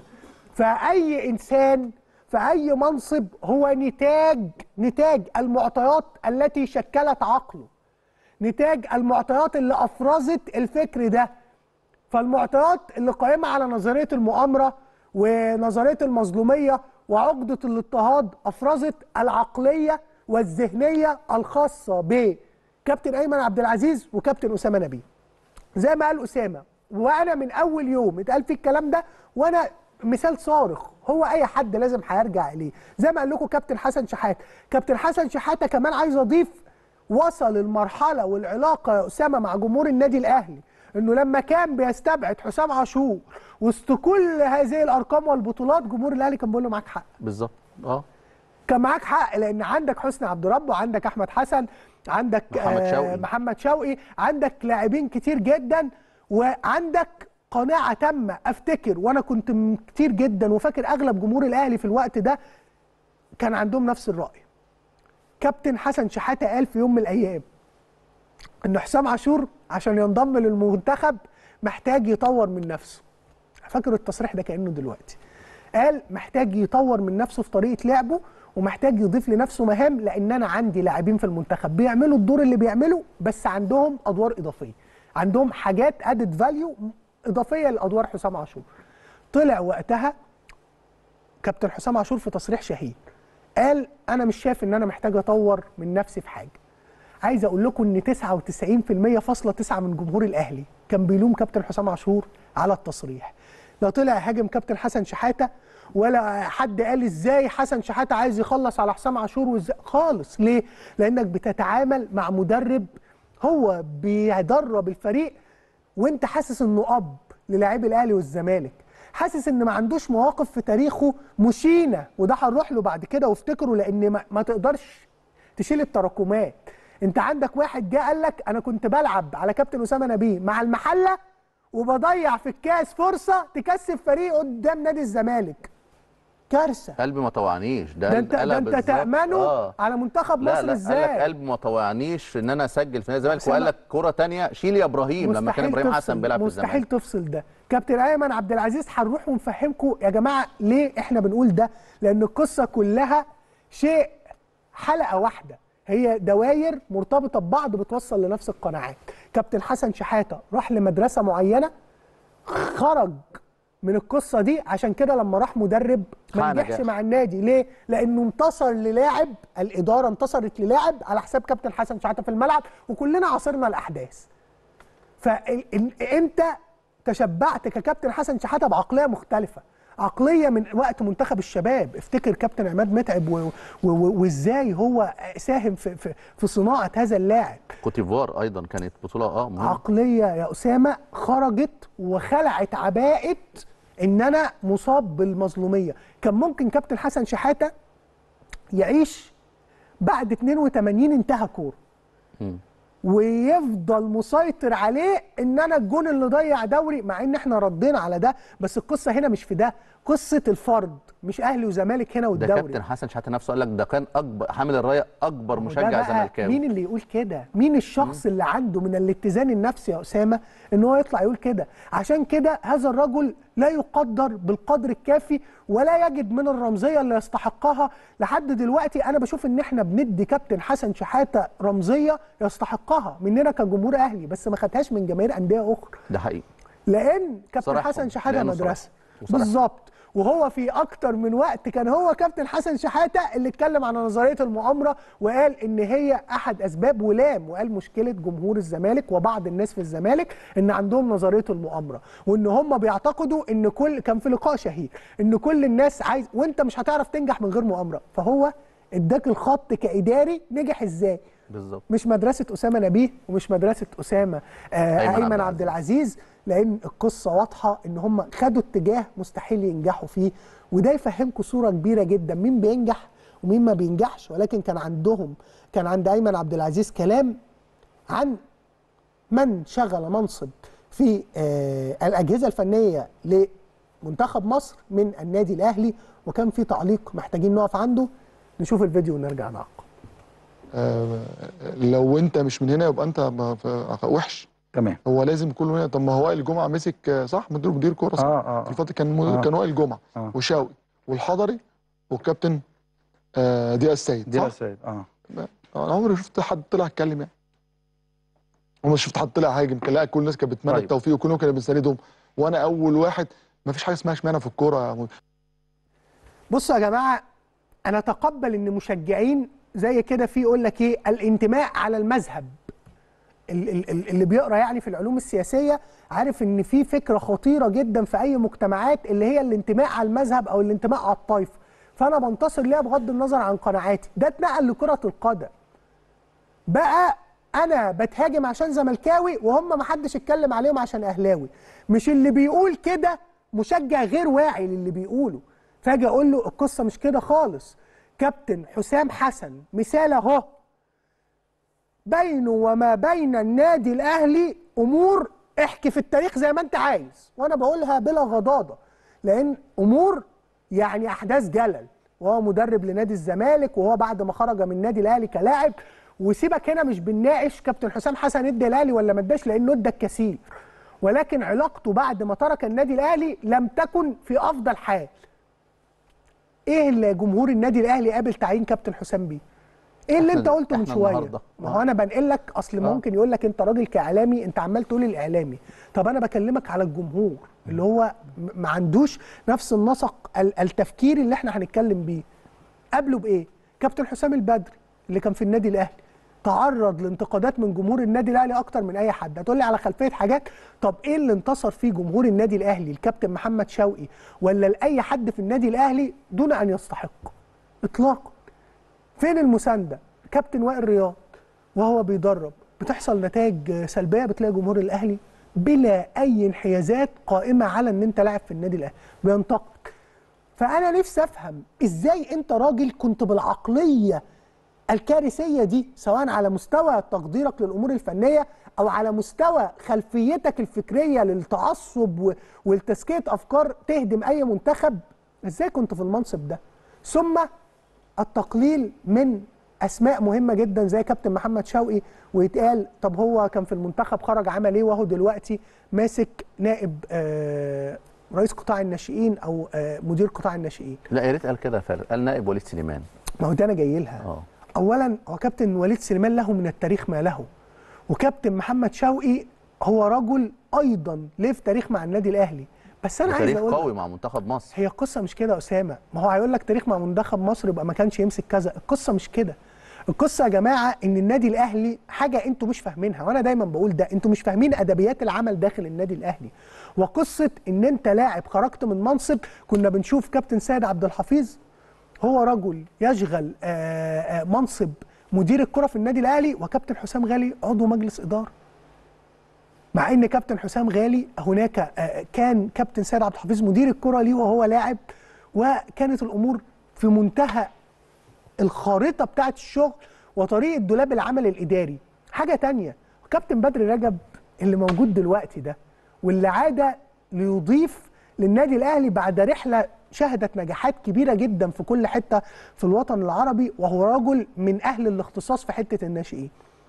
فاي انسان في اي منصب هو نتاج نتاج المعطيات التي شكلت عقله نتاج المعطيات اللي افرزت الفكر ده فالمعطيات اللي قائمه على نظريه المؤامره ونظريه المظلوميه وعقده الاضطهاد افرزت العقليه والذهنيه الخاصه بكابتن ايمن عبد العزيز وكابتن اسامه نبيه زي ما قال اسامه وانا من اول يوم اتقال فيه الكلام ده وانا مثال صارخ هو اي حد لازم هيرجع اليه زي ما قال لكم كابتن حسن شحاته كابتن حسن شحاته كمان عايز اضيف وصل المرحله والعلاقه يا اسامه مع جمهور النادي الاهلي انه لما كان بيستبعد حسام عاشور وسط كل هذه الارقام والبطولات جمهور الاهلي كان بيقول له معاك حق بالظبط اه كان معاك حق لان عندك حسني عبد رب وعندك احمد حسن عندك محمد آه، شوقي. محمد شوقي عندك لاعبين كتير جدا وعندك قناعه تامه افتكر وانا كنت م- كتير جدا وفاكر اغلب جمهور الاهلي في الوقت ده كان عندهم نفس الراي كابتن حسن شحاته قال في يوم من الايام ان حسام عاشور عشان ينضم للمنتخب محتاج يطور من نفسه فاكر التصريح ده كانه دلوقتي قال محتاج يطور من نفسه في طريقه لعبه ومحتاج يضيف لنفسه مهام لان انا عندي لاعبين في المنتخب بيعملوا الدور اللي بيعمله بس عندهم ادوار اضافيه عندهم حاجات ادد فاليو اضافيه لادوار حسام عاشور طلع وقتها كابتن حسام عاشور في تصريح شهير قال انا مش شايف ان انا محتاج اطور من نفسي في حاجه عايز اقول لكم ان 99% فاصلة تسعة من جمهور الاهلي كان بيلوم كابتن حسام عاشور على التصريح لا طلع هاجم كابتن حسن شحاته ولا حد قال ازاي حسن شحاته عايز يخلص على حسام عاشور وازاي خالص ليه لانك بتتعامل مع مدرب هو بيدرب الفريق وانت حاسس انه اب للاعبي الاهلي والزمالك حاسس ان ما عندوش مواقف في تاريخه مشينه وده هنروح له بعد كده وافتكره لان ما, ما تقدرش تشيل التراكمات انت عندك واحد جه قال لك انا كنت بلعب على كابتن اسامه نبيه مع المحله وبضيع في الكاس فرصه تكسب فريق قدام نادي الزمالك كارثه قلبي ما طوعنيش ده ده انت ده قالها انت بالظبط. تامنه آه. على منتخب لا مصر لا قال ازاي لك قلبي ما طوعنيش ان انا اسجل في نادي الزمالك أسامة. وقال لك كره تانية شيل يا ابراهيم لما كان ابراهيم تفصل- حسن بيلعب في مستحيل الزمالك تفصل ده كابتن ايمن عبد العزيز هنروح ونفهمكم يا جماعه ليه احنا بنقول ده لان القصه كلها شيء حلقه واحده هي دواير مرتبطه ببعض بتوصل لنفس القناعات كابتن حسن شحاته راح لمدرسه معينه خرج من القصه دي عشان كده لما راح مدرب ما خانة نجحش جاح. مع النادي ليه لانه انتصر للاعب الاداره انتصرت للاعب على حساب كابتن حسن شحاته في الملعب وكلنا عاصرنا الاحداث فانت تشبعت ككابتن حسن شحاته بعقليه مختلفه عقليه من وقت منتخب الشباب افتكر كابتن عماد متعب و- و- و- وازاي هو ساهم في في, في صناعه هذا اللاعب كوتيفوار ايضا كانت بطوله اه مهمه عقليه يا اسامه خرجت وخلعت عباءه ان انا مصاب بالمظلوميه كان ممكن كابتن حسن شحاته يعيش بعد 82 انتهى كوره مم. ويفضل مسيطر عليه ان انا الجون اللي ضيع دوري مع ان احنا ردينا على ده بس القصه هنا مش في ده قصه الفرد مش اهلي وزمالك هنا ده والدوري كابتن حسن شحاته نفسه قال لك ده كان اكبر حامل الرايه اكبر وده مشجع بقى زملكاوي مين اللي يقول كده مين الشخص اللي عنده من الاتزان النفسي يا اسامه ان هو يطلع يقول كده عشان كده هذا الرجل لا يقدر بالقدر الكافي ولا يجد من الرمزيه اللي يستحقها لحد دلوقتي انا بشوف ان احنا بندي كابتن حسن شحاته رمزيه يستحقها مننا كجمهور اهلي بس ما خدهاش من جماهير انديه اخرى ده حقيقي لان كابتن صراحة. حسن شحاته لأنه مدرسه صراحة. وصراحة. بالظبط وهو في اكتر من وقت كان هو كابتن حسن شحاته اللي اتكلم عن نظريه المؤامره وقال ان هي احد اسباب ولام وقال مشكله جمهور الزمالك وبعض الناس في الزمالك ان عندهم نظريه المؤامره وان هم بيعتقدوا ان كل كان في لقاء شهير ان كل الناس عايز وانت مش هتعرف تنجح من غير مؤامره فهو اداك الخط كاداري نجح ازاي بالظبط مش مدرسه اسامه نبيه ومش مدرسه اسامه آه أيمن ايمن, عبد عبد العزيز لان القصه واضحه ان هم خدوا اتجاه مستحيل ينجحوا فيه وده يفهمكم صوره كبيره جدا مين بينجح ومين ما بينجحش ولكن كان عندهم كان عند ايمن عبد العزيز كلام عن من شغل منصب في آه الاجهزه الفنيه لمنتخب مصر من النادي الاهلي وكان في تعليق محتاجين نقف عنده نشوف الفيديو ونرجع نعقب آه، لو انت مش من هنا يبقى انت ما- ف- وحش تمام هو لازم يكون هنا طب ما هو وائل جمعه مسك آه، صح مدير مدير كوره صح اه اه الفتره كان مدير آه. كان وائل جمعه آه. وشاوي والحضري والكابتن آه، ضياء السيد دي صح؟ السيد اه انا عمري ما شفت حد طلع اتكلم يعني عمري ما شفت حد طلع هاجم كان لا كل الناس كانت بتتمنى طيب. التوفيق وكلهم كانوا بيساندهم وانا اول واحد ما فيش حاجه اسمها اشمعنى في الكوره يا مو- بصوا يا جماعه انا اتقبل ان مشجعين زي كده في يقول لك ايه الانتماء على المذهب ال- ال- ال- اللي بيقرا يعني في العلوم السياسيه عارف ان في فكره خطيره جدا في اي مجتمعات اللي هي الانتماء على المذهب او الانتماء على الطائفه فانا بنتصر ليها بغض النظر عن قناعاتي ده اتنقل لكره القدم بقى انا بتهاجم عشان زملكاوي وهم ما حدش اتكلم عليهم عشان اهلاوي مش اللي بيقول كده مشجع غير واعي للي بيقوله فاجي اقول له القصه مش كده خالص كابتن حسام حسن مثال اهو بينه وما بين النادي الاهلي امور احكي في التاريخ زي ما انت عايز وانا بقولها بلا غضاضه لان امور يعني احداث جلل وهو مدرب لنادي الزمالك وهو بعد ما خرج من النادي الاهلي كلاعب وسيبك هنا مش بنناقش كابتن حسام حسن ادى الاهلي ولا ما اداش لانه ادى الكثير ولكن علاقته بعد ما ترك النادي الاهلي لم تكن في افضل حال ايه اللي جمهور النادي الاهلي قابل تعيين كابتن حسام بيه ايه اللي إحنا- انت قلته من إحنا شويه النهاردة. ما هو انا بنقل لك اصل ممكن يقول لك انت راجل كاعلامي انت عمال تقول الاعلامي طب انا بكلمك على الجمهور اللي هو م- ما عندوش نفس النسق ال- التفكيري اللي احنا هنتكلم بيه قبله بايه كابتن حسام البدري اللي كان في النادي الاهلي تعرض لانتقادات من جمهور النادي الاهلي اكتر من اي حد هتقول لي على خلفيه حاجات طب ايه اللي انتصر فيه جمهور النادي الاهلي الكابتن محمد شوقي ولا لاي حد في النادي الاهلي دون ان يستحق اطلاقا فين المسانده كابتن وائل رياض وهو بيدرب بتحصل نتائج سلبيه بتلاقي جمهور الاهلي بلا اي انحيازات قائمه على ان انت لاعب في النادي الاهلي بينتقد فانا نفسي افهم ازاي انت راجل كنت بالعقليه الكارثيه دي سواء على مستوى تقديرك للامور الفنيه او على مستوى خلفيتك الفكريه للتعصب و- ولتزكيه افكار تهدم اي منتخب ازاي كنت في المنصب ده ثم التقليل من اسماء مهمه جدا زي كابتن محمد شوقي ويتقال طب هو كان في المنتخب خرج عمل ايه وهو دلوقتي ماسك نائب آه رئيس قطاع الناشئين او آه مدير قطاع الناشئين لا يا ريت قال كده فعلا قال نائب وليد سليمان ما هو ده انا جاي لها اه اولا هو كابتن وليد سليمان له من التاريخ ما له وكابتن محمد شوقي هو رجل ايضا ليه في تاريخ مع النادي الاهلي بس انا عايز تاريخ اقول قوي مع منتخب مصر هي القصه مش كده يا اسامه ما هو هيقول لك تاريخ مع منتخب مصر يبقى ما كانش يمسك كذا القصه مش كده القصه يا جماعه ان النادي الاهلي حاجه انتوا مش فاهمينها وانا دايما بقول ده انتوا مش فاهمين ادبيات العمل داخل النادي الاهلي وقصه ان انت لاعب خرجت من منصب كنا بنشوف كابتن سيد عبد الحفيظ هو رجل يشغل آه، آه، منصب مدير الكره في النادي الاهلي وكابتن حسام غالي عضو مجلس اداره مع ان كابتن حسام غالي هناك آه، كان كابتن سيد عبد الحفيظ مدير الكره ليه وهو لاعب وكانت الامور في منتهى الخارطه بتاعه الشغل وطريقه دولاب العمل الاداري حاجه تانية كابتن بدر رجب اللي موجود دلوقتي ده واللي عاد ليضيف للنادي الاهلي بعد رحله شهدت نجاحات كبيره جدا في كل حته في الوطن العربي وهو رجل من اهل الاختصاص في حته الناشئين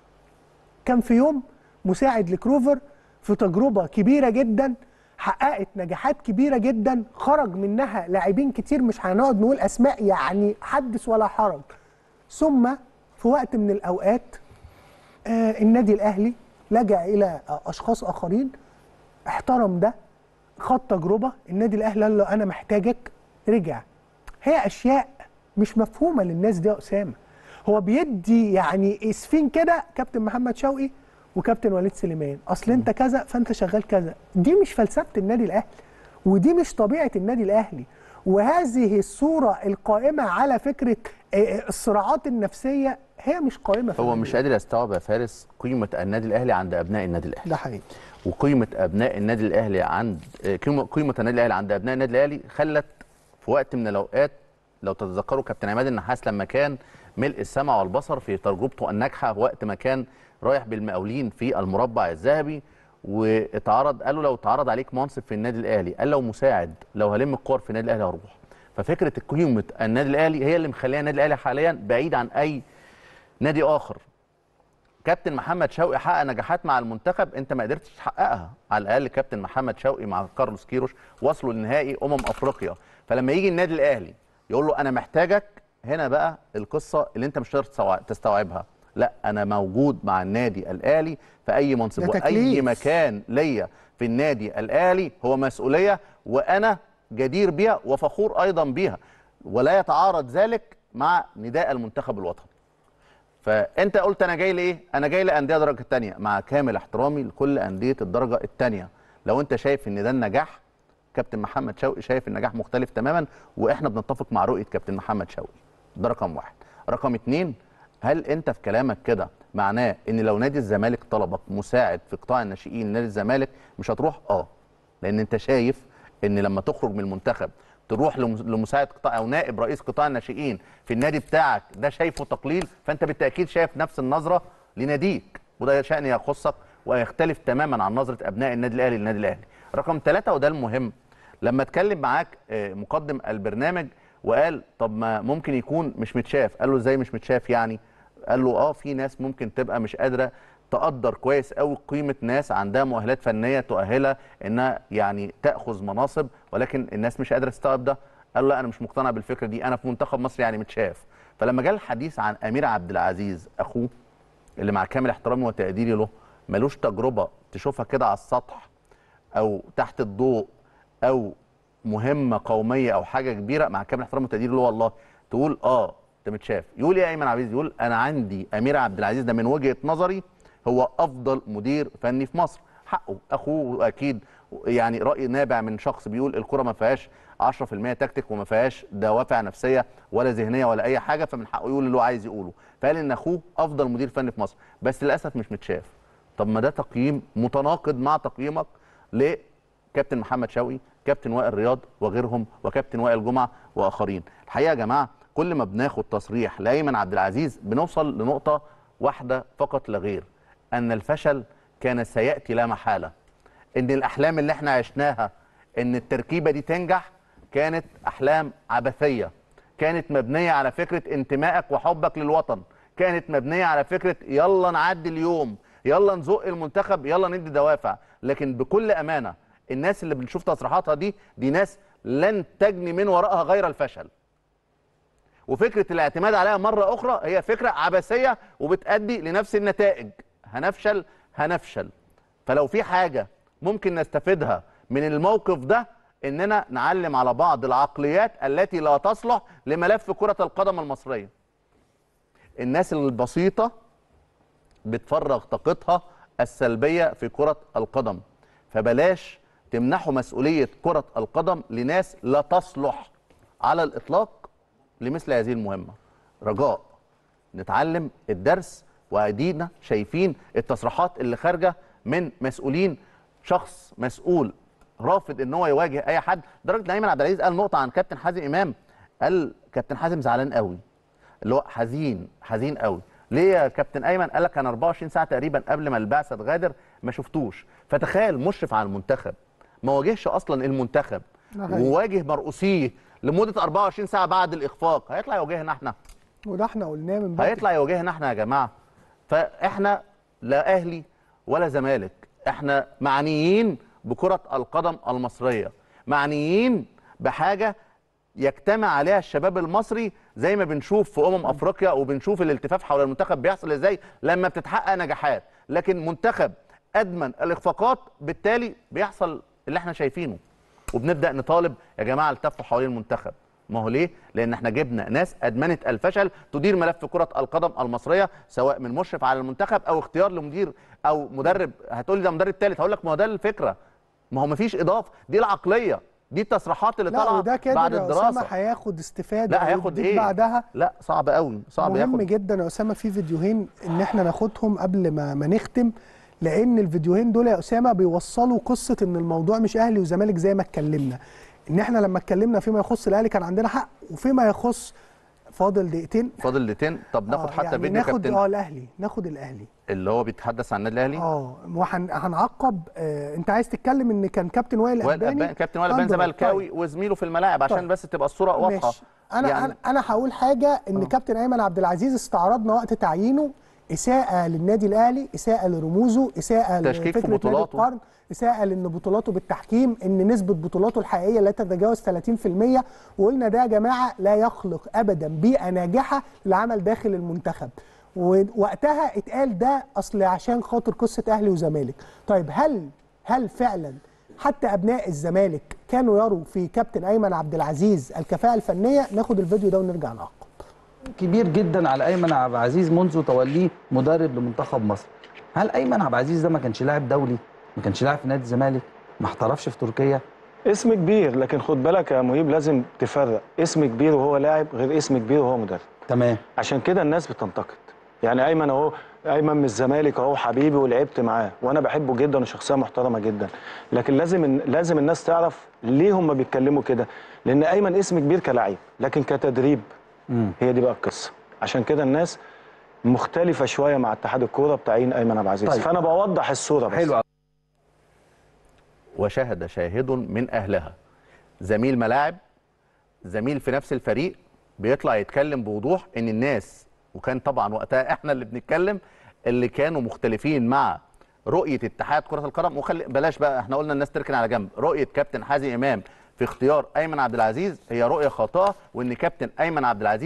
كان في يوم مساعد لكروفر في تجربه كبيره جدا حققت نجاحات كبيره جدا خرج منها لاعبين كتير مش هنقعد نقول اسماء يعني حدث ولا حرج ثم في وقت من الاوقات آه النادي الاهلي لجا الى آه، اشخاص اخرين احترم ده خد تجربه النادي الاهلي قال له انا محتاجك رجع هي اشياء مش مفهومه للناس دي يا اسامه هو بيدي يعني اسفين كده كابتن محمد شوقي وكابتن وليد سليمان اصل انت كذا فانت شغال كذا دي مش فلسفه النادي الاهلي ودي مش طبيعه النادي الاهلي وهذه الصوره القائمه على فكره آه، آه، الصراعات النفسيه هي مش قائمه في هو النادي مش قادر يستوعب يا فارس قيمه النادي الاهلي عند ابناء النادي الاهلي ده حقيقي وقيمه ابناء النادي الاهلي عند آه، قيمه قيمه النادي الاهلي عند ابناء النادي الاهلي خلت في وقت من الاوقات لو تتذكروا كابتن عماد النحاس لما كان ملء السمع والبصر في تجربته الناجحه وقت ما كان رايح بالمقاولين في المربع الذهبي واتعرض قال له لو اتعرض عليك منصب في النادي الاهلي قال لو مساعد لو هلم الكور في النادي الاهلي هروح ففكره قيمه النادي الاهلي هي اللي مخليه النادي الاهلي حاليا بعيد عن اي نادي اخر كابتن محمد شوقي حقق نجاحات مع المنتخب انت ما قدرتش تحققها على الاقل كابتن محمد شوقي مع كارلوس كيروش وصلوا لنهائي امم افريقيا فلما يجي النادي الاهلي يقول له انا محتاجك هنا بقى القصه اللي انت مش هتقدر تستوع- تستوعبها لا انا موجود مع النادي الاهلي في اي منصب ده واي تكليف. مكان ليا في النادي الاهلي هو مسؤوليه وانا جدير بيها وفخور ايضا بيها ولا يتعارض ذلك مع نداء المنتخب الوطني فانت قلت انا جاي لايه انا جاي لانديه درجه الثانيه مع كامل احترامي لكل انديه الدرجه الثانيه لو انت شايف ان ده النجاح كابتن محمد شوقي شايف النجاح مختلف تماما واحنا بنتفق مع رؤيه كابتن محمد شوقي ده رقم واحد رقم اتنين هل انت في كلامك كده معناه ان لو نادي الزمالك طلبك مساعد في قطاع الناشئين نادي الزمالك مش هتروح اه لان انت شايف ان لما تخرج من المنتخب تروح لمس- لمساعد قطاع او نائب رئيس قطاع الناشئين في النادي بتاعك ده شايفه تقليل فانت بالتاكيد شايف نفس النظره لناديك وده شان يخصك ويختلف تماما عن نظره ابناء النادي الاهلي للنادي الاهلي رقم ثلاثة وده المهم لما اتكلم معاك آه، مقدم البرنامج وقال طب ما ممكن يكون مش متشاف قال له ازاي مش متشاف يعني قال له اه في ناس ممكن تبقى مش قادره تقدر كويس قوي قيمه ناس عندها مؤهلات فنيه تؤهلها انها يعني تاخذ مناصب ولكن الناس مش قادره تستوعب ده قال له لا انا مش مقتنع بالفكره دي انا في منتخب مصر يعني متشاف فلما جاء الحديث عن امير عبد العزيز اخوه اللي مع كامل احترامي وتقديري له ملوش تجربه تشوفها كده على السطح او تحت الضوء او مهمه قوميه او حاجه كبيره مع كامل احترامي وتقديري له والله تقول اه انت متشاف يقول ايه يا ايمن عبد العزيز يقول انا عندي امير عبد العزيز ده من وجهه نظري هو افضل مدير فني في مصر حقه اخوه اكيد يعني راي نابع من شخص بيقول الكره ما فيهاش 10% تكتيك وما فيهاش دوافع نفسيه ولا ذهنيه ولا اي حاجه فمن حقه يقول اللي هو عايز يقوله فقال ان اخوه افضل مدير فني في مصر بس للاسف مش متشاف طب ما ده تقييم متناقض مع تقييمك لكابتن محمد شوقي كابتن وائل رياض وغيرهم وكابتن وائل جمعه واخرين الحقيقه يا جماعه كل ما بناخد تصريح لايمن عبد العزيز بنوصل لنقطه واحده فقط لا غير ان الفشل كان سياتي لا محاله ان الاحلام اللي احنا عشناها ان التركيبه دي تنجح كانت احلام عبثيه كانت مبنيه على فكره انتمائك وحبك للوطن كانت مبنيه على فكره يلا نعدي اليوم يلا نزق المنتخب يلا ندي دوافع لكن بكل امانه الناس اللي بنشوف تصريحاتها دي دي ناس لن تجني من وراءها غير الفشل وفكره الاعتماد عليها مره اخرى هي فكره عبثيه وبتؤدي لنفس النتائج هنفشل هنفشل فلو في حاجه ممكن نستفيدها من الموقف ده اننا نعلم على بعض العقليات التي لا تصلح لملف كره القدم المصريه الناس البسيطه بتفرغ طاقتها السلبيه في كره القدم فبلاش تمنحوا مسؤوليه كره القدم لناس لا تصلح على الاطلاق لمثل هذه المهمه رجاء نتعلم الدرس وادينا شايفين التصريحات اللي خارجه من مسؤولين شخص مسؤول رافض ان هو يواجه اي حد لدرجه ان ايمن عبد العزيز قال نقطه عن كابتن حازم امام قال كابتن حازم زعلان قوي اللي هو حزين حزين قوي ليه يا كابتن ايمن قال لك انا 24 ساعه تقريبا قبل ما البعثه تغادر ما شفتوش فتخيل مشرف على المنتخب ما واجهش اصلا المنتخب ده حقيقي. وواجه مرؤوسيه لمده 24 ساعه بعد الاخفاق هيطلع يواجهنا احنا وده احنا قلناه من بدري هيطلع يواجهنا احنا يا جماعه فاحنا لا اهلي ولا زمالك احنا معنيين بكره القدم المصريه معنيين بحاجه يجتمع عليها الشباب المصري زي ما بنشوف في امم افريقيا وبنشوف الالتفاف حول المنتخب بيحصل ازاي لما بتتحقق نجاحات لكن منتخب ادمن الاخفاقات بالتالي بيحصل اللي احنا شايفينه وبنبدا نطالب يا جماعه التفوا حوالين المنتخب ما هو ليه؟ لان احنا جبنا ناس ادمنت الفشل تدير ملف كره القدم المصريه سواء من مشرف على المنتخب او اختيار لمدير او مدرب هتقول لي ده مدرب ثالث هقول لك ما هو ده الفكره ما هو ما فيش اضافه دي العقليه دي التصريحات اللي لا طالعه وده كده بعد يا اسامه الدراسه هياخد استفاده لا هياخد ويديك ايه بعدها لا صعب قوي صعب مهم ياخد جدا يا اسامه في فيديوهين ان احنا ناخدهم قبل ما ما نختم لان الفيديوهين دول يا اسامه بيوصلوا قصه ان الموضوع مش اهلي وزمالك زي ما اتكلمنا ان احنا لما اتكلمنا فيما يخص الاهلي كان عندنا حق وفيما يخص فاضل دقيقتين فاضل دقيقتين طب ناخد آه، حتى يعني فيديو ناخد كابتن اه الاهلي ناخد الاهلي اللي هو بيتحدث عن النادي الاهلي اه وهنعقب آه انت عايز تتكلم ان كان كابتن وائل وائل الاباني أبان- كابتن وائل ابان عنده- زملكاوي وزميله في الملاعب عشان طيب. بس تبقى الصوره واضحه ماشي انا يعني- يعني انا هقول حاجه ان كابتن ايمن عبد العزيز استعرضنا وقت تعيينه اساءه للنادي الاهلي اساءه لرموزه اساءه تشكيك في لفكره نادي بطولاته. القرن اساءه لان بطولاته بالتحكيم ان نسبه بطولاته الحقيقيه لا تتجاوز 30% وقلنا ده يا جماعه لا يخلق ابدا بيئه ناجحه للعمل داخل المنتخب ووقتها اتقال ده اصل عشان خاطر قصه اهلي وزمالك طيب هل هل فعلا حتى ابناء الزمالك كانوا يروا في كابتن ايمن عبد العزيز الكفاءه الفنيه ناخد الفيديو ده ونرجع نعقب كبير جدا على ايمن عبد العزيز منذ توليه مدرب لمنتخب مصر هل ايمن عبد العزيز ده ما كانش لاعب دولي ما كانش لاعب في نادي الزمالك ما احترفش في تركيا اسم كبير لكن خد بالك يا مهيب لازم تفرق اسم كبير وهو لاعب غير اسم كبير وهو مدرب تمام عشان كده الناس بتنتقد يعني ايمن اهو ايمن من الزمالك اهو حبيبي ولعبت معاه وانا بحبه جدا وشخصيه محترمه جدا لكن لازم لازم الناس تعرف ليه هم بيتكلموا كده لان ايمن اسم كبير كلاعب لكن كتدريب مم. هي دي بقى القصه عشان كده الناس مختلفه شويه مع اتحاد الكوره بتاعين ايمن عبد العزيز طيب. فانا بوضح الصوره بس حلو أوي. وشهد شاهد من اهلها زميل ملاعب زميل في نفس الفريق بيطلع يتكلم بوضوح ان الناس وكان طبعا وقتها احنا اللي بنتكلم اللي كانوا مختلفين مع رؤيه اتحاد كره القدم وخلي بلاش بقى احنا قلنا الناس تركن على جنب رؤيه كابتن حازم امام في اختيار ايمن عبد العزيز هي رؤيه خاطئه وان كابتن ايمن عبد العزيز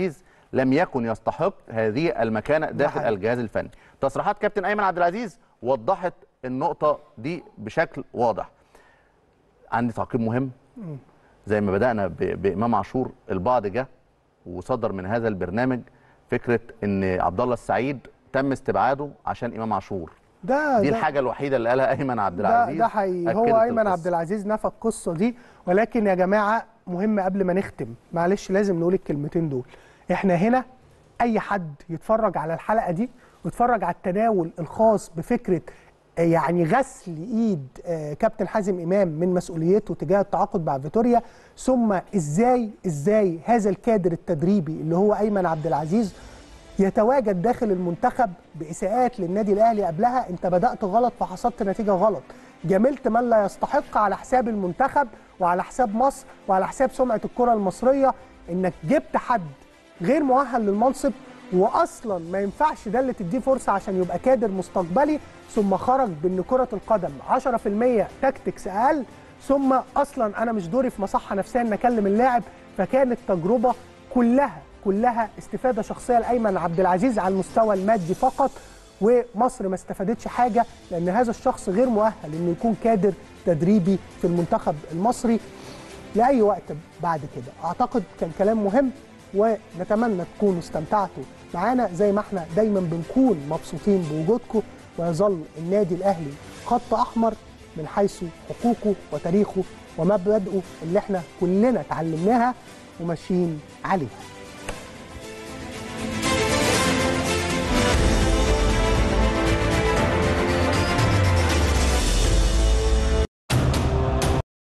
لم يكن يستحق هذه المكانه داخل حقيقي. الجهاز الفني تصريحات كابتن ايمن عبد العزيز وضحت النقطه دي بشكل واضح عندي تعقيب مهم زي ما بدانا ب- بامام عاشور البعض جه وصدر من هذا البرنامج فكره ان عبد الله السعيد تم استبعاده عشان امام عاشور ده دي ده- الحاجه الوحيده اللي قالها ايمن عبد ده العزيز ده حقيقي هو أكدت ايمن القصة. عبد العزيز نفى القصه دي ولكن يا جماعه مهم قبل ما نختم معلش لازم نقول الكلمتين دول احنا هنا اي حد يتفرج على الحلقه دي ويتفرج على التناول الخاص بفكره آه، يعني غسل ايد آه، كابتن حازم امام من مسؤوليته تجاه التعاقد مع فيتوريا ثم ازاي ازاي هذا الكادر التدريبي اللي هو ايمن عبد العزيز يتواجد داخل المنتخب باساءات للنادي الاهلي قبلها انت بدات غلط فحصدت نتيجه غلط جملت من لا يستحق على حساب المنتخب وعلى حساب مصر وعلى حساب سمعه الكره المصريه انك جبت حد غير مؤهل للمنصب واصلا ما ينفعش ده اللي تديه فرصه عشان يبقى كادر مستقبلي ثم خرج بان كره القدم 10% تاكتكس اقل ثم اصلا انا مش دوري في مصحه نفسيه ان اكلم اللاعب فكانت تجربه كلها كلها استفاده شخصيه لايمن عبد العزيز على المستوى المادي فقط ومصر ما استفادتش حاجه لان هذا الشخص غير مؤهل انه يكون كادر تدريبي في المنتخب المصري لاي وقت بعد كده اعتقد كان كلام مهم ونتمنى تكونوا استمتعتوا معانا زي ما احنا دايما بنكون مبسوطين بوجودكم ويظل النادي الاهلي خط احمر من حيث حقوقه وتاريخه ومبادئه اللي احنا كلنا اتعلمناها وماشيين عليها